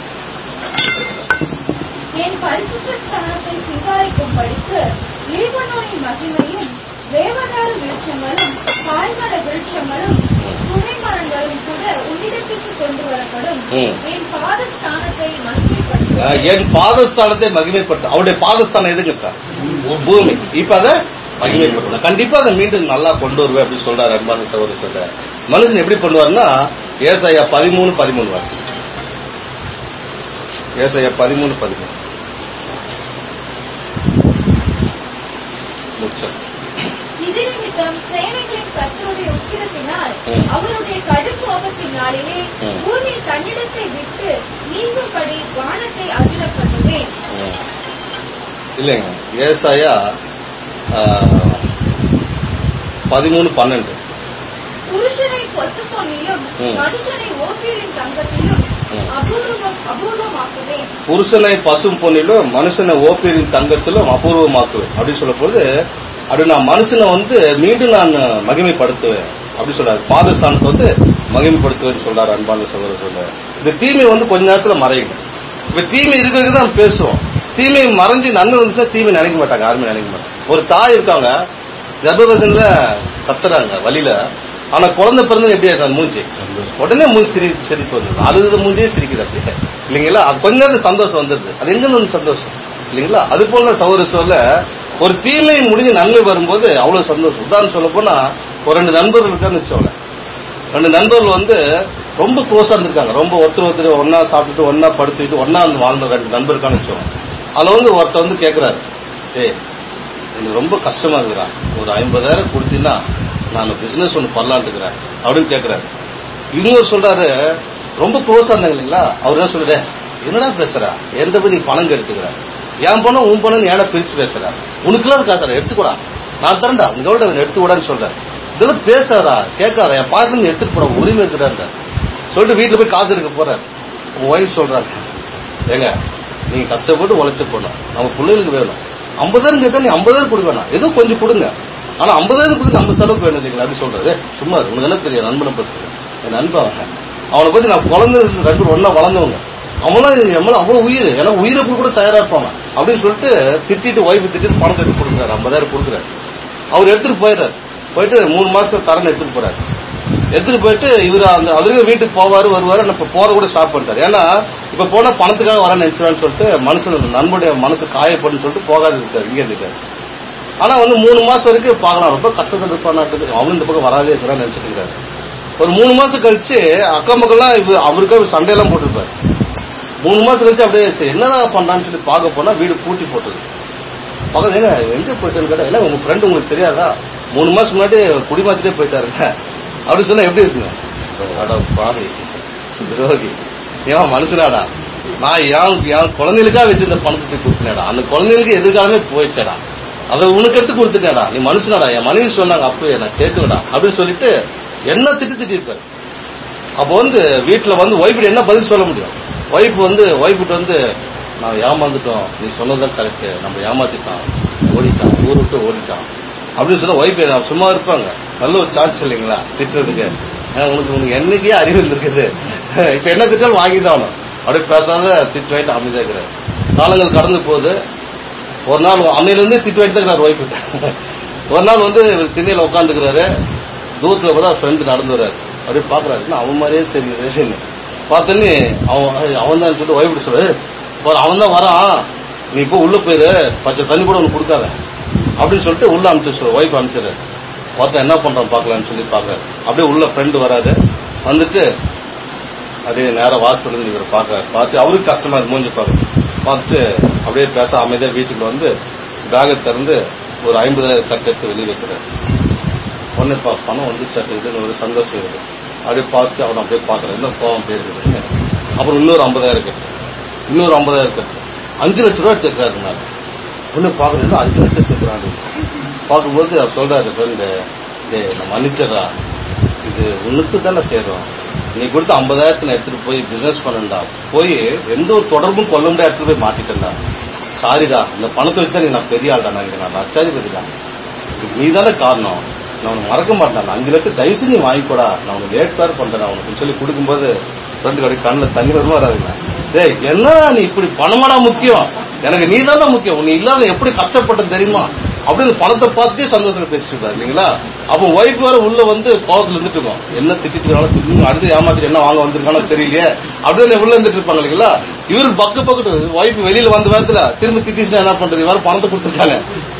என் பரிசுத்த ஸ்தானத்தை சிங்காரிக்கும் படித்து லீபனோனின் மகிமையும் தேவதாரு விருட்சங்களும் காய்மர விருட்சங்களும் துணை மரங்களும் கூட உன்னிடத்திற்கு கொண்டு வரப்படும் ம். என் பாதஸ்தானத்தை மகிமைப்படுத்தும் அஹ் என் பாதஸ்தானத்தை மகிமைப்படுத்த அவருடைய பாதஸ்தானம் எதுங்க சார் பூமி இப்ப அத மகிமைப்படுவேன் கண்டிப்பா அதை மீண்டும் நல்லா கொண்டு வருவேன் அப்படின்னு சொல்றாரு அன்பான சகோதர சொல்ற மனுஷன் எப்படி பண்ணுவாருன்னா ஏசாயா பதிமூணு பதிமூணு வாசி ஏசாயா பதிமூணு பதிமூணு முடிச்சோம் இது நிமித்தம் சேனைகளின் கர்த்தருடைய உக்கிரத்தினால் ம். அவருடைய கடுங்கோபத்தினாலேயே ம். பூமி தன்னிடத்தை விட்டு நீங்கும்படி வானத்தை அதிர பண்ணுவேன் ம். இல்லைங்க ஏசாயா பதிமூணு பன்னெண்டு புருஷனை பொத்து பொன்னிலும் ம். மனுஷனை ஓப்பீரின் தங்கத்திலும் ம். அபூர்வம் அபூர்வமாக்குவேன் புருஷனை பசும் பொன்னிலும் மனுஷனை ஓப்பியரின் தங்கத்திலும் அபூர்வமாக்குவேன் அப்படின்னு சொல்லும் போது அப்படி நான் மனுஷனை வந்து மீண்டும் நான் மகிமைப்படுத்துவேன் அப்படி சொல்றாரு பாதஸ்தானத்தை வந்து மகிமைப்படுத்துவேன்னு சொல்றாரு அன்பான சகோதரர் சொல்றாரு இந்த தீமை வந்து கொஞ்ச நேரத்துல மறையும் இப்ப தீமை இருக்கிறது தான் பேசுவோம் தீமை மறைஞ்சு நன்மை வந்துச்சா தீமை நினைக்க மாட்டாங்க யாருமே நினைக்க மாட்டாங்க ஒரு தாய் இருக்காங்க கர்ப்பவசன்ல கத்துறாங்க வழியில ஆனா குழந்தை பிறந்து எப்படி இருக்காது மூஞ்சி உடனே மூஞ்சி சிரி சிரிப்பு வந்தது அழுது மூஞ்சியே சிரிக்குது அப்படியே இல்லைங்களா அது கொஞ்ச நேரம் சந்தோஷம் வந்துருது அது எங்க வந்து சந்தோஷம் இல்லைங்களா அது போல சௌர சொல்ல ஒரு தீமை முடிஞ்சு நன்மை வரும்போது அவ்வளவு சந்தோஷம் உதாரணம் சொல்ல போனா ஒரு ரெண்டு நண்பர்கள் இருக்கான்னு வச்சோங்க ரெண்டு நண்பர்கள் வந்து ரொம்ப க்ளோஸா இருந்திருக்காங்க ரொம்ப ஒருத்தர் ஒருத்தர் ஒன்னா சாப்பிட்டுட்டு ஒன்னா படுத்துக்கிட்டு ஒன்னா வந்து வாழ்ந்த ரெண்டு நண்பர் இருக்கான்னு வச்சோம் அதுல வந்து ஒருத்தர் வந்து கேக்குறாரு ஏய் எனக்கு ரொம்ப கஷ்டமா இருக்குறா ஒரு ஐம்பதாயிரம் கொடுத்தீங்கன்னா நான் பிசினஸ் ஒன்று பண்ணலான்னு இருக்கிறேன் அப்படின்னு கேட்கிறாரு இன்னொரு சொல்றாரு ரொம்ப க்ளோஸா இருந்தாங்க இல்லைங்களா அவர் என்ன சொல்றாரு என்னடா பேசுறா எந்த போய் நீ பணம் எடுத்துக்கிற என் பணம் உன் பணம் ஏடா பிரிச்சு பேசுற உனக்குலாம் இருக்கா சார் எடுத்துக்கூடா நான் தரேன்டா உங்க விட எடுத்து கூடான்னு சொல்றேன் இதெல்லாம் பேசாதா கேட்காத என் பாட்டு நீ எடுத்துட்டு போட உரிமை இருக்கிறாரு சொல்லிட்டு வீட்டுல போய் காசு எடுக்க போறாரு உங்க ஒய்ஃப் சொல்றாங்க ஏங்க நீங்க கஷ்டப்பட்டு உழைச்ச போனோம் நம்ம பிள்ளைகளுக்கு வேணும் ஐம்பதாயிரம் கேட்டா நீ ஐம்பதாயிரம் கொடுக்க வேணாம் ஏதோ கொஞ்சம் கொடுங்க ஆனா ஐம்பதாயிரம் கொடுத்து நம்ம செலவுக்கு வேணும் இல்லைங்களா அப்படி சொல்றாரு சும்மா இரு, உனக்கு என்ன தெரியும் நண்பனை பத்தி என் நண்பன் அவன் அவனை பத்தி நான் குழந்தை ரெண்டு பேரும் ஒண்ணா வளர்ந்தவங்க அவங்களாம் எம்மள அவ்வளவு உயிர் ஏன்னா உயிரை கொடுக்க கூட தயாரா இருப்பாங்க அப்படின்னு சொல்லிட்டு திட்டிட்டு ஒய்ஃபு திட்டிட்டு பணத்தை எடுத்து கொடுக்குறாரு ஐம்பதாயிரம் கொடுக்குறாரு அவர் எடுத்துட்டு போயிடுறாரு போயிட்டு மூணு மாசம் தரன் எடுத்துட்டு போறாரு எடுத்துட்டு போயிட்டு இவர் அந்த அதுவே வீட்டுக்கு போவாரு வருவாரு ஆனா இப்ப போற கூட ஸ்டாப் பண்ணிட்டாரு ஏன்னா இப்ப போனா பணத்துக்காக வர நினைச்சான்னு சொல்லிட்டு மனுஷன் நண்பனுடைய மனசு காயப்படும் சொல்லிட்டு போகாது இருக்காரு இங்க இருக்காரு ஆனா வந்து மூணு மாசம் வரைக்கும் பார்க்கலாம் ரொம்ப கஷ்டத்தில் இருப்பானாட்டுக்கு அவனும் இந்த பக்கம் வராதே இருக்கிறான்னு நினைச்சிட்டு இருக்காரு ஒரு மூணு மாசம் கழிச்சு அக்கம் பக்கம்லாம் இவ அவருக்கே சண்டையெல்லாம் போட்டிருப்பாரு மூணு மாசம் கழிச்சு அப்படியே சரி என்னதான் பண்றான்னு சொல்லி பார்க்க போனா வீடு பூட்டி போட்டது பக்கத்துல ஏங்க எங்க போயிட்டேன்னு கேட்டா என்ன உங்க ஃப்ரெண்டு உங்களுக்கு தெரியாதா மூணு மாசம் முன்னாடி குடிமாத்திட்டே போயிட்டாருங்க அப்படி சொன்னா எப்படி இருக்குங்க அட பாவி துரோகி ஏன் மனுஷனாடா நான் என் என் குழந்தைகளுக்காக வச்சிருந்த பணத்தை கொடுத்தேடா அந்த குழந்தைகளுக்கு எதிர்காலமே போயிடுச்சேடா அதை உனக்கு எடுத்து கொடுத்துட்டேடா நீ மனுஷனாடா என் மனைவி சொன்னாங்க அப்பவே நான் கேட்கலடா அப்படின்னு சொல்லிட்டு என்ன திட்டு திட்டிருப்பாரு அப்போ வந்து வீட்டுல வந்து ஒய்ஃபு என்ன பதில் சொல்ல முடியும் ஒய்ஃப் வந்து ஒய்ஃபுட்டு வந்து நான் ஏமாந்துட்டோம் நீ சொன்னதான் கரெக்ட் நம்ம ஏமாத்திட்டான் ஓடிட்டான் ஊர் விட்டு ஓடிட்டான் அப்படின்னு சொன்னா ஒய்ஃப் சும்மா இருப்பாங்க நல்ல ஒரு சான்ஸ் இல்லைங்களா திட்டுறதுக்கு ஏன்னா உனக்கு உனக்கு என்னைக்கே அறிவு இருந்திருக்குது இப்ப என்ன திட்டாலும் வாங்கிதான் ஆகணும். அப்படியே பேசாத திட்டு வாங்கிட்டு அமைதியா இருக்கிறார் காலங்கள் கடந்து போகுது ஒரு நாள் அன்னையில இருந்து திட்டு வாங்கிட்டு தான் ஒய்ஃப் ஒரு நாள் வந்து இவர் திண்ணையில உட்காந்துக்கிறாரு தூரத்துல கூட ஃப்ரெண்டு நடந்து வர்றாரு அப்படியே பாக்குறாரு என்ன அவன் மாதிரியே தெரியுது பார்த்தோன்னே அவன் அவன் தான் சொல்லிட்டு ஒய்ஃப் சொல்லு அவன் தான் வரான் நீ இப்போ உள்ள போயிரு பச்சை தண்ணி கூட உனக்கு கொடுக்காத அப்படின்னு சொல்லிட்டு உள்ள அனுப்பிச்சு ஒய்ஃப் அனுப்பிச்சிரு பார்த்தா என்ன பண்றான் பார்க்கலான்னு சொல்லி பாக்குறாரு அப்படியே உள்ள ஃப்ரெண்டு வராரு வந்துட்டு அப்படியே நேரம் வாசல் இவர் பார்க்கறாரு பார்த்து அவருக்கு கஷ்டமா இருக்கு மூஞ்சி பார்க்க பார்த்துட்டு அப்படியே பேச அமைதியா வீட்டுக்கு வந்து பேகை திறந்து ஒரு ஐம்பதாயிரம் கட்டு எடுத்து வெளியே வைக்கிறார் உடனே பா பணம் வந்துச்சு அப்படின்ட்டு ஒரு சந்தோஷம் இருக்கு அப்படியே பார்த்து அவன் அப்படியே பார்க்கறாரு என்ன கோவம் அப்படியே இருக்குது அப்புறம் இன்னொரு ஐம்பதாயிரம் கட்டு இன்னொரு ஐம்பதாயிரம் கட்டு அஞ்சு லட்ச ரூபா கேட்கறாரு நான் ஒண்ணு பாக்குறேன் அஞ்சு லட்சம் கேட்கறான் பார்க்கும்போது அவர் சொல்றாரு ஃப்ரெண்டு டே நான் மன்னிச்சிடறா இது உனக்கு தானே சேரும் நீ கொடுத்த ஐம்பதாயிரத்தை நான் எடுத்துட்டு போய் பிசினஸ் பண்ணண்டா போய் எந்த ஒரு தொடர்பும் கொள்ள முடியாத இடத்துல போய் மாட்டிட்டேன்டா சாரிடா இந்த பணத்தை வச்சு தான் நீ நான் பெரிய ஆள்டா நான் இங்க நான் லட்சாதிபதி தான் நீ தானே காரணம் நான் உனக்கு மறக்க மாட்டேன் அஞ்சு லட்சம் தயவு செஞ்சு நீ வாங்கிக்கூடா நான் உனக்கு லேட் பேர் பண்றேன் உனக்கு சொல்லி கொடுக்கும்போது ஃப்ரெண்டு கடை கண்ணில் தண்ணி வருமா வராதுங்க டேய் என்னடா நீ இப்படி பணமாடா முக்கியம் எனக்கு நீ தானே முக்கியம் நீ இல்லாத எப்படி கஷ்டப்பட்டது தெரியுமா அப்படின்னு பணத்தை பார்த்துட்டே சந்தோஷம் பேசிட்டு இருக்காரு இல்லைங்களா அப்போ ஒய்ஃப் வேற உள்ள வந்து கோவத்துல இருந்துட்டு இருக்கோம் என்ன திட்டிட்டு இருக்கானோ, திட்டு அடுத்து ஏமாத்திட்டு என்ன வாங்க வந்திருக்கானோ தெரியலையே அப்படின்னு உள்ள இருந்துட்டு இருப்பாங்க இல்லைங்களா இவரு பக்கு பக்கத்து ஒய்ஃப் வெளியில வந்த வேகத்துல திரும்ப திட்டிச்சுனா என்ன பண்றது வேற பணத்தை கொடுத்துருக்காங்க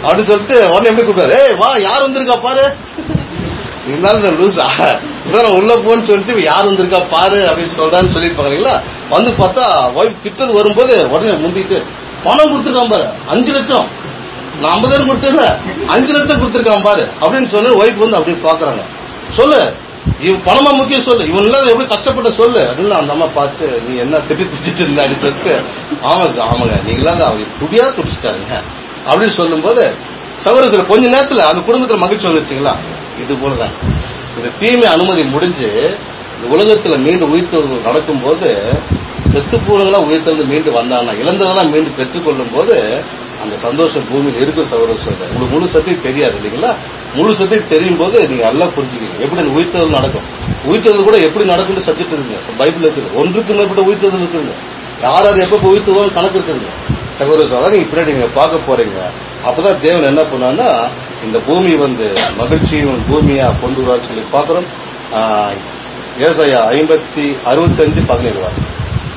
அப்படின்னு சொல்லிட்டு உடனே எப்படி கூப்பிட்டாரு ஏய் வா யார் வந்திருக்கா பாரு இருந்தாலும் நான் லூசா இதான் உள்ள போன்னு சொல்லிட்டு இவன் யார் வந்திருக்கா பாரு அப்படின்னு சொல்றான்னு சொல்லியிருப்பாங்க இல்லைங்களா வந்து பார்த்தா ஒய்ஃப் கிட்டது வரும்போது உடனே முந்திட்டு பணம் கொடுத்துருக்கான் பாரு அஞ்சு லட்சம் நான் ஐம்பதாயிரம் கொடுத்தேன்ல அஞ்சு லட்சம் கொடுத்துருக்கான் பாரு அப்படின்னு சொன்ன ஒய்ஃப் வந்து அப்படியே பாக்குறாங்க சொல்லு இவன் பணமா முக்கியம் சொல்லு இவன் இல்லாத எப்படி கஷ்டப்பட்ட சொல்லு அப்படின்னு அந்த அம்மா பார்த்து நீ என்ன திட்டி திட்டிட்டு இருந்த அப்படின்னு சொல்லிட்டு ஆமா சார் ஆமாங்க நீ இல்லாத அவங்க குடியா துடிச்சிட்டாருங்க அப்படின்னு சொல்லும்போது சகோதரத்தில் கொஞ்ச நேரத்துல அந்த குடும்பத்துல மகிழ்ச்சி வந்துருச்சுங்களா இது போலதான் இந்த தீமை அனுமதி முடிஞ்சு இந்த உலகத்துல மீண்டும் உயிர்த்தல் நடக்கும்போது செத்து போனவங்களா உயிர்த்தெழுந்து மீண்டு வந்தாங்கன்னா இழந்ததெல்லாம் மீண்டும் பெற்றுக்கொள்ளும் போது அந்த சந்தோஷம் பூமியில் இருக்கும் சகோதர சொல்றேன் உங்களுக்கு முழு சத்தியம் தெரியாது இல்லைங்களா முழு சத்தியம் தெரியும் போது நீங்க நல்லா புரிஞ்சுக்கீங்க எப்படி அந்த உயிர்த்தல் நடக்கும் உயிர்த்தல் கூட எப்படி நடக்கும்னு சப்ஜெக்ட் இருக்குங்க பைபிள் இருக்குது ஒன்றுக்கு மேற்பட்ட உயிர்த்தல் இருக்குங்க யார் யார் எப்ப உயிர்த்ததோ கணக்கு இருக்குதுங்க சகோதர சகோதரர் நீங்க பின்னாடி நீங்க பார்க்க போறீங்க அப்பதான் தேவன் என்ன பண்ணான்னா இந்த பூமி வந்து மகிழ்ச்சியின் பூமியா கொண்டு வரான்னு சொல்லி பார்க்கிறோம் ஆஹ், ஏசாயா ஐம்பத்தி அறுபத்தஞ்சு பதினேழு வாசம்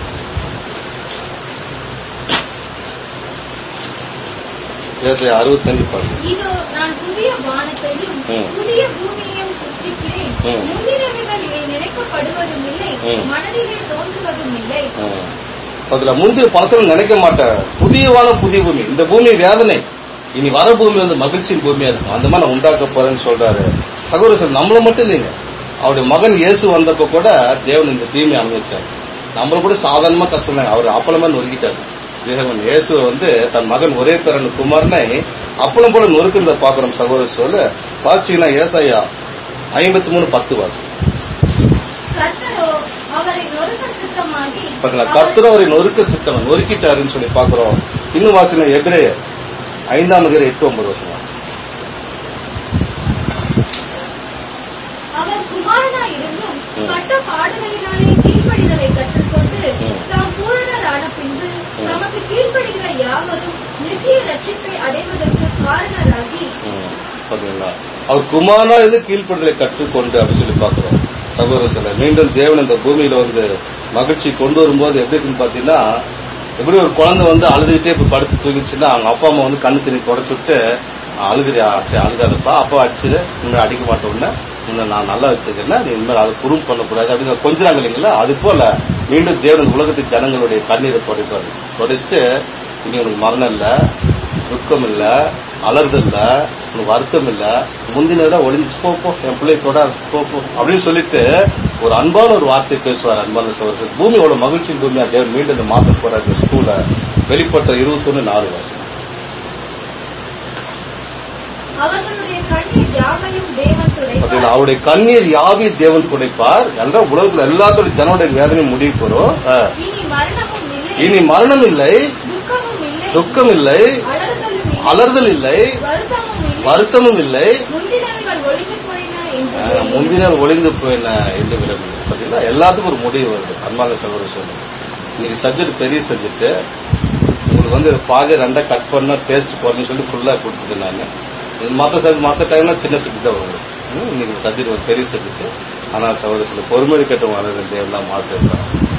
ஏசாயா அறுபத்தஞ்சு பதினேழு இதோ நான் புதிய வானத்தையும் ம். புதிய பூமியையும் சிருஷ்டிக்கிறேன் ம். முந்தினவைகள் இனி நினைக்கப்படுவதும் இல்லை ம். மனதிலே தோன்றுவதும் இல்லை ஆஹ். அதுல முந்தைய படத்துல நினைக்க மாட்டேன் புதிய வானம் புதிய பூமி இந்த பூமி வேதனை இனி வர பூமி வந்து மகிழ்ச்சியின் பூமியா இருக்கும் அந்த மாதிரி நான் உண்டாக்க போறேன்னு சொல்றாரு சகோதரர் நம்மள மட்டும் இல்லைங்க அவருடைய மகன் இயேசு வந்தப்ப கூட தேவன் இந்த தீமை அனுபவிச்சார் நம்மள கூட சாதாரணமா கஷ்டம் தான் அவர் அப்பளமா நொறுக்கிட்டாரு தேவன் இயேசு வந்து தன் மகன் ஒரே பிறன் குமாரனை அப்பளம் போல நொறுக்குறத பாக்குறோம் சகோதரர் சொல்ல பாத்தீங்கன்னா ஏசாயா ஐம்பத்தி மூணு பத்து வாசம் கர்த்தரோ அவரை நொறுக்க சித்தமாகி பாத்தீங்களா கர்த்தர் அவரை நொறுக்க சித்தம் நொறுக்கிட்டாருன்னு சொல்லி பாக்குறோம் இன்னும் வாசின எபிரே ஐந்தாம் அதிகாரம் எட்டு ஒன்பது வருஷம் வாசி. அவர் குமாரனா இருந்தும் ம். பட்ட பாடுகளினாலே கீழ்ப்படிதலை கற்றுக்கொண்டு ம். தாம் பூரணரான பின்பு ம். தமக்கு கீழ்ப்படுகிற யாவரும் நித்திய ரட்சிப்பை அடைவதற்கு காரணராகி ம், பாத்தீங்களா அவர் குமாரனா இருந்து கீழ்ப்படுதலை கற்றுக்கொண்டு அப்படின்னு சொல்லி பாக்குறோம் சகோதர சில மீண்டும் தேவன் இந்த பூமியில வந்து மகிழ்ச்சி கொண்டு வரும்போது எப்படி இருக்குன்னு பாத்தீங்கன்னா எப்படி ஒரு குழந்தை வந்து அழுதுகிட்டே இப்ப படுத்து தூங்கிச்சுன்னா அவங்க அப்பா அம்மா வந்து கண்ணு தண்ணி தொடச்சு விட்டு அழுகுறியா சரி அழுகாதப்பா அப்பா அடிச்சுது இனிமேல் அடிக்க மாட்டோம்னா உன்னை நான் நல்லா வச்சிருக்கேன்னா நீ இனிமேல் அது குறும் பண்ணக்கூடாது அப்படின்னு கொஞ்சிறாங்க இல்லைங்களா அது போல மீண்டும் தேவன் இந்த உலகத்து ஜனங்களுடைய கண்ணீரை துடைப்பாரு துடைச்சிட்டு இனி உனக்கு மரணம் இல்லை துக்கம் இல்ல அலறுதல் இல்ல உனக்கு வருத்தம் இல்ல முந்தினதா ஒளிஞ்சு போ போ என் பிள்ளை தொட போ போ அப்படின்னு சொல்லிட்டு ஒரு அன்பான ஒரு வார்த்தை பேசுவார் அன்பான சோதரர் பூமியோட மகிழ்ச்சியின் பூமியா தேவன் மீண்டும் இந்த மாத்த போற இந்த ஸ்கூல வெளிப்பட்ட இருபத்தொன்னு நாலு வருஷம் அவர்களுடைய கண்ணீர் யாவையும் தேவன் பாத்தீங்களா துடைப்பார் அவருடைய கண்ணீர் யாவி தேவன் துடைப்பார் என்ற உலகத்துல எல்லாத்தோட ஜனோடைய வேதனையும் முடிவு போறோம் இனி மரணமும் இல்லை இனி மரணம் இல்லை துக்கமும் இல்லை துக்கம் இல்லை அலறுதலும் இல்லை அலறுதல் இல்லை வருத்தமும் இல்லை வருத்தமும் இல்லை முந்தினவைகள் ஒழிந்து போயின என்று ஆஹ், முந்தினால் ஒளிந்து போயின என்று விரும்புகிறேன் பாத்தீங்களா எல்லாத்துக்கும் ஒரு முடிவு வருது அன்பான சகோதரர் சொல்லுங்க இன்னைக்கு சப்ஜெக்ட் பெரிய சப்ஜெக்ட் உங்களுக்கு வந்து பாதி ரெண்டா கட் பண்ணா டேஸ்ட் போறேன்னு சொல்லி ஃபுல்லா கொடுத்துட்டு நான் மற்ற சப்ஜெக்ட் மற்ற டைம்ல சின்ன சப்ஜெக்ட் தான் வரும் ம், இன்னைக்கு சப்ஜெக்ட் ஒரு பெரிய சப்ஜெக்ட் ஆனால் சகோதரர் சில பொறுமை கட்டும் வளர்ந்து தேவலாம் மாசம்